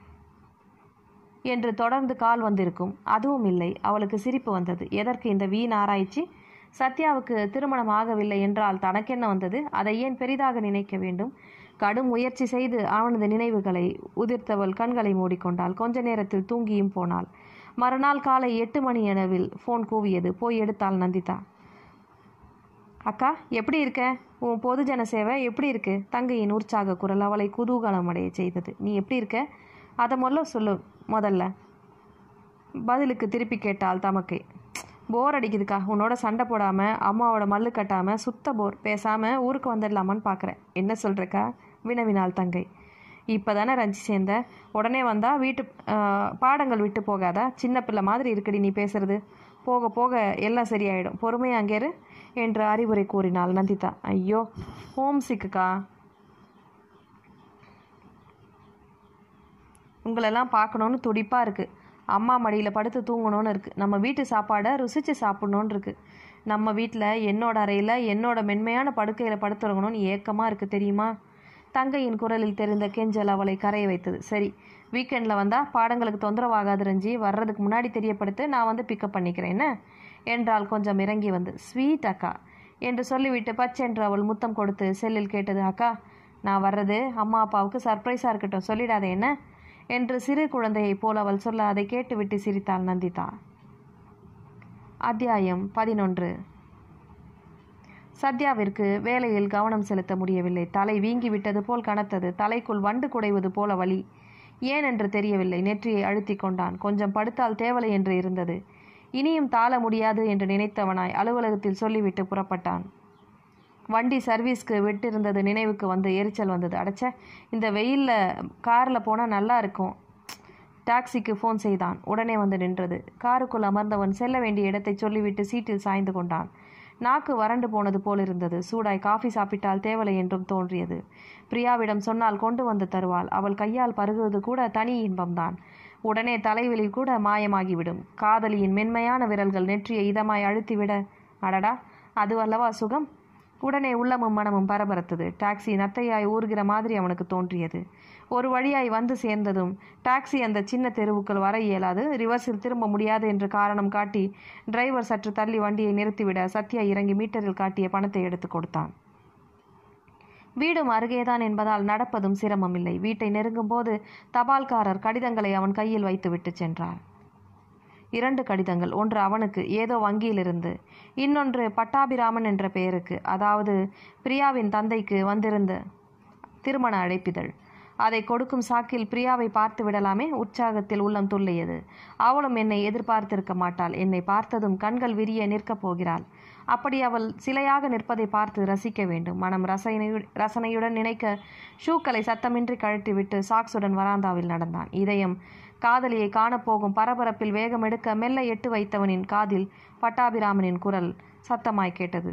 என்று தொடர்ந்து கால் வந்திருக்கும் அதுவும் இல்லை அவளுக்கு சிரிப்பு வந்தது எதற்கு இந்த வீண் ஆராய்ச்சி சத்யாவுக்கு திருமணம் ஆகவில்லை என்றால் தனக்கென்ன வந்தது அதை ஏன் பெரிதாக நினைக்க வேண்டும் கடும் முயற்சி செய்து அவனது நினைவுகளை உதிர்த்தவள் கண்களை மூடிக்கொண்டாள் கொஞ்ச நேரத்தில் தூங்கியும் போனாள் மறுநாள் காலை எட்டு மணி அளவில் ஃபோன் கூவியது போய் எடுத்தாள் நந்திதா அக்கா எப்படி இருக்க உன் பொதுஜன சேவை எப்படி இருக்கு தங்கையின் உற்சாக குரல் அவளை குதூகலம் அடைய செய்தது நீ எப்படி இருக்க அதை முதல்ல சொல்லு முதல்ல பதிலுக்கு திருப்பி கேட்டாள் தமக்கை போர் அடிக்குதுக்கா உன்னோட சண்டை போடாமல் அம்மாவோட மல்லு கட்டாமல் சுத்த போர் பேசாமல் ஊருக்கு வந்துடலாமான்னு பார்க்குறேன் என்ன சொல்கிறக்கா வினவினாள் தங்கை இப்போ தானே ரஞ்சி சேர்ந்த உடனே வந்தால் வீட்டு ஆஹ், பாடங்கள் விட்டு போகாதா சின்ன பிள்ளை மாதிரி இருக்குடி நீ பேசுறது போக போக எல்லாம் சரியாயிடும் பொறுமையா அங்கே இரு என்று அறிவுரை கூறினாள் நந்திதா ஐயோ ஹோம் சிக்குக்கா உங்களெல்லாம் பார்க்கணுன்னு துடிப்பாக இருக்குது அம்மா மடியில் படுத்து தூங்கணும்னு இருக்குது நம்ம வீட்டு சாப்பாடை ருசித்து சாப்பிட்ணுன்னு இருக்குது நம்ம வீட்டில் என்னோட அறையில் என்னோட மென்மையான படுக்கையில் படுத்துறங்கணும்னு ஏக்கமாக இருக்குது தெரியுமா தங்கையின் குரலில் தெரிந்த கெஞ்சல் அவளை கரைய வைத்தது சரி வீக்கெண்டில் வந்தால் பாடங்களுக்கு தொந்தரவாகாது ரஞ்சி வர்றதுக்கு முன்னாடி தெரியப்படுத்து நான் வந்து பிக்கப் பண்ணிக்கிறேன் என்ன என்றால் கொஞ்சம் இறங்கி வந்து ஸ்வீட் அக்கா என்று சொல்லிவிட்டு பச்சென்று அவள் முத்தம் கொடுத்து செல்லில் கேட்டது அக்கா நான் வர்றது அம்மா அப்பாவுக்கு சர்ப்ரைஸாக இருக்கட்டும் சொல்லிடாதே என்ன என்று சிறு குழந்தையைப் போல் அவள் சொல்ல அதை கேட்டுவிட்டு சிரித்தாள் நந்திதா அத்தியாயம் பதினொன்று சத்யாவிற்கு வேலையில் கவனம் செலுத்த முடியவில்லை தலை வீங்கி விட்டது போல் கனத்தது தலைக்குள் வண்டு குடைவது போல வலி ஏன் என்று தெரியவில்லை நெற்றியை அழுத்தி கொண்டான் கொஞ்சம் படுத்தால் தேவலை என்று இருந்தது இனியும் தாள முடியாது என்று நினைத்தவனாய் அலுவலகத்தில் சொல்லிவிட்டு புறப்பட்டான் வண்டி சர்வீஸ்க்கு விட்டிருந்தது நினைவுக்கு வந்து எரிச்சல் வந்தது அடைச்ச இந்த வெயிலில் காரில் போனால் நல்லா இருக்கும் டாக்ஸிக்கு ஃபோன் செய்தான் உடனே வந்து நின்றது காருக்குள் அமர்ந்தவன் செல்ல வேண்டிய இடத்தை சொல்லிவிட்டு சீட்டில் சாய்ந்து கொண்டான் நாக்கு வறண்டு போனது போல் இருந்தது சூடாய் காஃபி சாப்பிட்டால் தேவலை என்றும் தோன்றியது பிரியாவிடம் சொன்னால் கொண்டு வந்து தருவாள் அவள் கையால் பருகுவது கூட தனி இன்பம்தான் உடனே தலைவலி கூட மாயமாகிவிடும் காதலியின் மென்மையான விரல்கள் நெற்றியை இதமாய் அழுத்திவிட அடடா அது அல்லவா சுகம் உடனே உள்ளமும் மனமும் பரபரத்தது டாக்ஸி நத்தையாய் ஊறுகிற மாதிரி அவனுக்கு தோன்றியது ஒரு வழியாய் வந்து சேர்ந்ததும் டாக்ஸி அந்த சின்ன தெருவுக்குள் வர இயலாது ரிவர்ஸில் திரும்ப முடியாது என்று காரணம் காட்டி டிரைவர் சற்று தள்ளி வண்டியை நிறுத்திவிட சத்யா இறங்கி மீட்டரில் காட்டிய பணத்தை எடுத்து கொடுத்தான் வீடும் அருகேதான் என்பதால் நடப்பதும் சிரமமில்லை வீட்டை நெருங்கும் போது தபால்காரர் கடிதங்களை அவன் கையில் வைத்துவிட்டு சென்றார் இரண்டு கடிதங்கள் ஒன்று அவனுக்கு ஏதோ வங்கியிலிருந்து இன்னொன்று பட்டாபிராமன் என்ற பெயருக்கு அதாவது பிரியாவின் தந்தைக்கு வந்திருந்த திருமண அழைப்பிதழ் அதை கொடுக்கும் சாக்கில் பிரியாவை பார்த்து விடலாமே உற்சாகத்தில் உள்ளம் துள்ளியது அவளும் என்னை எதிர்பார்த்திருக்க மாட்டாள் என்னை பார்த்ததும் கண்கள் விரிய நிற்கப் போகிறாள் அப்படி அவள் சிலையாக நிற்பதை பார்த்து ரசிக்க வேண்டும் மனம் ரசனையு ரசனையுடன் நினைக்க ஷூக்களை சத்தமின்றி கழட்டிவிட்டு சாக்ஸுடன் வராந்தாவில் நடந்தான் இதயம் காதலியை காணப்போகும் பரபரப்பில் வேகம் எடுக்க மெல்ல எட்டு வைத்தவனின் காதில் பட்டாபிராமனின் குரல் சத்தமாய் கேட்டது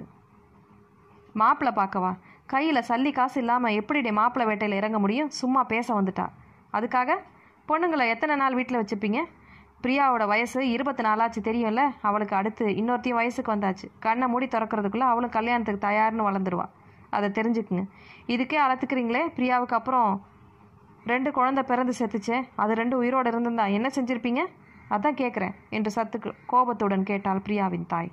மாப்பிள்ளை பார்க்கவா கையில் சல்லி காசு இல்லாமல் எப்படிடி மாப்பிள்ளை வேட்டையில் இறங்க முடியும் சும்மா பேச வந்துட்டா அதுக்காக பொண்ணுங்களை எத்தனை நாள் வீட்டில் வச்சுப்பீங்க பிரியாவோட வயசு இருபத்தி நாலாச்சு தெரியும்ல அவளுக்கு அடுத்து இன்னொருத்தையும் வயசுக்கு வந்தாச்சு கண்ணை மூடி திறக்கிறதுக்குள்ளே அவளும் கல்யாணத்துக்கு தயார்னு வளர்ந்துருவா அதை தெரிஞ்சுக்குங்க இதுக்கே அலத்துக்கிறீங்களே பிரியாவுக்கு அப்புறம் ரெண்டு குழந்தை பிறந்து செத்துச்சே அது ரெண்டு உயிரோடு இருந்திருந்தா என்ன செஞ்சிருப்பீங்க அதான் கேட்குறேன் என்று சத்து கோபத்துடன் கேட்டாள் பிரியாவின் தாய்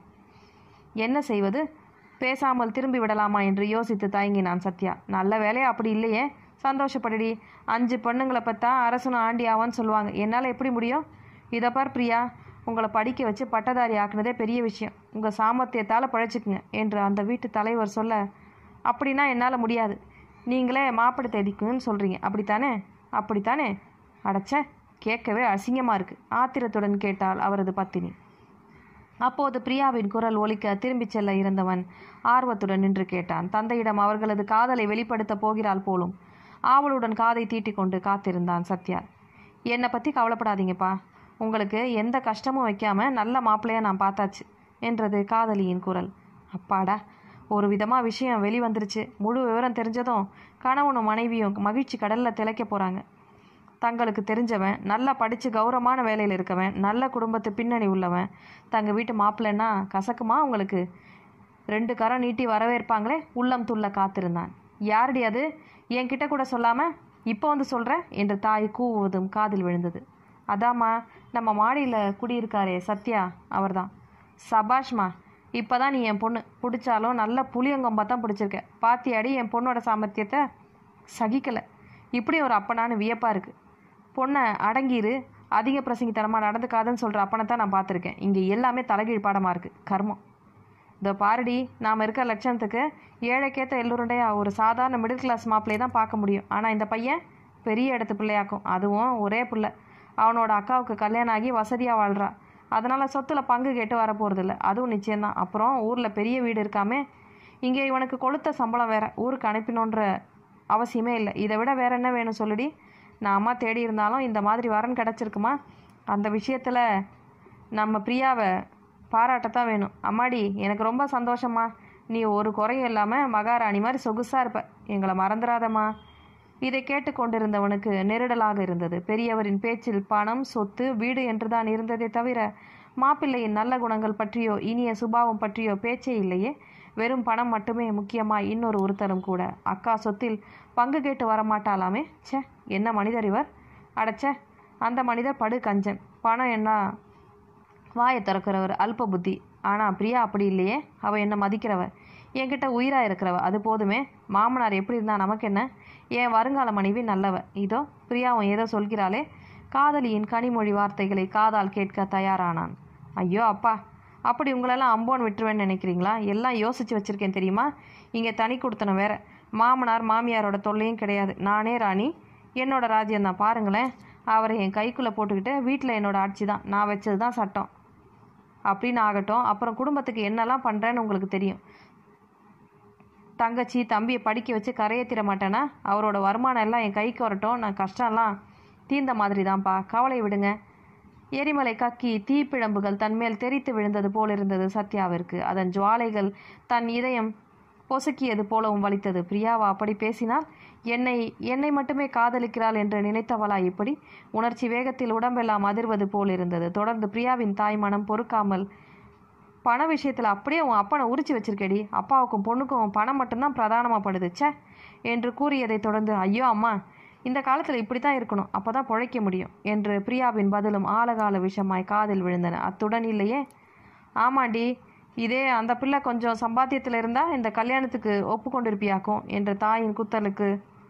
என்ன செய்வது பேசாமல் திரும்பி விடலாமா என்று யோசித்து தயங்கினான் சத்யா நல்ல வேலையா அப்படி இல்லையே சந்தோஷப்படுடி அஞ்சு பொண்ணுங்களை பார்த்தா அரசனும் ஆண்டி ஆவான்னு சொல்லுவாங்க என்னால் எப்படி முடியும் இதை பார் பிரியா உங்களை படிக்க வச்சு பட்டதாரி ஆக்குனதே பெரிய விஷயம் உங்கள் சாமர்த்தியத்தால் பழைச்சிக்குங்க என்று அந்த வீட்டு தலைவர் சொல்ல அப்படின்னா என்னால் முடியாது நீங்களே மாப்பிள்ளை தேதிக்குன்னு சொல்கிறீங்க அப்படித்தானே அப்படித்தானே அடைச்ச கேட்கவே அசிங்கமாக இருக்கு ஆத்திரத்துடன் கேட்டாள் அவரது பத்தினி அப்போது பிரியாவின் குரல் ஒலிக்க திரும்பிச் செல்ல இருந்தவன் ஆர்வத்துடன் நின்று கேட்டான் தந்தையிடம் அவர்களது காதலை வெளிப்படுத்தப் போகிறாள் போலும் ஆவலுடன் காதை தீட்டிக் கொண்டு காத்திருந்தான் சத்யா என்னை பற்றி கவலைப்படாதீங்கப்பா உங்களுக்கு எந்த கஷ்டமும் வைக்காம நல்ல மாப்பிள்ளையா நான் பார்த்தாச்சு என்றது காதலியின் குரல் அப்பாடா ஒரு விதமாக விஷயம் வெளிவந்துருச்சு முழு விவரம் தெரிஞ்சதும் கணவனும் மனைவியும் மகிழ்ச்சி கடலில் திளைக்க போகிறாங்க தங்களுக்கு தெரிஞ்சவன் நல்லா படித்து கௌரவமான வேலையில் இருக்கவன் நல்ல குடும்பத்து பின்னணி உள்ளவன் தங்க வீட்டு மாப்பிள்ளைன்னா கசக்குமா உங்களுக்கு ரெண்டு கரம் நீட்டி வரவேற்பாங்களே உள்ளம் துள்ள காத்திருந்தான் யாரடி அது என்கிட்ட கூட சொல்லாமல் இப்போ வந்து சொல்கிற என்று தாய் கூவுவதும் காதில் விழுந்தது அதாம்மா நம்ம மாடியில் குடியிருக்காரே சத்யா அவர்தான் சபாஷ்மா இப்போ தான் நீ என் பொண்ணு பிடிச்சாலும் நல்ல புளியங்கொம்பா தான் பிடிச்சிருக்க பாத்தியாடி என் பொண்ணோட சாமர்த்தியத்தை சகிக்கலை இப்படி ஒரு அப்பனான்னு வியப்பாக இருக்குது பொண்ணை அடங்கிரு அதிக பிரசங்கித்தனமாக நடந்துக்காதுன்னு சொல்கிற அப்பனை தான் நான் பார்த்துருக்கேன் இங்கே எல்லாமே தலைகீழ் பாடமாக இருக்குது கர்மம் இதோ பாருடி நாம் இருக்க லட்சணத்துக்கு ஏழைக்கேற்ற எல்லோருடைய ஒரு சாதாரண மிடில் கிளாஸ் மாப்பிள்ளையை தான் பார்க்க முடியும் ஆனால் இந்த பையன் பெரிய இடத்து பிள்ளையாக்கும் அதுவும் ஒரே பிள்ளை அவனோட அக்காவுக்கு கல்யாணம் ஆகி வசதியாக வாழ்றா அதனால் சொத்தில் பங்கு கேட்டு வர போகிறதில்ல அதுவும் நிச்சயம்தான் அப்புறம் ஊரில் பெரிய வீடு இருக்காமே இங்கே இவனுக்கு கொளுத்த சம்பளம் வேற ஊருக்கு அனுப்பினோன்ற அவசியமே இல்லை இதை விட வேற என்ன வேணும் சொல்லுடி நான் அம்மா தேடி இருந்தாலும் இந்த மாதிரி வரன் கிடச்சிருக்குமா அந்த விஷயத்தில் நம்ம பிரியாவை பாராட்டத்தான் வேணும் அம்மாடி எனக்கு ரொம்ப சந்தோஷம்மா நீ ஒரு குறையும் இல்லாமல் மகாராணி மாதிரி சொகுசாக இருப்ப எங்களை மறந்துடாதம்மா இதை கேட்டுக்கொண்டிருந்தவனுக்கு நெருடலாக இருந்தது பெரியவரின் பேச்சில் பணம் சொத்து வீடு என்றுதான் இருந்ததே தவிர மாப்பிள்ளையின் நல்ல குணங்கள் பற்றியோ இனிய சுபாவம் பற்றியோ பேச்சே இல்லையே வெறும் பணம் மட்டுமே முக்கியமாய் இன்னொரு ஒருத்தரும் கூட அக்கா சொத்தில் பங்கு கேட்டு வரமாட்டாளாமே ச்சே என்ன மனிதர் இவர் அடச்சே அந்த மனிதர் படு கஞ்சன் பணம் என்ன வாயை திறக்கிறவர் அல்ப புத்தி ஆனால் பிரியா அப்படி இல்லையே அவள் என்னை மதிக்கிறவ என்கிட்ட உயிராக இருக்கிறவ அது போதுமே மாமனார் எப்படி இருந்தா நமக்கு என்ன என் வருங்கால மனைவி நல்லவ இதோ பிரியாவும் ஏதோ சொல்கிறாளே காதலியின் கனிமொழி வார்த்தைகளை காதால் கேட்க தயாரானான் ஐயோ அப்பா அப்படி உங்களெல்லாம் அம்போன் விட்டுருவேன்னு நினைக்கிறீங்களா எல்லாம் யோசித்து வச்சுருக்கேன் தெரியுமா இங்கே தனி கொடுத்தன வேற மாமனார் மாமியாரோட தொல்லையும் கிடையாது நானே ராணி என்னோட ராஜ்யம் தான் பாருங்களேன் அவரை என் கைக்குள்ளே போட்டுக்கிட்டு வீட்டில் என்னோட ஆட்சி தான் நான் வச்சது தான் சட்டம் அப்படின்னு ஆகட்டும் அப்புறம் குடும்பத்துக்கு என்னெல்லாம் பண்ணுறேன்னு உங்களுக்கு தெரியும் தங்கச்சி தம்பியை படிக்க வச்சு கரையை தீர மாட்டேனா அவரோட வருமானம் எல்லாம் என் கைக்கு வரட்டும் நான் கஷ்டம்லாம் தீர்ந்த மாதிரி தான்ப்பா கவலை விடுங்க எரிமலை கக்கி தீப்பிழம்புகள் தன்மேல் தெரித்து விழுந்தது போல் இருந்தது சத்யாவிற்கு அதன் ஜுவாலைகள் தன் இதயம் பொசுக்கியது போலவும் வலித்தது பிரியாவா அப்படி பேசினால் என்னை என்னை மட்டுமே காதலிக்கிறாள் என்று நினைத்தவளா இப்படி உணர்ச்சி வேகத்தில் உடம்பெல்லாம் அதிர்வது போல் இருந்தது தொடர்ந்து பிரியாவின் தாய் மனம் பொறுக்காமல் பண விஷயத்தில் அப்படியே உன் அப்பனை உரிச்சு வச்சிருக்கேடி அப்பாவுக்கும் பொண்ணுக்கும் பணம் மட்டும்தான் பிரதானமாக படுது ச்சே என்று கூறியதை தொடர்ந்து ஐயோ அம்மா இந்த காலத்தில் இப்படி தான் இருக்கணும் அப்போ தான் பிழைக்க முடியும் என்று பிரியாவின் பதிலும் ஆழகால விஷமாய் காதில் விழுந்தன அத்துடன் இல்லையே ஆமாண்டி இதே அந்த பிள்ளை கொஞ்சம் சம்பாத்தியத்தில் இருந்தால் இந்த கல்யாணத்துக்கு ஒப்புக்கொண்டிருப்பியாக்கும் என்ற தாயின் குத்தலுக்கு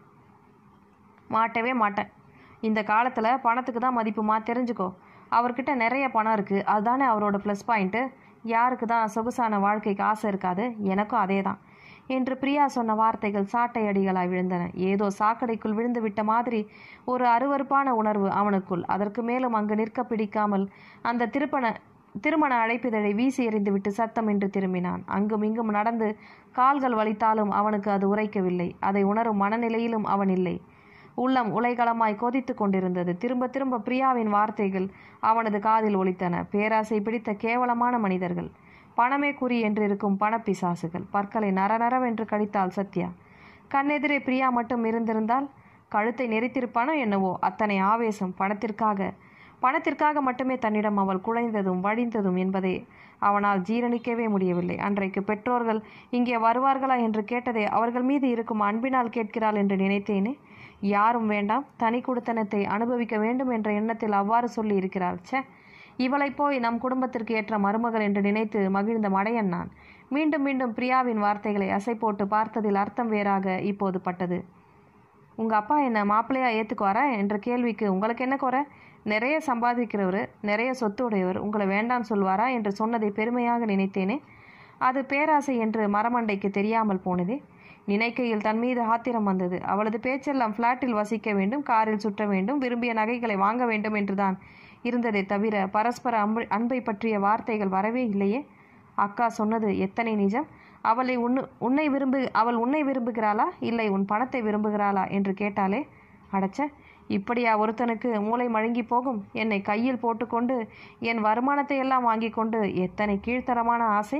மாட்டவே மாட்டேன் இந்த காலத்தில் பணத்துக்கு தான் மதிப்புமா தெரிஞ்சுக்கோ அவர்கிட்ட நிறைய பணம் இருக்குது அதுதானே அவரோட ப்ளஸ் பாயிண்ட்டு யாருக்கு தான் சொகுசான வாழ்க்கைக்கு ஆசை இருக்காது எனக்கும் அதே தான் என்று பிரியா சொன்ன வார்த்தைகள் சாட்டை அடிகளாய் விழுந்தன ஏதோ சாக்கடைக்குள் விழுந்து விட்ட மாதிரி ஒரு அருவருப்பான உணர்வு அவனுக்குள் அதற்கு மேலும் அங்கு நிற்க பிடிக்காமல் அந்த திருப்பண திருமண அழைப்பிதழை வீசி எறிந்துவிட்டு சத்தமின்றி திரும்பினான் அங்கும் இங்கும் நடந்து கால்கள் வலித்தாலும் அவனுக்கு அது உரைக்கவில்லை அதை உணரும் மனநிலையிலும் அவன் இல்லை உள்ளம் உலைகளமாய் கொதித்து கொண்டிருந்தது திரும்ப திரும்ப பிரியாவின் வார்த்தைகள் அவனது காதில் ஒலித்தன பேராசை பிடித்த கேவலமான மனிதர்கள் பணமே குறி என்றிருக்கும் பணப்பிசாசுகள் பற்களை நரநரவென்று கடித்தாள் சத்யா கண்ணெதிரே பிரியா மட்டும் இருந்திருந்தால் கழுத்தை நெரித்திருப்பானோ என்னவோ அத்தனை ஆவேசம் பணத்திற்காக பணத்திற்காக மட்டுமே தன்னிடம் அவள் குழைந்ததும் வழிந்ததும் என்பதை அவனால் ஜீரணிக்கவே முடியவில்லை அன்றைக்கு பெற்றோர்கள் இங்கே வருவார்களா என்று கேட்டதை அவர்கள் மீது இருக்கும் அன்பினால் கேட்கிறாள் என்று நினைத்தேனே யாரும் வேண்டாம் தனி குடுத்தனத்தை அனுபவிக்க வேண்டும் என்ற எண்ணத்தில் அவ்வாறு சொல்லி இருக்கிறாள் ச்சே இவளை போய் நம் குடும்பத்திற்கு ஏற்ற மருமகள் என்று நினைத்து மகிழ்ந்த மடையன் நான் மீண்டும் மீண்டும் பிரியாவின் வார்த்தைகளை அசை போட்டு பார்த்ததில் அர்த்தம் வேறாக இப்போது பட்டது உங்கள் அப்பா என்ன மாப்பிள்ளையா ஏற்றுக்குவாரா என்ற கேள்விக்கு உங்களுக்கு என்ன குறை நிறைய சம்பாதிக்கிறவர் நிறைய சொத்து உடையவர் உங்களை வேண்டான்னு சொல்வாரா என்று சொன்னதை பெருமையாக நினைத்தேனே அது பேராசை என்று மரமண்டைக்கு தெரியாமல் போனதே நினைக்கையில் தன் மீது ஆத்திரம் வந்தது அவளது பேச்செல்லாம் ஃப்ளாட்டில் வசிக்க வேண்டும் காரில் சுற்ற வேண்டும் விரும்பிய நகைகளை வாங்க வேண்டும் என்றுதான் இருந்ததே தவிர பரஸ்பர அன்பு அன்பை பற்றிய வார்த்தைகள் வரவே இல்லையே அக்கா சொன்னது எத்தனை நிஜம் அவளை உன்னு உன்னை விரும்பு அவள் உன்னை விரும்புகிறாளா இல்லை உன் பணத்தை விரும்புகிறாளா என்று கேட்டாலே அடச்ச இப்படியா ஒருத்தனுக்கு மூளை மழுங்கி போகும் என்னை கையில் போட்டுக்கொண்டு என் வருமானத்தை எல்லாம் வாங்கி கொண்டு எத்தனை கீழ்த்தரமான ஆசை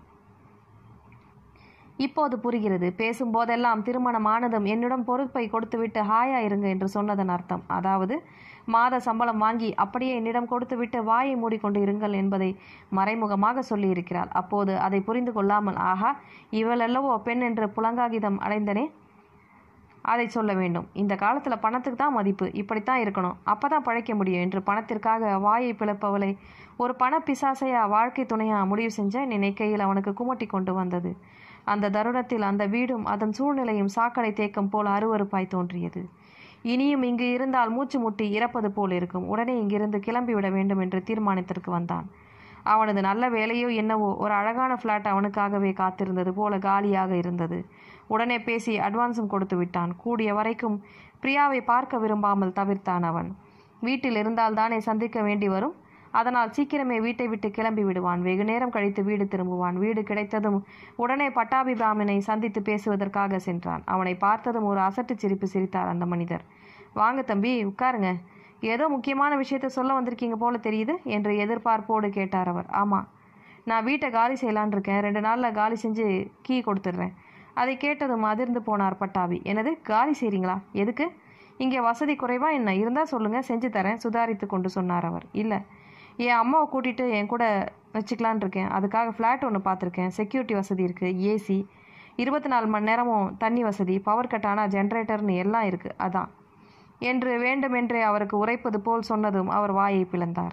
இப்போது புரிகிறது பேசும்போதெல்லாம் திருமணம் ஆனதும் என்னிடம் பொறுப்பை கொடுத்துவிட்டு ஹாயா இருங்க என்று சொன்னதன் அர்த்தம் அதாவது மாத சம்பளம் வாங்கி அப்படியே என்னிடம் கொடுத்துவிட்டு வாயை மூடிக்கொண்டு இருங்கள் என்பதை மறைமுகமாக சொல்லியிருக்கிறாள் அப்போது அதை புரிந்து கொள்ளாமல் ஆஹா இவளல்லவோ பெண் என்று புலங்காகிதம் அடைந்தனே அதை சொல்ல வேண்டும் இந்த காலத்தில் பணத்துக்கு தான் மதிப்பு இப்படித்தான் இருக்கணும் அப்போ தான் பழைக்க முடியும் என்று பணத்திற்காக வாயை பிளப்பவளை ஒரு பண பிசாசையா வாழ்க்கை துணையா முடிவு செஞ்ச நினைக்கையில் அவனுக்கு குமட்டி கொண்டு வந்தது அந்த தருணத்தில் அந்த வீடும் அதன் சூழ்நிலையும் சாக்கடை தேக்கம் போல் அருவருப்பாய் தோன்றியது இனியும் இங்கு இருந்தால் மூச்சு முட்டி இறப்பது போல் இருக்கும் உடனே இங்கிருந்து கிளம்பிவிட வேண்டும் என்று தீர்மானத்திற்கு வந்தான் அவனது நல்ல வேலையோ என்னவோ ஒரு அழகான ஃப்ளாட் அவனுக்காகவே காத்திருந்தது போல காலியாக இருந்தது உடனே பேசி அட்வான்ஸும் கொடுத்து விட்டான் கூடிய வரைக்கும் பிரியாவை பார்க்க விரும்பாமல் தவிர்த்தான் அவன் வீட்டில் இருந்தால் தானே சந்திக்க வேண்டி வரும் அதனால் சீக்கிரமே வீட்டை விட்டு கிளம்பி விடுவான் வெகு நேரம் கழித்து வீடு திரும்புவான் வீடு கிடைத்ததும் உடனே பட்டாபி பிராமணை சந்தித்து பேசுவதற்காக சென்றான் அவனை பார்த்ததும் ஒரு அசட்டு சிரிப்பு சிரித்தார் அந்த மனிதர் வாங்க தம்பி உட்காருங்க ஏதோ முக்கியமான விஷயத்த சொல்ல வந்திருக்கீங்க போல தெரியுது என்று எதிர்பார்ப்போடு கேட்டார் அவர் ஆமாம் நான் வீட்டை காலி செய்யலான் இருக்கேன் ரெண்டு நாளில் காலி செஞ்சு கீ கொடுத்துட்றேன் அதை கேட்டதும் அதிர்ந்து போனார் பட்டாபி எனது காலி செய்கிறீங்களா எதுக்கு இங்கே வசதி குறைவா என்ன இருந்தால் சொல்லுங்கள் செஞ்சு தரேன் சுதாரித்து கொண்டு சொன்னார் அவர் இல்லை என் அம்மாவை கூட்டிகிட்டு என் கூட வச்சுக்கலான் இருக்கேன் அதுக்காக ஃப்ளாட் ஒன்று பார்த்துருக்கேன் செக்யூரிட்டி வசதி இருக்குது ஏசி இருபத்தி நாலு மணி நேரமும் தண்ணி வசதி பவர் கட் ஆனால் ஜென்ரேட்டர்னு எல்லாம் இருக்குது அதான் என்று வேண்டுமென்றே அவருக்கு உரைப்பது போல் சொன்னதும் அவர் வாயை பிளந்தார்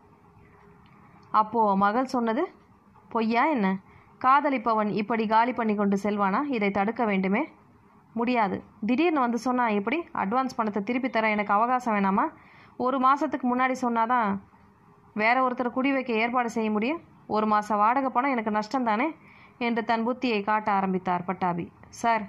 அப்போ மகள் சொன்னது பொய்யா என்ன காதலிப்பவன் இப்படி காலி பண்ணி கொண்டு செல்வானா இதை தடுக்க வேண்டுமே முடியாது திடீர்னு வந்து சொன்னா எப்படி அட்வான்ஸ் பணத்தை திருப்பி தர எனக்கு அவகாசம் வேணாமா ஒரு மாதத்துக்கு முன்னாடி சொன்னாதான் வேற ஒருத்தரை குடி வைக்க ஏற்பாடு செய்ய முடியும் ஒரு மாதம் வாடகை பணம் எனக்கு நஷ்டம் தானே என்று தன் புத்தியை காட்ட ஆரம்பித்தார் பட்டாபி சார்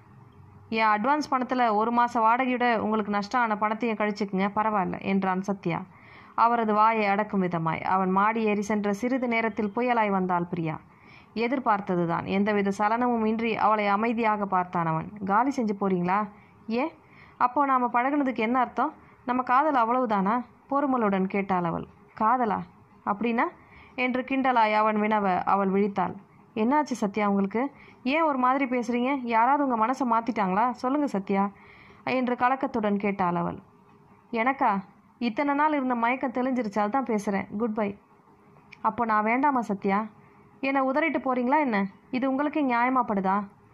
என் அட்வான்ஸ் பணத்தில் ஒரு மாத வாடகையோட உங்களுக்கு நஷ்டம் ஆன பணத்தையும் கழிச்சுக்குங்க பரவாயில்ல என்றான் சத்யா அவரது வாயை அடக்கும் விதமாய் அவன் மாடி ஏறி சென்ற சிறிது நேரத்தில் புயலாய் வந்தாள் பிரியா எதிர்பார்த்ததுதான் எந்தவித சலனமும் இன்றி அவளை அமைதியாக பார்த்தான் அவன் காலி செஞ்சு போறீங்களா ஏன் அப்போ நாம் பழகுனதுக்கு என்ன அர்த்தம் நம்ம காதல் அவ்வளவுதானா பொறுமலுடன் கேட்டாள் அவள் காதலா அப்படின்னா என்று கிண்டலாய் அவன் வினவ அவள் விழித்தாள் என்னாச்சு சத்யா உங்களுக்கு ஏன் ஒரு மாதிரி பேசுறீங்க யாராவது உங்கள் மனசை மாற்றிட்டாங்களா சொல்லுங்க சத்யா என்று கலக்கத்துடன் கேட்டாள் அவள் எனக்கா இத்தனை நாள் இருந்த மயக்கம் தெளிஞ்சிருச்சு அதுதான் பேசுகிறேன் குட் பை அப்போ நான் வேண்டாமா சத்யா என்னை உதறிட்டு போறீங்களா என்ன இது உங்களுக்கு நியாயமாப்படுதா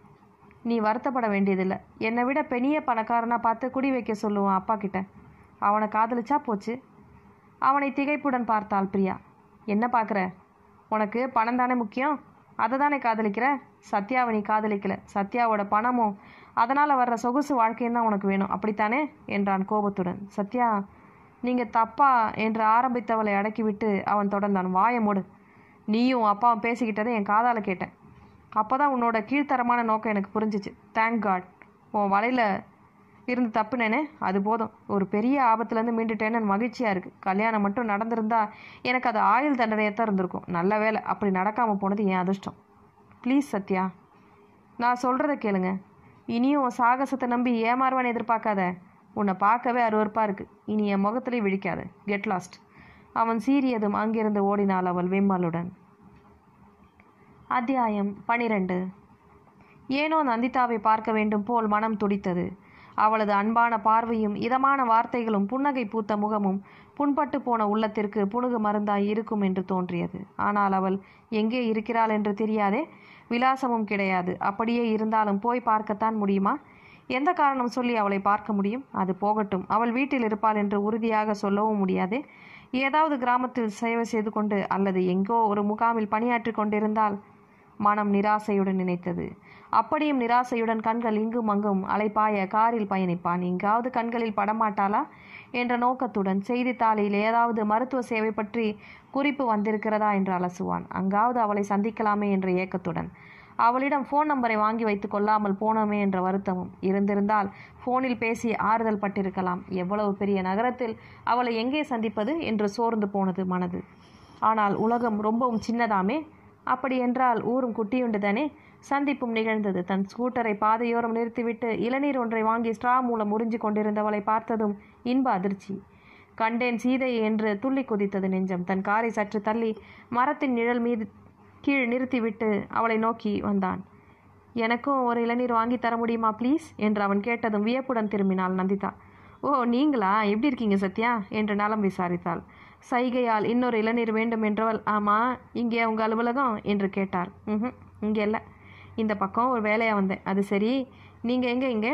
நீ வருத்தப்பட வேண்டியதில்லை என்னை விட பெரிய பணக்காரனா பார்த்து குடி வைக்க சொல்லுவான் அப்பா கிட்ட அவனை காதலிச்சா போச்சு அவனை திகைப்புடன் பார்த்தாள் பிரியா என்ன பார்க்குற உனக்கு பணம் தானே முக்கியம் அதை தானே காதலிக்கிற சத்யாவை நீ காதலிக்கல சத்யாவோட பணமும் அதனால் வர்ற சொகுசு வாழ்க்கையும் தான் உனக்கு வேணும் அப்படித்தானே என்றான் கோபத்துடன் சத்யா நீங்கள் தப்பா என்று ஆரம்பித்தவளை அடக்கிவிட்டு அவன் தொடர்ந்தான் வாயை மூடு நீயும் உன் அப்பாவும் பேசிக்கிட்டதை என் காதால கேட்டேன் அப்போ தான் உன்னோட கீழ்த்தரமான நோக்கம் எனக்கு புரிஞ்சிச்சு தேங்க் காட் உன் வலையில் இருந்து தப்புனேனே அது போதும் ஒரு பெரிய ஆபத்துலேருந்து மீண்டுட்டேன்னு மகிழ்ச்சியாக இருக்குது கல்யாணம் மட்டும் நடந்திருந்தா எனக்கு அது ஆயுள் தண்டனையாக தான் இருந்திருக்கும் நல்ல வேலை அப்படி நடக்காமல் போனது என் அதிர்ஷ்டம் ப்ளீஸ் சத்யா நான் சொல்கிறத கேளுங்க இனியும் உன் சாகசத்தை நம்பி ஏமாறுவான்னு எதிர்பார்க்காத உன்னை பார்க்கவே அருவருப்பாக இருக்குது இனி என் முகத்திலே விழிக்காத கெட் லாஸ்ட் அவன் சீறியதும் அங்கிருந்து ஓடினாள் அவள் விம்மலுடன் அத்தியாயம் பனிரெண்டு ஏனோ நந்திதாவை பார்க்க வேண்டும் போல் மனம் துடித்தது அவளது அன்பான பார்வையும் இதமான வார்த்தைகளும் புன்னகை பூத்த முகமும் புண்பட்டு போன உள்ளத்திற்கு புணுகு மருந்தாய் இருக்கும் என்று தோன்றியது ஆனால் அவள் எங்கே இருக்கிறாள் என்று தெரியாதே விலாசமும் கிடையாது அப்படியே இருந்தாலும் போய் பார்க்கத்தான் முடியுமா எந்த காரணம் சொல்லி அவளை பார்க்க முடியும் அது போகட்டும் அவள் வீட்டில் இருப்பாள் என்று உறுதியாக சொல்லவும் முடியாதே ஏதாவது கிராமத்தில் சேவை செய்து கொண்டு அல்லது எங்கோ ஒரு முகாமில் பணியாற்றி கொண்டிருந்தால் மனம் நிராசையுடன் நினைத்தது அப்படியும் நிராசையுடன் கண்கள் இங்கும் அங்கும் அலைப்பாய காரில் பயணிப்பான் எங்காவது கண்களில் படமாட்டாளா என்ற நோக்கத்துடன் செய்தித்தாளில் ஏதாவது மருத்துவ சேவை பற்றி குறிப்பு வந்திருக்கிறதா என்று அலசுவான் அங்காவது அவளை சந்திக்கலாமே என்ற ஏக்கத்துடன் அவளிடம் ஃபோன் நம்பரை வாங்கி வைத்து கொள்ளாமல் போனோமே என்ற வருத்தமும் இருந்திருந்தால் ஃபோனில் பேசி ஆறுதல் பட்டிருக்கலாம் எவ்வளவு பெரிய நகரத்தில் அவளை எங்கே சந்திப்பது என்று சோர்ந்து போனது மனது ஆனால் உலகம் ரொம்பவும் சின்னதாமே அப்படி என்றால் ஊரும் குட்டியுண்டு தானே சந்திப்பும் நிகழ்ந்தது தன் ஸ்கூட்டரை பாதையோரம் நிறுத்திவிட்டு இளநீர் ஒன்றை வாங்கி ஸ்ட்ரா மூலம் உறிஞ்சி கொண்டிருந்தவளை பார்த்ததும் இன்ப அதிர்ச்சி கண்டேன் சீதை என்று துள்ளி குதித்தது நெஞ்சம் தன் காரை சற்று தள்ளி மரத்தின் நிழல் மீது கீழ் நிறுத்திவிட்டு அவளை நோக்கி வந்தான் எனக்கும் ஒரு இளநீர் வாங்கி தர முடியுமா ப்ளீஸ் என்று அவன் கேட்டதும் வியப்புடன் திரும்பினாள் நந்திதா ஓ நீங்களா எப்படி இருக்கீங்க சத்யா என்று நலம் விசாரித்தாள் சைகையால் இன்னொரு இளநீர் வேண்டும் என்றவள் ஆமாம் இங்கே உங்கள் அலுவலகம் என்று கேட்டார் ம் இங்கே இல்லை இந்த பக்கம் ஒரு வேலையாக வந்தேன் அது சரி நீங்கள் எங்கே இங்கே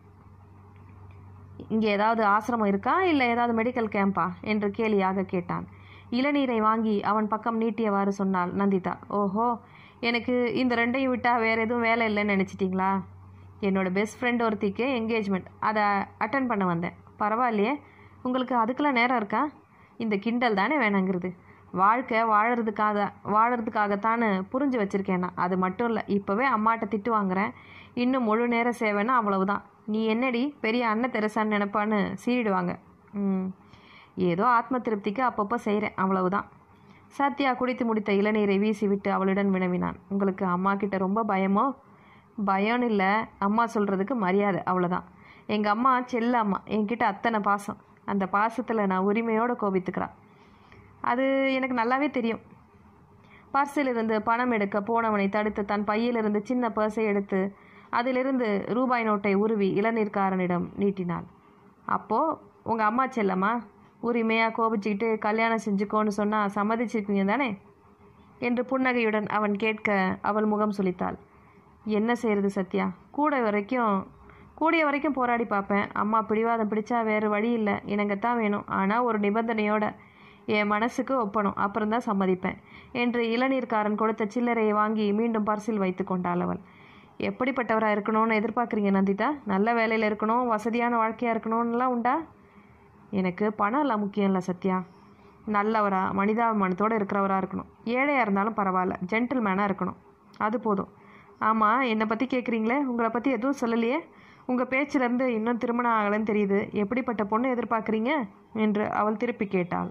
இங்கே ஏதாவது ஆசிரமம் இருக்கா இல்லை ஏதாவது மெடிக்கல் கேம்பா என்று கேலியாக கேட்டான் இளநீரை வாங்கி அவன் பக்கம் நீட்டியவாறு சொன்னாள் நந்திதா ஓஹோ எனக்கு இந்த ரெண்டையும் விட்டால் வேறு எதுவும் வேலை இல்லைன்னு நினச்சிட்டிங்களா என்னோட பெஸ்ட் ஃப்ரெண்ட் ஒருத்திக்கு என்கேஜ்மெண்ட் அதை அட்டன் பண்ண வந்தேன் பரவாயில்லையே உங்களுக்கு அதுக்கெல்லாம் நேரம் இருக்கா இந்த கிண்டல் தானே வேணாங்கிறது வாழ்க்கை வாழறதுக்காக வாழறதுக்காகத்தான்னு புரிஞ்சு வச்சுருக்கேன் நான் அது மட்டும் இல்லை இப்போவே அம்மாட்ட திட்டு வாங்குறேன் இன்னும் முழு நேர சேவைன்னா அவ்வளவுதான் நீ என்னடி பெரிய அண்ணன் தெரசான்னு நினைப்பான்னு சீடுவாங்க ம் ஏதோ ஆத்ம திருப்திக்கு அப்பப்போ செய்கிறேன் அவ்வளவுதான் சத்யா குடித்து முடித்த இளநீரை வீசிவிட்டு அவளிடம் வினவினான் உங்களுக்கு அம்மா கிட்ட ரொம்ப பயமோ பயம்னு இல்லை அம்மா சொல்கிறதுக்கு மரியாதை அவ்வளோதான் எங்கள் அம்மா செல்ல அம்மா என்கிட்ட அத்தனை பாசம் அந்த பாசத்தில் நான் உரிமையோடு கோபித்துக்கிறேன் அது எனக்கு நல்லாவே தெரியும் பர்ஸில் இருந்து பணம் எடுக்க போனவனை தடுத்து தன் பையிலிருந்து சின்ன பர்ஸை எடுத்து அதிலிருந்து ரூபாய் நோட்டை உருவி இளநீர்காரனிடம் நீட்டினாள் அப்போது உங்கள் அம்மா செல்லம்மா உரிமையாக கோபிச்சுக்கிட்டு கல்யாணம் செஞ்சுக்கோன்னு சொன்னால் சம்மதிச்சிருக்கீங்க தானே என்று புன்னகையுடன் அவன் கேட்க அவள் முகம் சுளித்தாள் என்ன செய்யறது சத்யா கூட வரைக்கும் கூடிய வரைக்கும் போராடி பார்ப்பேன் அம்மா பிடிவாதம் பிடிச்சா வேறு வழி இல்லை எனக்குத்தான் வேணும் ஆனால் ஒரு நிபந்தனையோட என் மனசுக்கு ஒப்பணும் அப்புறம்தான் சம்மதிப்பேன் என்று இளநீர்காரன் கொடுத்த சில்லறையை வாங்கி மீண்டும் பர்சில் வைத்து கொண்டாள் அவள் எப்படிப்பட்டவராக இருக்கணும்னு எதிர்பார்க்குறீங்க நந்திதா நல்ல வேலையில் இருக்கணும் வசதியான வாழ்க்கையாக இருக்கணும்னுலாம் உண்டா எனக்கு பணம் எல்லாம் முக்கியம் இல்லை சத்யா நல்லவரா மனிதாபிமானத்தோடு இருக்கிறவராக இருக்கணும் ஏழையாக இருந்தாலும் பரவாயில்ல ஜென்டில்மேனாக இருக்கணும் அது போதும் ஆமாம் என்னை பற்றி கேட்குறீங்களே உங்களை பற்றி எதுவும் சொல்லலையே உங்கள் பேச்சிலேருந்து இன்னும் திருமணம் ஆகலைன்னு தெரியுது எப்படிப்பட்ட பொண்ணு எதிர்பார்க்குறீங்க என்று அவள் திருப்பி கேட்டாள்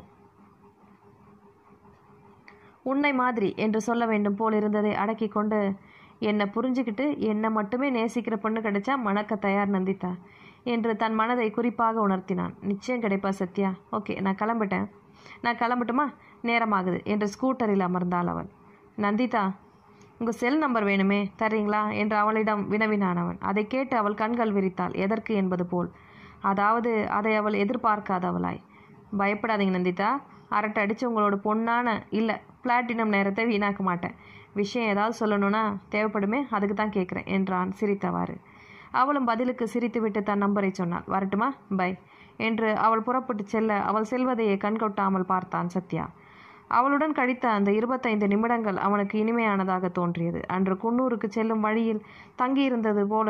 உன்னை மாதிரி என்று சொல்ல வேண்டும் போல் இருந்ததை அடக்கி கொண்டு என்னை புரிஞ்சுக்கிட்டு என்னை மட்டுமே நேசிக்கிற பொண்ணு கிடைச்சா மணக்க தயார் நந்திதா என்று தன் மனதை குறிப்பாக உணர்த்தினான் நிச்சயம் கிடைப்பா சத்யா ஓகே நான் கிளம்பிட்டேன் நான் கிளம்பட்டுமா நேரமாகுது என்று ஸ்கூட்டரில் அமர்ந்தாள் அவள் நந்திதா உங்கள் செல் நம்பர் வேணுமே தர்றீங்களா என்று அவளிடம் வினவினான் அவன் அதை கேட்டு அவள் கண்கள் விரித்தாள் எதற்கு என்பது போல் அதாவது அதை அவள் எதிர்பார்க்காதவளாய் பயப்படாதீங்க நந்திதா அரட்டை அடித்து உங்களோட பொண்ணான இல்லை பிளாட்டினம் நேரத்தை வீணாக்க மாட்டேன் விஷயம் ஏதாவது சொல்லணும்னா தேவைப்படுமே அதுக்கு தான் கேட்குறேன் என்றான் சிரித்தவாறு அவளும் பதிலுக்கு சிரித்துவிட்டு தன் நம்பரை சொன்னாள் வரட்டுமா பை என்று அவள் புறப்பட்டு செல்ல அவள் செல்வதையே கண்கொட்டாமல் பார்த்தான் சத்யா அவளுடன் கழித்த அந்த இருபத்தைந்து நிமிடங்கள் அவனுக்கு இனிமையானதாக தோன்றியது அன்று குன்னூருக்கு செல்லும் வழியில் தங்கியிருந்தது போல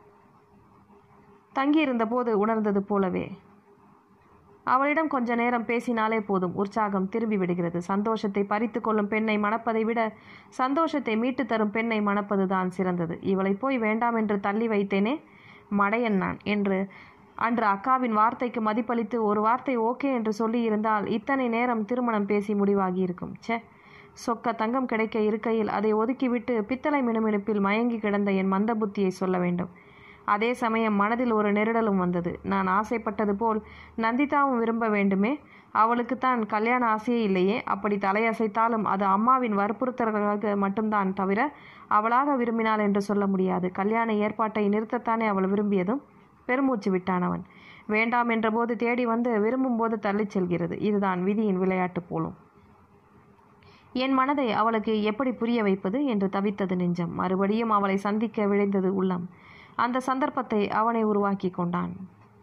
தங்கியிருந்த போது உணர்ந்தது போலவே அவளிடம் கொஞ்ச நேரம் பேசினாலே போதும் உற்சாகம் திரும்பி விடுகிறது சந்தோஷத்தை பறித்து கொள்ளும் பெண்ணை மணப்பதை விட சந்தோஷத்தை மீட்டு தரும் பெண்ணை மணப்பதுதான் சிறந்தது இவளை போய் வேண்டாம் என்று தள்ளி வைத்தேனே மடையன் நான் என்று அன்று அக்காவின் வார்த்தைக்கு மதிப்பளித்து ஒரு வார்த்தை ஓகே என்று சொல்லியிருந்தால் இத்தனை நேரம் திருமணம் பேசி முடிவாகி இருக்கும் ச்சே சொக்க தங்கம் கிடைக்க இருக்கையில் அதை ஒதுக்கிவிட்டு பித்தளை மினுமினுப்பில் மயங்கி கிடந்த என் மந்த புத்தியை சொல்ல வேண்டும் அதே சமயம் மனதில் ஒரு நெருடலும் வந்தது நான் ஆசைப்பட்டது போல் நந்திதாவும் விரும்ப வேண்டுமே அவளுக்குத்தான் கல்யாண ஆசையே இல்லையே அப்படி தலையசைத்தாலும் அது அம்மாவின் வற்புறுத்தல்களாக மட்டும்தான் தவிர அவளாக விரும்பினாள் என்று சொல்ல முடியாது கல்யாண ஏற்பாட்டை நிறுத்தத்தானே அவள் விரும்பியதும் பெருமூச்சு விட்டான் அவன் வேண்டாம் என்றபோது தேடி வந்து விரும்பும் போது தள்ளிச் செல்கிறது இதுதான் விதியின் விளையாட்டு போலும் என் மனதை அவளுக்கு எப்படி புரிய வைப்பது என்று தவித்தது நெஞ்சம் மறுபடியும் அவளை சந்திக்க விழைந்தது உள்ளம் அந்த சந்தர்ப்பத்தை அவனை உருவாக்கி கொண்டான்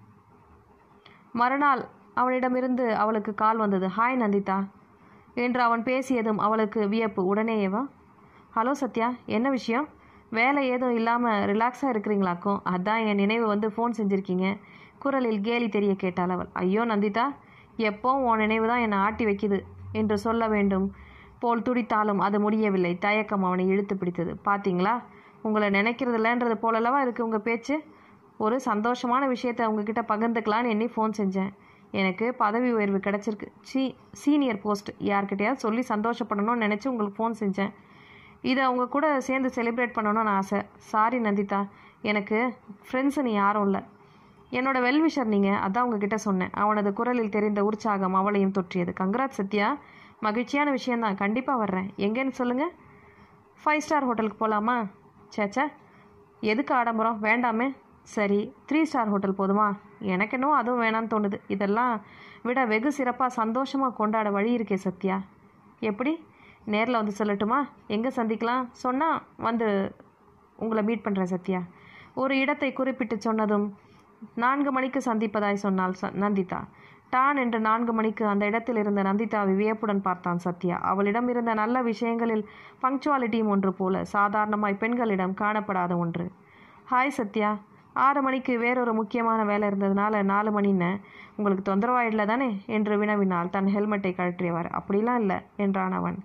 மறுநாள் அவனிடமிருந்து அவளுக்கு கால் வந்தது ஹாய் நந்திதா என்று அவன் பேசியதும் அவளுக்கு வியப்பு உடனேயேவா ஹலோ சத்யா என்ன விஷயம் வேலை ஏதும் இல்லாமல் ரிலாக்ஸாக இருக்கிறீங்களாக்கும் அதான் என் நினைவு வந்து ஃபோன் செஞ்சுருக்கீங்க குரலில் கேலி தெரிய கேட்டாள் அவள் ஐயோ நந்திதா எப்போ உன் நினைவு தான் என்னை ஆட்டி வைக்குது என்று சொல்ல வேண்டும் போல் துடித்தாலும் அது முடியவில்லை தயக்கம் அவனை இழுத்து பிடித்தது பாத்தீங்களா உங்களை நினைக்கிறதில்லன்றது போலல்லவா இருக்குது உங்கள் பேச்சு ஒரு சந்தோஷமான விஷயத்தை உங்ககிட்ட பகிர்ந்துக்கலான்னு எண்ணி ஃபோன் செஞ்சேன் எனக்கு பதவி உயர்வு கிடச்சிருக்கு சீ சீனியர் போஸ்ட் யார்கிட்டயாவது சொல்லி சந்தோஷப்படணும்னு நினச்சி உங்களுக்கு ஃபோன் செஞ்சேன் இதை அவங்க கூட சேர்ந்து செலிப்ரேட் பண்ணணும்னு ஆசை சாரி நந்திதா எனக்கு ஃப்ரெண்ட்ஸுன்னு யாரும் இல்லை என்னோட வெல்விஷர் நீங்கள் அதான் உங்ககிட்ட சொன்னேன் அவனது குரலில் தெரிந்த உற்சாகம் அவளையும் தொற்றியது கங்க்ராட் சத்யா மகிழ்ச்சியான விஷயந்தான் கண்டிப்பாக வர்றேன் எங்கேன்னு சொல்லுங்கள் ஃபைவ் ஸ்டார் ஹோட்டலுக்கு போகலாமா சேச்சா எதுக்கு ஆடம்பரம் வேண்டாமே சரி த்ரீ ஸ்டார் ஹோட்டல் போதுமா எனக்கு என்னவோ அதுவும் வேணான்னு தோணுது இதெல்லாம் விட வெகு சிறப்பாக சந்தோஷமாக கொண்டாட வழி இருக்கே சத்யா எப்படி நேரில் வந்து சொல்லட்டுமா எங்கே சந்திக்கலாம் சொன்னால் வந்து உங்களை மீட் பண்ணுறேன் சத்யா ஒரு இடத்தை குறிப்பிட்டு சொன்னதும் நான்கு மணிக்கு சந்திப்பதாய் சொன்னாள் ச நந்திதா டான் என்று நான்கு மணிக்கு அந்த இடத்தில் இருந்த நந்திதாவை வியப்புடன் பார்த்தான் சத்யா அவளிடம் இருந்த நல்ல விஷயங்களில் பங்க்சுவாலிட்டியும் ஒன்று போல சாதாரணமாய் பெண்களிடம் காணப்படாத ஒன்று ஹாய் சத்யா ஆறு மணிக்கு வேறொரு முக்கியமான வேலை இருந்ததுனால நாலு மணின்னு உங்களுக்கு தொந்தரவாயிடல தானே என்று வினவினாள் தன் ஹெல்மெட்டை கழற்றியவர் அப்படிலாம் இல்லை என்றான் அவன்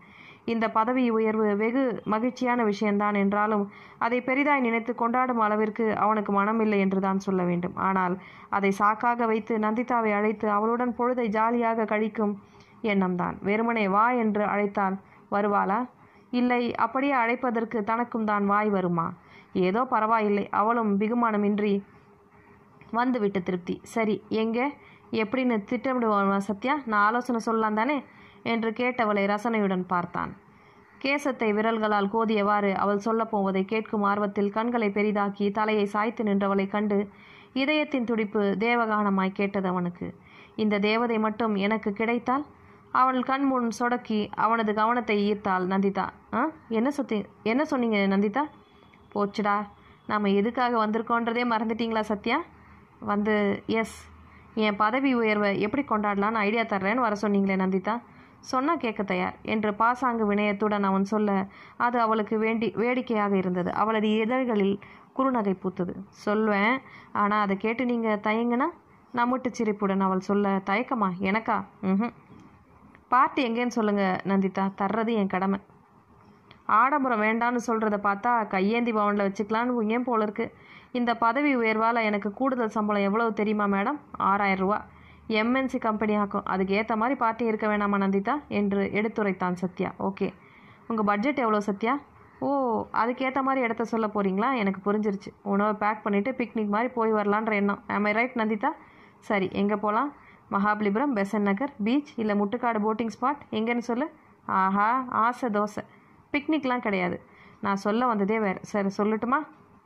இந்த பதவி உயர்வு வெகு மகிழ்ச்சியான விஷயம்தான் என்றாலும் அதை பெரிதாய் நினைத்து கொண்டாடும் அளவிற்கு அவனுக்கு மனமில்லை என்று தான் சொல்ல வேண்டும் ஆனால் அதை சாக்காக வைத்து நந்திதாவை அழைத்து அவளுடன் பொழுதை ஜாலியாக கழிக்கும் எண்ணம்தான் வெறுமனே வா என்று அழைத்தால் வருவாளா இல்லை அப்படியே அழைப்பதற்கு தனக்கும் தான் வாய் வருமா ஏதோ பரவாயில்லை அவளும் பிகுமானமின்றி வந்துவிட்டு திருப்தி சரி எங்கே எப்படின்னு திட்டமிடுவான் சத்யா நான் ஆலோசனை சொல்லலாம் தானே என்று கேட்டவளை ரசனையுடன் பார்த்தான் கேசத்தை விரல்களால் கோதியவாறு அவள் சொல்லப் போவதை கேட்கும் ஆர்வத்தில் கண்களை பெரிதாக்கி தலையை சாய்த்து நின்றவளை கண்டு இதயத்தின் துடிப்பு தேவகானமாய் கேட்டது அவனுக்கு இந்த தேவதை மட்டும் எனக்கு கிடைத்தால் அவள் கண் முன் சொடக்கி அவனது கவனத்தை ஈர்த்தாள் நந்திதா ஆ என்ன சொத்தி என்ன சொன்னீங்க நந்திதா போச்சுடா நாம் எதுக்காக வந்திருக்கோன்றதே மறந்துட்டீங்களா சத்யா வந்து எஸ் என் பதவி உயர்வை எப்படி கொண்டாடலான்னு ஐடியா தர்றேன்னு வர சொன்னீங்களே நந்திதா சொன்னால் கேட்க தயார் என்று பாசாங்கு வினயத்துடன் அவன் சொல்ல அது அவளுக்கு வேண்டி வேடிக்கையாக இருந்தது அவளது இதழ்களில் குறுநகை பூத்தது சொல்வேன் ஆனால் அதை கேட்டு நீங்கள் தயங்குனா நம்முட்டு சிரிப்புடன் அவள் சொல்ல தயக்கமா எனக்கா ம் பார்ட்டி எங்கேன்னு சொல்லுங்கள் நந்திதா தர்றது என் கடமை ஆடம்பரம் வேண்டான்னு சொல்கிறத பார்த்தா கையேந்தி பவனில் வச்சுக்கலான்னு ஏன் போல இருக்கு இந்த பதவி உயர்வால் எனக்கு கூடுதல் சம்பளம் எவ்வளவு தெரியுமா மேடம் ஆறாயிரம் ரூபா எம்என்சி கம்பெனி ஆக்கும் அதுக்கு ஏற்ற மாதிரி பார்ட்டி இருக்க வேணாமா நந்திதா என்று எடுத்துரைத்தான் சத்யா ஓகே உங்கள் பட்ஜெட் எவ்வளோ சத்யா ஓ அதுக்கேற்ற மாதிரி இடத்த சொல்ல போகிறீங்களா எனக்கு புரிஞ்சிருச்சு உணவை பேக் பண்ணிவிட்டு பிக்னிக் மாதிரி போய் வரலான்ற எண்ணம் am I ரைட் நந்திதா சரி எங்கே போகலாம் மகாபலிபுரம் பெசன் நகர் பீச் இல்லை முட்டுக்காடு போட்டிங் ஸ்பாட் எங்கேன்னு சொல்லு ஆஹா ஆசை தோசை பிக்னிக்லாம் கிடையாது நான் சொல்ல வந்ததே வேறு சரி சொல்லட்டுமா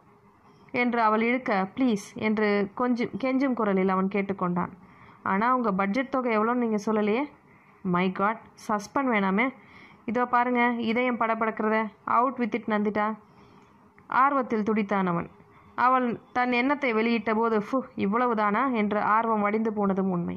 என்று அவள் இழுக்க ப்ளீஸ் என்று கொஞ்சம் கெஞ்சும் குரலில் அவன் கேட்டுக்கொண்டான் ஆனால் உங்கள் பட்ஜெட் தொகை எவ்வளோன்னு நீங்கள் சொல்லலையே மை காட் சஸ்பெண்ட் வேணாமே இதோ பாருங்க இதயம் படபடக்கிறத அவுட் வித் இட் நந்திட்டா ஆர்வத்தில் துடித்தான் அவன் அவள் தன் எண்ணத்தை வெளியிட்ட போது ஃபு இவ்வளவுதானா என்று ஆர்வம் வடிந்து போனதும் உண்மை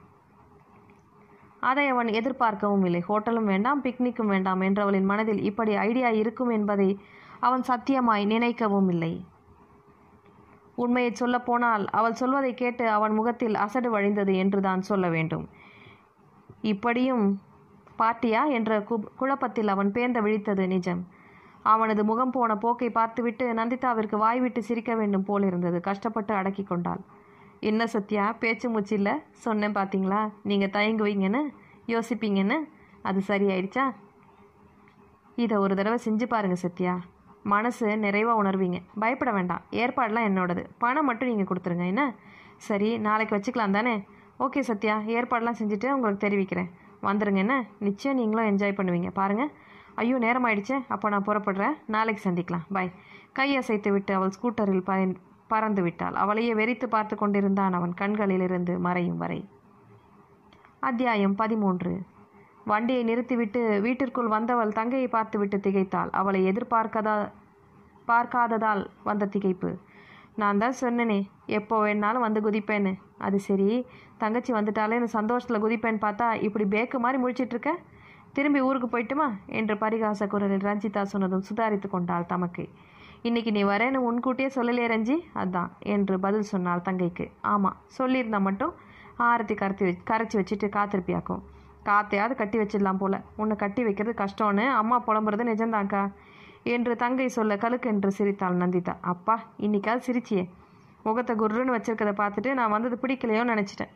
அதை அவன் எதிர்பார்க்கவும் இல்லை ஹோட்டலும் வேண்டாம் பிக்னிக்கும் வேண்டாம் என்றவளின் மனதில் இப்படி ஐடியா இருக்கும் என்பதை அவன் சத்தியமாய் நினைக்கவும் இல்லை உண்மையை சொல்லப்போனால் அவள் சொல்வதை கேட்டு அவன் முகத்தில் அசடு வழிந்தது என்று தான் சொல்ல வேண்டும் இப்படியும் பார்ட்டியா என்ற கு குழப்பத்தில் அவன் பேர்ந்த விழித்தது நிஜம் அவனது முகம் போன போக்கை பார்த்துவிட்டு நந்திதாவிற்கு வாய்விட்டு சிரிக்க வேண்டும் போல் இருந்தது கஷ்டப்பட்டு அடக்கி கொண்டாள் என்ன சத்யா பேச்சு மூச்சு இல்லை சொன்னேன் பார்த்தீங்களா நீங்கள் தயங்குவீங்கன்னு யோசிப்பீங்கன்னு அது சரியாயிடுச்சா இதை ஒரு தடவை செஞ்சு பாருங்க சத்யா மனசு நிறைவாக உணர்வீங்க பயப்பட வேண்டாம் ஏற்பாடெலாம் என்னோடது பணம் மட்டும் நீங்கள் கொடுத்துருங்க என்ன சரி நாளைக்கு வச்சுக்கலாம் தானே ஓகே சத்யா ஏற்பாடெலாம் செஞ்சுட்டு உங்களுக்கு தெரிவிக்கிறேன் வந்துருங்க என்ன நிச்சயம் நீங்களும் என்ஜாய் பண்ணுவீங்க பாருங்கள் ஐயோ நேரம் ஆயிடுச்சே அப்போ நான் புறப்படுறேன் நாளைக்கு சந்திக்கலாம் பாய் கையசைத்து விட்டு அவள் ஸ்கூட்டரில் பறந் பறந்து விட்டாள் அவளையே வெறித்து பார்த்து கொண்டிருந்தான் அவன் கண்களிலிருந்து மறையும் வரை அத்தியாயம் பதிமூன்று வண்டியை நிறுத்திவிட்டு வீட்டிற்குள் வந்தவள் தங்கையை பார்த்துவிட்டு திகைத்தாள் அவளை எதிர்பார்க்கதா பார்க்காததால் வந்த திகைப்பு நான் தான் சொன்னேனே எப்போ வேணாலும் வந்து குதிப்பேன்னு அது சரி தங்கச்சி வந்துட்டாலேன்னு சந்தோஷத்தில் குதிப்பேன்னு பார்த்தா இப்படி பேக்கு மாதிரி முழிச்சிட்டு இருக்க திரும்பி ஊருக்கு போயிட்டுமா என்று பரிகாச குரலில் ரஞ்சிதா சொன்னதும் சுதாரித்து கொண்டாள் தமக்கை இன்னைக்கு நீ வரேன்னு முன்கூட்டியே சொல்லலையே ரஞ்சி அதான் என்று பதில் சொன்னாள் தங்கைக்கு ஆமாம் சொல்லியிருந்தா மட்டும் ஆரத்தி கரைச்சி வச்சு கரைச்சி வச்சுட்டு காத்திருப்பியாக்கும் காத்தையாவது கட்டி வச்சிடலாம் போல உன்னை கட்டி வைக்கிறது கஷ்டம்னு அம்மா புலம்புறது நிஜம்தான்க்கா என்று தங்கை சொல்ல கலுக்கென்று சிரித்தாள் நந்திதா அப்பா இன்னைக்காவது சிரிச்சியே முகத்தை குர்ருன்னு வச்சிருக்கதை பார்த்துட்டு நான் வந்தது பிடிக்கலையோன்னு நினச்சிட்டேன்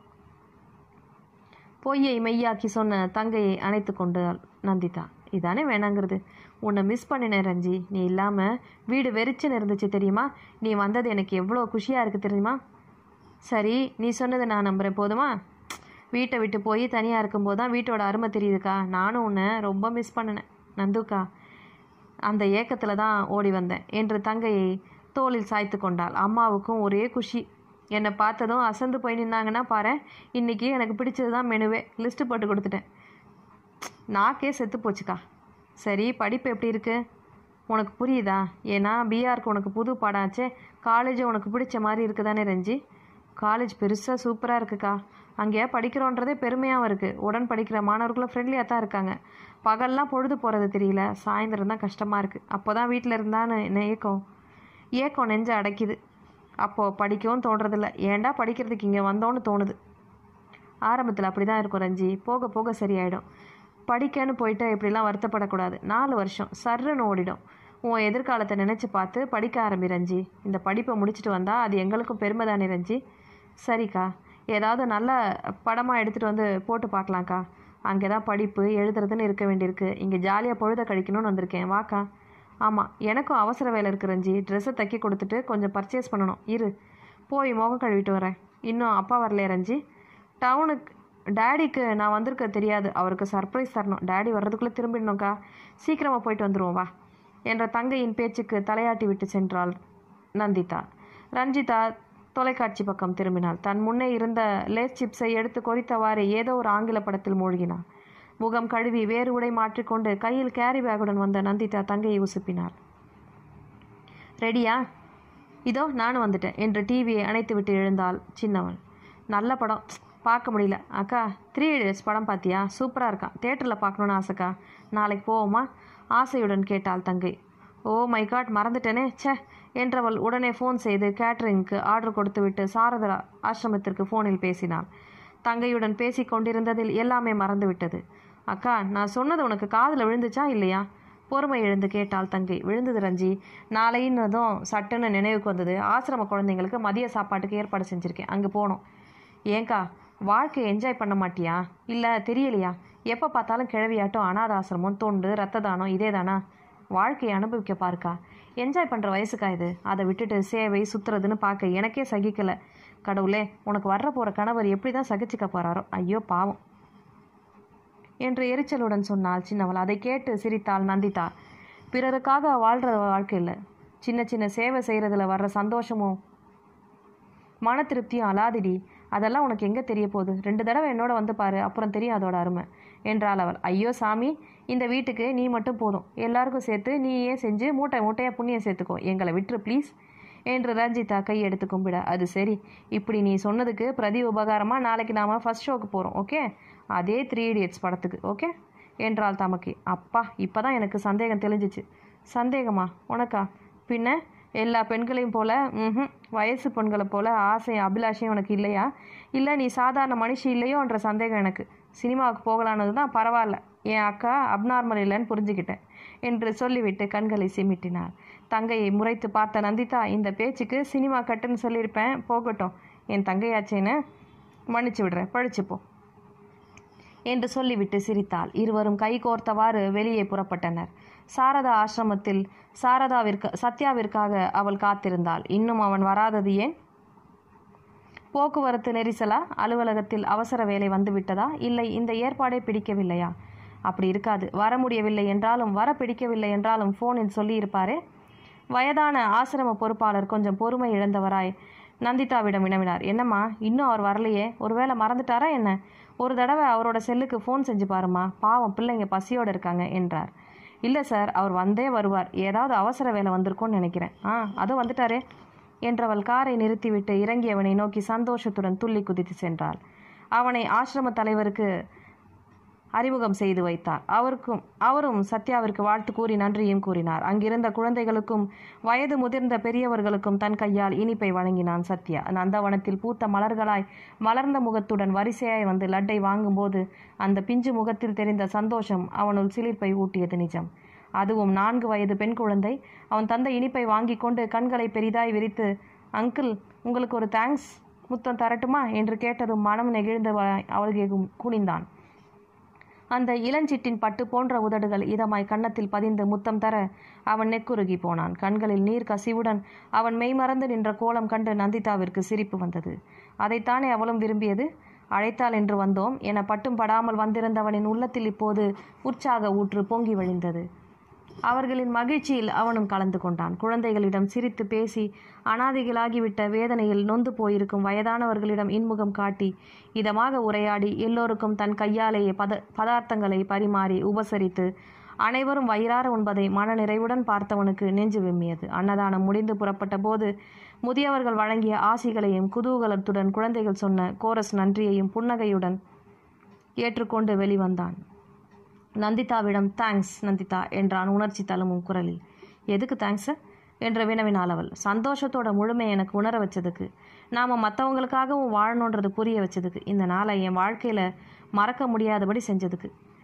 பொய்யை மெய்யாக்கி சொன்ன தங்கையை அணைத்து கொண்டாள் நந்திதா இதானே வேணாங்கிறது உன்னை மிஸ் பண்ணினேன் ரஞ்சி நீ இல்லாமல் வீடு வெறிச்சுன்னு இருந்துச்சு தெரியுமா நீ வந்தது எனக்கு எவ்வளோ குஷியாக இருக்குது தெரியுமா சரி நீ சொன்னதை நான் நம்புகிறேன் போதுமா வீட்டை விட்டு போய் தனியாக இருக்கும்போது தான் வீட்டோட அருமை தெரியுதுக்கா நானும் உன்னை ரொம்ப மிஸ் பண்ணினேன் நந்துக்கா அந்த ஏக்கத்தில் தான் ஓடி வந்தேன் என்று தங்கையை தோளில் சாய்த்து கொண்டாள் அம்மாவுக்கும் ஒரே குஷி என்னை பார்த்ததும் அசந்து போய் நின்னாங்கன்னா பாரு இன்னைக்கு எனக்கு பிடிச்சது தான் மெனுவே லிஸ்ட்டு போட்டு கொடுத்துட்டேன் நாக்கே செத்து போச்சுக்கா சரி படிப்பு எப்படி இருக்கு உனக்கு புரியுதா ஏன்னா பிஆருக்கு உனக்கு புது பாடம் ஆச்சே காலேஜ் உனக்கு பிடிச்ச மாதிரி இருக்குதானே ரஞ்சி காலேஜ் பெருசாக சூப்பராக இருக்குக்கா அங்கே படிக்கிறோன்றதே பெருமையாகவும் இருக்குது உடன் படிக்கிற மாணவர்களும் ஃப்ரெண்ட்லியாக தான் இருக்காங்க பகல்லாம் பொழுது போகிறது தெரியல சாயந்தரம் தான் கஷ்டமாக இருக்குது அப்போ தான் வீட்டில் இருந்தான்னு என்ன ஏக்கம் ஏக்கம் நெஞ்ச அடைக்குது அப்போது படிக்கவும் தோன்றதில்ல ஏன்டா படிக்கிறதுக்கு இங்கே வந்தோன்னு தோணுது ஆரம்பத்தில் அப்படி தான் இருக்கும் ரஞ்சி போக போக சரியாயிடும் படிக்கன்னு போயிட்டு இப்படிலாம் வருத்தப்படக்கூடாது நாலு வருஷம் சர்ருன்னு ஓடிடும் உன் எதிர்காலத்தை நினச்சி பார்த்து படிக்க ஆரம்பி ரஞ்சி இந்த படிப்பை முடிச்சுட்டு வந்தால் அது எங்களுக்கும் பெருமை தானே ரஞ்சி சரிக்கா ஏதாவது நல்ல படமாக எடுத்துகிட்டு வந்து போட்டு பார்க்கலாம்க்கா அங்கே தான் படிப்பு எழுதுறதுன்னு இருக்க வேண்டியிருக்கு இங்கே ஜாலியாக பொழுத கழிக்கணும்னு வந்திருக்கேன் வாக்கா ஆமாம் எனக்கும் அவசர வேலை இருக்கு ரஞ்சி ட்ரெஸ்ஸை தைக்க கொடுத்துட்டு கொஞ்சம் பர்ச்சேஸ் பண்ணணும் இரு போய் முகம் கழுவிட்டு வரேன் இன்னும் அப்பா வரலையா ரஞ்சி டவுனுக்கு டேடிக்கு நான் வந்திருக்க தெரியாது அவருக்கு சர்ப்ரைஸ் தரணும் டேடி வர்றதுக்குள்ளே திரும்பிடணும்க்கா சீக்கிரமாக போயிட்டு வந்துருவோம் வா என்ற தங்கையின் பேச்சுக்கு தலையாட்டி விட்டு சென்றாள் நந்திதா ரஞ்சிதா தொலைக்காட்சி பக்கம் திரும்பினாள் தன் முன்னே இருந்த லேஸ் சிப்ஸை எடுத்து கொறித்தவாறு ஏதோ ஒரு ஆங்கில படத்தில் மூழ்கினாள் முகம் கழுவி வேறு உடை மாற்றிக்கொண்டு கையில் கேரி பேக்குடன் வந்த நந்திதா தங்கையை உசுப்பினாள் ரெடியா இதோ நானும் வந்துட்டேன் என்று டிவியை அணைத்துவிட்டு எழுந்தாள் சின்னவள் நல்ல படம் பார்க்க முடியல அக்கா த்ரீ இடியட்ஸ் படம் பார்த்தியா சூப்பராக இருக்கான் தேட்டரில் பார்க்கணுன்னு ஆசைக்கா நாளைக்கு போவோமா ஆசையுடன் கேட்டாள் தங்கை ஓ மை காட் மறந்துட்டேனே ச்சே என்றவள் உடனே ஃபோன் செய்து கேட்டரிங்க்கு ஆர்டர் கொடுத்துவிட்டு சாரதா ஆசிரமத்திற்கு ஃபோனில் பேசினாள் தங்கையுடன் பேசிக் கொண்டிருந்ததில் எல்லாமே மறந்துவிட்டது அக்கா நான் சொன்னது உனக்கு காதில் விழுந்துச்சா இல்லையா பொறுமை எழுந்து கேட்டாள் தங்கை விழுந்தது ரஞ்சி நாளைன்னதும் சட்டுன்னு நினைவுக்கு வந்தது ஆசிரம குழந்தைங்களுக்கு மதிய சாப்பாட்டுக்கு ஏற்பாடு செஞ்சுருக்கேன் அங்கே போகணும் ஏங்கா வாழ்க்கையை என்ஜாய் பண்ண மாட்டியா இல்லை தெரியலையா எப்போ பார்த்தாலும் கிழவியாட்டம் அனாத ஆசிரமம் தொண்டு ரத்த தானம் இதே தானா வாழ்க்கையை அனுபவிக்க பாருக்கா என்ஜாய் பண்ணுற வயசுக்கா இது அதை விட்டுட்டு சேவை சுற்றுறதுன்னு பார்க்க எனக்கே சகிக்கலை கடவுளே உனக்கு வர்ற போகிற கணவர் எப்படி தான் சகிச்சுக்க போகிறாரோ ஐயோ பாவம் என்று எரிச்சலுடன் சொன்னாள் சின்னவள் அதை கேட்டு சிரித்தாள் நந்திதா பிறருக்காக வாழ்கிற வாழ்க்கை இல்லை சின்ன சின்ன சேவை செய்கிறதுல வர்ற சந்தோஷமும் மன திருப்தியும் அலாதிடி அதெல்லாம் உனக்கு எங்கே தெரிய போகுது ரெண்டு தடவை என்னோட வந்து பாரு அப்புறம் தெரியும் அதோட அருமை என்றாள் அவள் ஐயோ சாமி இந்த வீட்டுக்கு நீ மட்டும் போதும் எல்லாருக்கும் சேர்த்து நீயே செஞ்சு மூட்டை மூட்டையாக புண்ணியம் சேர்த்துக்கோ எங்களை விட்டுரு ப்ளீஸ் என்று ரஞ்சிதா கை எடுத்து கும்பிட அது சரி இப்படி நீ சொன்னதுக்கு பிரதி உபகாரமாக நாளைக்கு நாம் ஃபர்ஸ்ட் ஷோக்கு போகிறோம் ஓகே அதே த்ரீ இடியட்ஸ் படத்துக்கு ஓகே என்றாள் தமக்கி அப்பா இப்போ தான் எனக்கு சந்தேகம் தெளிஞ்சிச்சு சந்தேகமா உனக்கா பின்ன எல்லா பெண்களையும் போல ம் வயசு பெண்களை போல ஆசை அபிலாஷையும் உனக்கு இல்லையா இல்லை நீ சாதாரண மனுஷி இல்லையோன்ற சந்தேகம் எனக்கு சினிமாவுக்கு போகலானது தான் பரவாயில்ல என் அக்கா அப்நார்மல் இல்லைன்னு புரிஞ்சுக்கிட்டேன் என்று சொல்லிவிட்டு கண்களை சிமிட்டினார் தங்கையை முறைத்து பார்த்த நந்திதா இந்த பேச்சுக்கு சினிமா கட்டுன்னு சொல்லியிருப்பேன் போகட்டும் என் தங்கையாச்சேன்னு மன்னிச்சு விடுறேன் பழிச்சுப்போ என்று சொல்லிவிட்டு சிரித்தாள் இருவரும் கை கோர்த்தவாறு வெளியே புறப்பட்டனர் சாரதா ஆசிரமத்தில் சாரதாவிற்கு சத்யாவிற்காக அவள் காத்திருந்தாள் இன்னும் அவன் வராதது ஏன் போக்குவரத்து நெரிசலா அலுவலகத்தில் அவசர வேலை வந்துவிட்டதா இல்லை இந்த ஏற்பாடே பிடிக்கவில்லையா அப்படி இருக்காது வர முடியவில்லை என்றாலும் வர பிடிக்கவில்லை என்றாலும் ஃபோனில் சொல்லியிருப்பாரே வயதான ஆசிரம பொறுப்பாளர் கொஞ்சம் பொறுமை இழந்தவராய் நந்திதாவிடம் வினவினார் என்னம்மா இன்னும் அவர் வரலையே ஒருவேளை மறந்துட்டாரா என்ன ஒரு தடவை அவரோட செல்லுக்கு ஃபோன் செஞ்சு பாருமா பாவம் பிள்ளைங்க பசியோடு இருக்காங்க என்றார் இல்லை சார் அவர் வந்தே வருவார் ஏதாவது அவசர வேலை வந்திருக்கும்னு நினைக்கிறேன் ஆ அதோ வந்துட்டாரே என்றவள் காரை நிறுத்திவிட்டு இறங்கியவனை நோக்கி சந்தோஷத்துடன் துள்ளி குதித்து சென்றாள் அவனை ஆசிரம தலைவருக்கு அறிமுகம் செய்து வைத்தார் அவருக்கும் அவரும் சத்யாவிற்கு வாழ்த்து கூறி நன்றியும் கூறினார் அங்கிருந்த குழந்தைகளுக்கும் வயது முதிர்ந்த பெரியவர்களுக்கும் தன் கையால் இனிப்பை வழங்கினான் சத்யா நந்தவனத்தில் பூத்த மலர்களாய் மலர்ந்த முகத்துடன் வரிசையாய் வந்து லட்டை வாங்கும்போது அந்த பிஞ்சு முகத்தில் தெரிந்த சந்தோஷம் அவனுள் சிலிர்ப்பை ஊட்டியது நிஜம் அதுவும் நான்கு வயது பெண் குழந்தை அவன் தந்த இனிப்பை வாங்கி கொண்டு கண்களை பெரிதாய் விரித்து அங்கிள் உங்களுக்கு ஒரு தேங்க்ஸ் முத்தம் தரட்டுமா என்று கேட்டதும் மனம் நெகிழ்ந்த அவளுக்கு குனிந்தான் அந்த இளஞ்சிட்டின் பட்டு போன்ற உதடுகள் இதமாய் கன்னத்தில் பதிந்து முத்தம் தர அவன் நெக்குருகி போனான் கண்களில் நீர் கசிவுடன் அவன் மெய்மறந்து நின்ற கோலம் கண்டு நந்திதாவிற்கு சிரிப்பு வந்தது அதைத்தானே அவளும் விரும்பியது அழைத்தாள் என்று வந்தோம் என பட்டும் படாமல் வந்திருந்தவனின் உள்ளத்தில் இப்போது உற்சாக ஊற்று பொங்கி வழிந்தது அவர்களின் மகிழ்ச்சியில் அவனும் கலந்து கொண்டான் குழந்தைகளிடம் சிரித்து பேசி அனாதைகளாகிவிட்ட வேதனையில் நொந்து போயிருக்கும் வயதானவர்களிடம் இன்முகம் காட்டி இதமாக உரையாடி எல்லோருக்கும் தன் கையாலேயே பத பதார்த்தங்களை பரிமாறி உபசரித்து அனைவரும் வயிறார உண்பதை மனநிறைவுடன் பார்த்தவனுக்கு நெஞ்சு விம்மியது அன்னதானம் முடிந்து புறப்பட்ட போது முதியவர்கள் வழங்கிய ஆசிகளையும் குதூகலத்துடன் குழந்தைகள் சொன்ன கோரஸ் நன்றியையும் புன்னகையுடன் ஏற்றுக்கொண்டு வெளிவந்தான் நந்திதாவிடம் தேங்க்ஸ் நந்திதா என்றான் உணர்ச்சி தழும்பும் குரலில் எதுக்கு தேங்க்ஸு என்று வினவினாள் அவள் சந்தோஷத்தோட முழுமை எனக்கு உணர வச்சதுக்கு நாம் மற்றவங்களுக்காகவும் வாழணுன்றது புரிய வச்சதுக்கு இந்த நாளை என் வாழ்க்கையில் மறக்க முடியாதபடி செஞ்சதுக்கு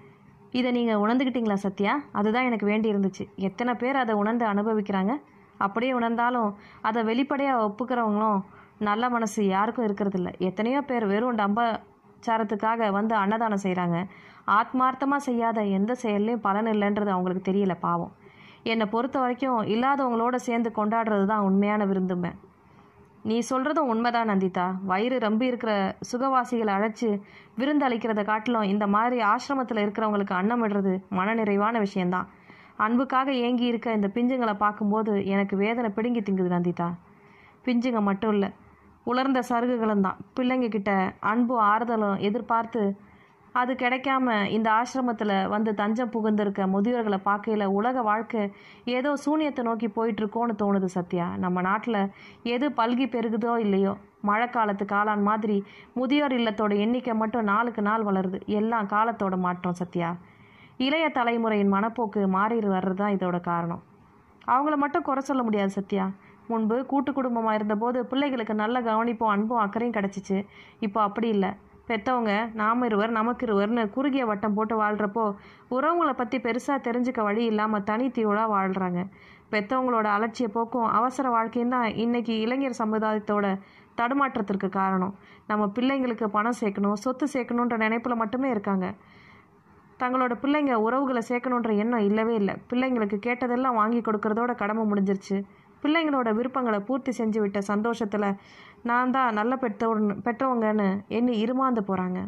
இதை நீங்கள் உணர்ந்துக்கிட்டீங்களா சத்யா அதுதான் எனக்கு வேண்டி இருந்துச்சு எத்தனை பேர் அதை உணர்ந்து அனுபவிக்கிறாங்க அப்படியே உணர்ந்தாலும் அதை வெளிப்படையாக ஒப்புக்கிறவங்களும் நல்ல மனசு யாருக்கும் இருக்கிறதில்ல எத்தனையோ பேர் வெறும் டம்பாச்சாரத்துக்காக வந்து அன்னதானம் செய்கிறாங்க ஆத்மார்த்தமாக செய்யாத எந்த செயல்லையும் பலன் இல்லைன்றது அவங்களுக்கு தெரியல பாவம் என்னை பொறுத்த வரைக்கும் இல்லாதவங்களோட சேர்ந்து கொண்டாடுறது தான் உண்மையான விருந்தும்பேன் நீ சொல்கிறதும் உண்மைதான் நந்திதா வயிறு ரம்பி இருக்கிற சுகவாசிகளை அழைச்சி விருந்து அளிக்கிறத காட்டிலும் இந்த மாதிரி ஆசிரமத்தில் இருக்கிறவங்களுக்கு அன்னம் விடுறது மனநிறைவான விஷயந்தான் அன்புக்காக ஏங்கி இருக்க இந்த பிஞ்சுங்களை பார்க்கும்போது எனக்கு வேதனை பிடுங்கி திங்குது நந்திதா பிஞ்சுங்க மட்டும் இல்லை உலர்ந்த சருகுகளும் தான் பிள்ளைங்க கிட்ட அன்பும் ஆறுதலும் எதிர்பார்த்து அது கிடைக்காம இந்த ஆசிரமத்தில் வந்து தஞ்சம் புகுந்திருக்க முதியோர்களை பார்க்கையில் உலக வாழ்க்கை ஏதோ சூனியத்தை நோக்கி போயிட்டுருக்கோன்னு தோணுது சத்யா நம்ம நாட்டில் எது பல்கி பெருகுதோ இல்லையோ மழை காலத்து காளான் மாதிரி முதியோர் இல்லத்தோட எண்ணிக்கை மட்டும் நாளுக்கு நாள் வளருது எல்லாம் காலத்தோட மாற்றம் சத்யா இளைய தலைமுறையின் மனப்போக்கு மாறி வர்றது தான் இதோட காரணம் அவங்கள மட்டும் குறை சொல்ல முடியாது சத்யா முன்பு கூட்டு குடும்பமாக இருந்தபோது பிள்ளைகளுக்கு நல்ல கவனிப்பும் அன்பும் அக்கறையும் கிடச்சிச்சு இப்போ அப்படி இல்லை பெற்றவங்க நாம் இருவர் நமக்கு இருவர்னு குறுகிய வட்டம் போட்டு வாழ்கிறப்போ உறவுங்களை பற்றி பெருசாக தெரிஞ்சுக்க வழி இல்லாமல் தனித்தீவலாக வாழ்கிறாங்க பெற்றவங்களோட அலட்சிய போக்கும் அவசர வாழ்க்கையும் தான் இன்றைக்கி இளைஞர் சமுதாயத்தோட தடுமாற்றத்திற்கு காரணம் நம்ம பிள்ளைங்களுக்கு பணம் சேர்க்கணும் சொத்து சேர்க்கணுன்ற நினைப்பில் மட்டுமே இருக்காங்க தங்களோட பிள்ளைங்க உறவுகளை சேர்க்கணுன்ற எண்ணம் இல்லவே இல்லை பிள்ளைங்களுக்கு கேட்டதெல்லாம் வாங்கி கொடுக்கறதோட கடமை முடிஞ்சிருச்சு பிள்ளைங்களோட விருப்பங்களை பூர்த்தி செஞ்சு விட்ட சந்தோஷத்தில் நான் தான் நல்ல பெற்றோர் பெற்றவங்கன்னு எண்ணி இருமாந்து போகிறாங்க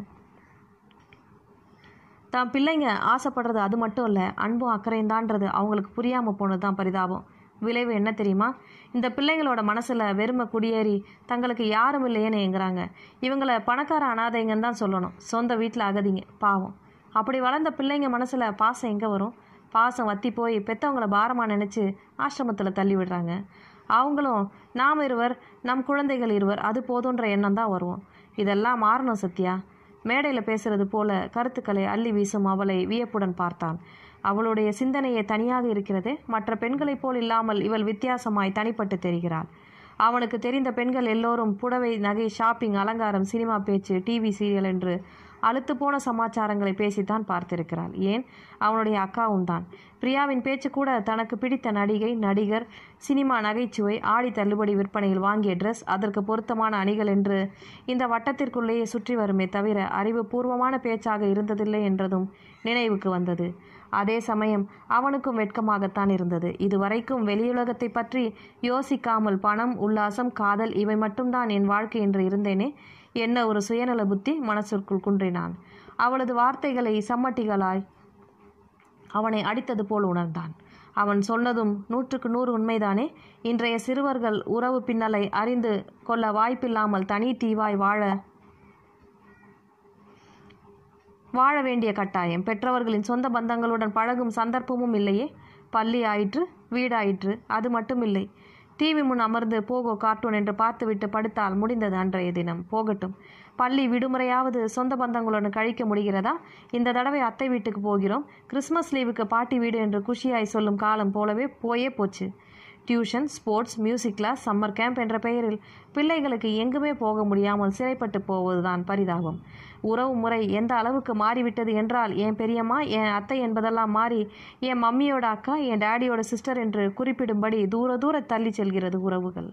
தான் பிள்ளைங்க ஆசைப்படுறது அது மட்டும் இல்லை அன்பும் அக்கறையும் தான்றது அவங்களுக்கு புரியாமல் போனது தான் பரிதாபம் விளைவு என்ன தெரியுமா இந்த பிள்ளைங்களோட மனசில் வெறுமை குடியேறி தங்களுக்கு யாரும் இல்லையேன்னு ஏங்குறாங்க இவங்களை பணக்கார அனாதைங்கன்னு தான் சொல்லணும் சொந்த வீட்டில் அகதிங்க பாவம் அப்படி வளர்ந்த பிள்ளைங்க மனசில் பாசம் எங்கே வரும் பாசம் வத்தி போய் பெற்றவங்கள பாரமாக நினச்சி ஆசிரமத்தில் தள்ளி விடுறாங்க அவங்களும் நாம் இருவர் நம் குழந்தைகள் இருவர் அது போதுன்ற எண்ணம் தான் வருவோம் இதெல்லாம் மாறணும் சத்யா மேடையில் பேசுறது போல கருத்துக்களை அள்ளி வீசும் அவளை வியப்புடன் பார்த்தான் அவளுடைய சிந்தனையே தனியாக இருக்கிறது மற்ற பெண்களைப் போல் இல்லாமல் இவள் வித்தியாசமாய் தனிப்பட்டு தெரிகிறாள் அவனுக்கு தெரிந்த பெண்கள் எல்லோரும் புடவை நகை ஷாப்பிங் அலங்காரம் சினிமா பேச்சு டிவி சீரியல் என்று அழுத்து போன சமாச்சாரங்களை பேசித்தான் பார்த்திருக்கிறாள் ஏன் அவனுடைய அக்காவும் தான் பிரியாவின் பேச்சு கூட தனக்கு பிடித்த நடிகை நடிகர் சினிமா நகைச்சுவை ஆடி தள்ளுபடி விற்பனையில் வாங்கிய ட்ரெஸ் அதற்கு பொருத்தமான அணிகள் என்று இந்த வட்டத்திற்குள்ளேயே சுற்றி வருமே தவிர அறிவுபூர்வமான பேச்சாக இருந்ததில்லை என்றதும் நினைவுக்கு வந்தது அதே சமயம் அவனுக்கும் வெட்கமாகத்தான் இருந்தது இதுவரைக்கும் வெளியுலகத்தை பற்றி யோசிக்காமல் பணம் உல்லாசம் காதல் இவை மட்டும்தான் என் வாழ்க்கை என்று இருந்தேனே என்ன ஒரு சுயநல புத்தி மனசிற்குள் குன்றினான் அவளது வார்த்தைகளை சம்மட்டிகளாய் அவனை அடித்தது போல் உணர்ந்தான் அவன் சொன்னதும் நூற்றுக்கு நூறு உண்மைதானே இன்றைய சிறுவர்கள் உறவு பின்னலை அறிந்து கொள்ள வாய்ப்பில்லாமல் தனி தீவாய் வாழ வாழ வேண்டிய கட்டாயம் பெற்றவர்களின் சொந்த பந்தங்களுடன் பழகும் சந்தர்ப்பமும் இல்லையே பள்ளி ஆயிற்று வீடாயிற்று அது மட்டும் இல்லை டிவி முன் அமர்ந்து போகோ கார்ட்டூன் என்று பார்த்துவிட்டு படுத்தால் முடிந்தது அன்றைய தினம் போகட்டும் பள்ளி விடுமுறையாவது சொந்த பந்தங்களுடன் கழிக்க முடிகிறதா இந்த தடவை அத்தை வீட்டுக்கு போகிறோம் கிறிஸ்மஸ் லீவுக்கு பாட்டி வீடு என்று குஷியாய் சொல்லும் காலம் போலவே போயே போச்சு tuition sports music class summer camp என்ற பெயரில் பிள்ளைகளுக்கு எங்குமே போக முடியாமல் சிறைப்பட்டு போவதுதான் பரிதாபம் உறவு முறை எந்த அளவுக்கு மாறிவிட்டது என்றால் என் பெரியம்மா என் அத்தை என்பதெல்லாம் மாறி என் மம்மியோட அக்கா என் டேடியோட சிஸ்டர் என்று குறிப்பிடும்படி தூர தூர தள்ளி செல்கிறது உறவுகள்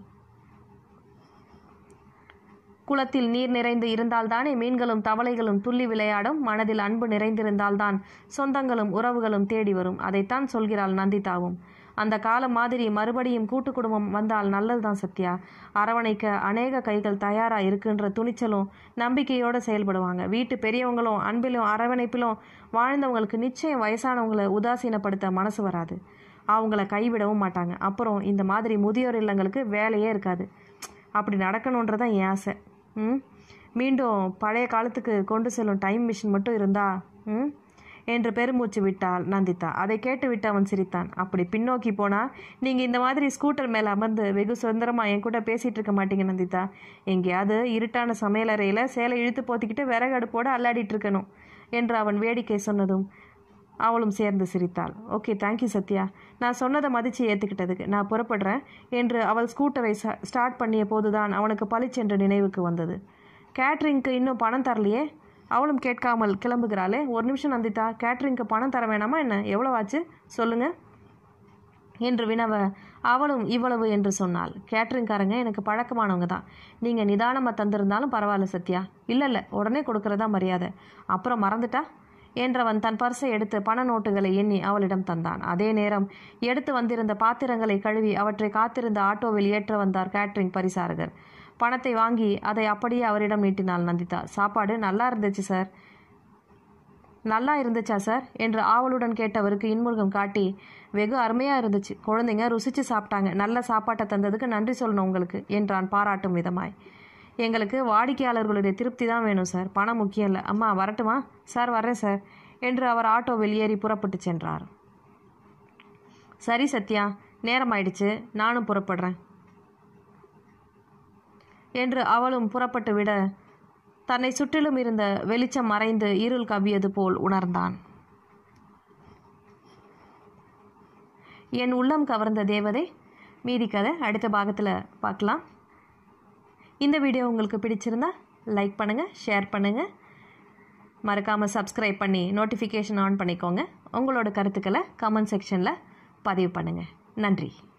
குளத்தில் நீர் நிறைந்து இருந்தால்தானே மீன்களும் தவளைகளும் துள்ளி விளையாடும் மனதில் அன்பு நிறைந்திருந்தால்தான் சொந்தங்களும் உறவுகளும் தேடி வரும் அதைத்தான் சொல்கிறாள் நந்திதாவும் அந்த காலம் மாதிரி மறுபடியும் கூட்டு குடும்பம் வந்தால் நல்லதுதான் சத்யா அரவணைக்க அநேக கைகள் தயாரா இருக்குன்ற துணிச்சலும் நம்பிக்கையோடு செயல்படுவாங்க வீட்டு பெரியவங்களும் அன்பிலும் அரவணைப்பிலும் வாழ்ந்தவங்களுக்கு நிச்சயம் வயசானவங்களை உதாசீனப்படுத்த மனசு வராது அவங்கள கைவிடவும் மாட்டாங்க அப்புறம் இந்த மாதிரி முதியோர் இல்லங்களுக்கு வேலையே இருக்காது அப்படி நடக்கணுன்றதான் என் ஆசை ம் மீண்டும் பழைய காலத்துக்கு கொண்டு செல்லும் டைம் மிஷின் மட்டும் இருந்தா ம் என்று பெருமூச்சு விட்டாள் நந்திதா அதை கேட்டுவிட்டு அவன் சிரித்தான் அப்படி பின்னோக்கி போனா நீங்கள் இந்த மாதிரி ஸ்கூட்டர் மேலே அமர்ந்து வெகு சுதந்திரமாக என் கூட பேசிகிட்டு இருக்க மாட்டீங்க நந்திதா எங்கேயாவது இருட்டான சமையலறையில் சேலை இழுத்து போத்திக்கிட்டு விறகு அடுப்போடு அல்லாடிட்டு இருக்கணும் என்று அவன் வேடிக்கை சொன்னதும் அவளும் சேர்ந்து சிரித்தாள் ஓகே தேங்க்யூ சத்யா நான் சொன்னதை மதித்து ஏற்றுக்கிட்டதுக்கு நான் புறப்படுறேன் என்று அவள் ஸ்கூட்டரை ஸ்டார்ட் பண்ணிய போதுதான் அவனுக்கு பளிச்சென்று நினைவுக்கு வந்தது கேட்ரிங்க்கு இன்னும் பணம் தரலையே அவளும் கேட்காமல் கிளம்புகிறாளே ஒரு நிமிஷம் நந்திதா கேட்ரிங்க்கு பணம் தர வேணாமா என்ன எவ்வளோ ஆச்சு சொல்லுங்கள் என்று வினவ அவளும் இவ்வளவு என்று சொன்னாள் கேட்ரிங்காரங்க எனக்கு பழக்கமானவங்க தான் நீங்கள் நிதானமாக தந்திருந்தாலும் பரவாயில்ல சத்யா இல்லை இல்லை உடனே கொடுக்கறதா மரியாதை அப்புறம் மறந்துட்டா என்றவன் தன் பர்ஸை எடுத்து பண நோட்டுகளை எண்ணி அவளிடம் தந்தான் அதே நேரம் எடுத்து வந்திருந்த பாத்திரங்களை கழுவி அவற்றை காத்திருந்த ஆட்டோவில் ஏற்ற வந்தார் கேட்ரிங் பரிசாரகர் பணத்தை வாங்கி அதை அப்படியே அவரிடம் நீட்டினாள் நந்திதா சாப்பாடு நல்லா இருந்துச்சு சார் நல்லா இருந்துச்சா சார் என்று ஆவலுடன் கேட்டவருக்கு இன்முருகம் காட்டி வெகு அருமையாக இருந்துச்சு குழந்தைங்க ருசிச்சு சாப்பிட்டாங்க நல்ல சாப்பாட்டை தந்ததுக்கு நன்றி சொல்லணும் உங்களுக்கு என்றான் பாராட்டும் விதமாய் எங்களுக்கு வாடிக்கையாளர்களுடைய திருப்தி தான் வேணும் சார் பணம் முக்கியம் இல்லை அம்மா வரட்டுமா சார் வரேன் சார் என்று அவர் ஆட்டோவில் ஏறி புறப்பட்டு சென்றார் சரி சத்யா நேரம் ஆயிடுச்சு நானும் புறப்படுறேன் என்று அவளும் புறப்பட்டு விட தன்னை சுற்றிலும் இருந்த வெளிச்சம் மறைந்து இருள் கவ்வியது போல் உணர்ந்தான் என் உள்ளம் கவர்ந்த தேவதை மீதி கதை அடுத்த பாகத்தில் பார்க்கலாம் இந்த வீடியோ உங்களுக்கு பிடிச்சிருந்தா லைக் பண்ணுங்கள் ஷேர் பண்ணுங்கள் மறக்காமல் சப்ஸ்கிரைப் பண்ணி நோட்டிஃபிகேஷன் ஆன் பண்ணிக்கோங்க உங்களோட கருத்துக்களை கமெண்ட் செக்ஷனில் பதிவு பண்ணுங்கள் நன்றி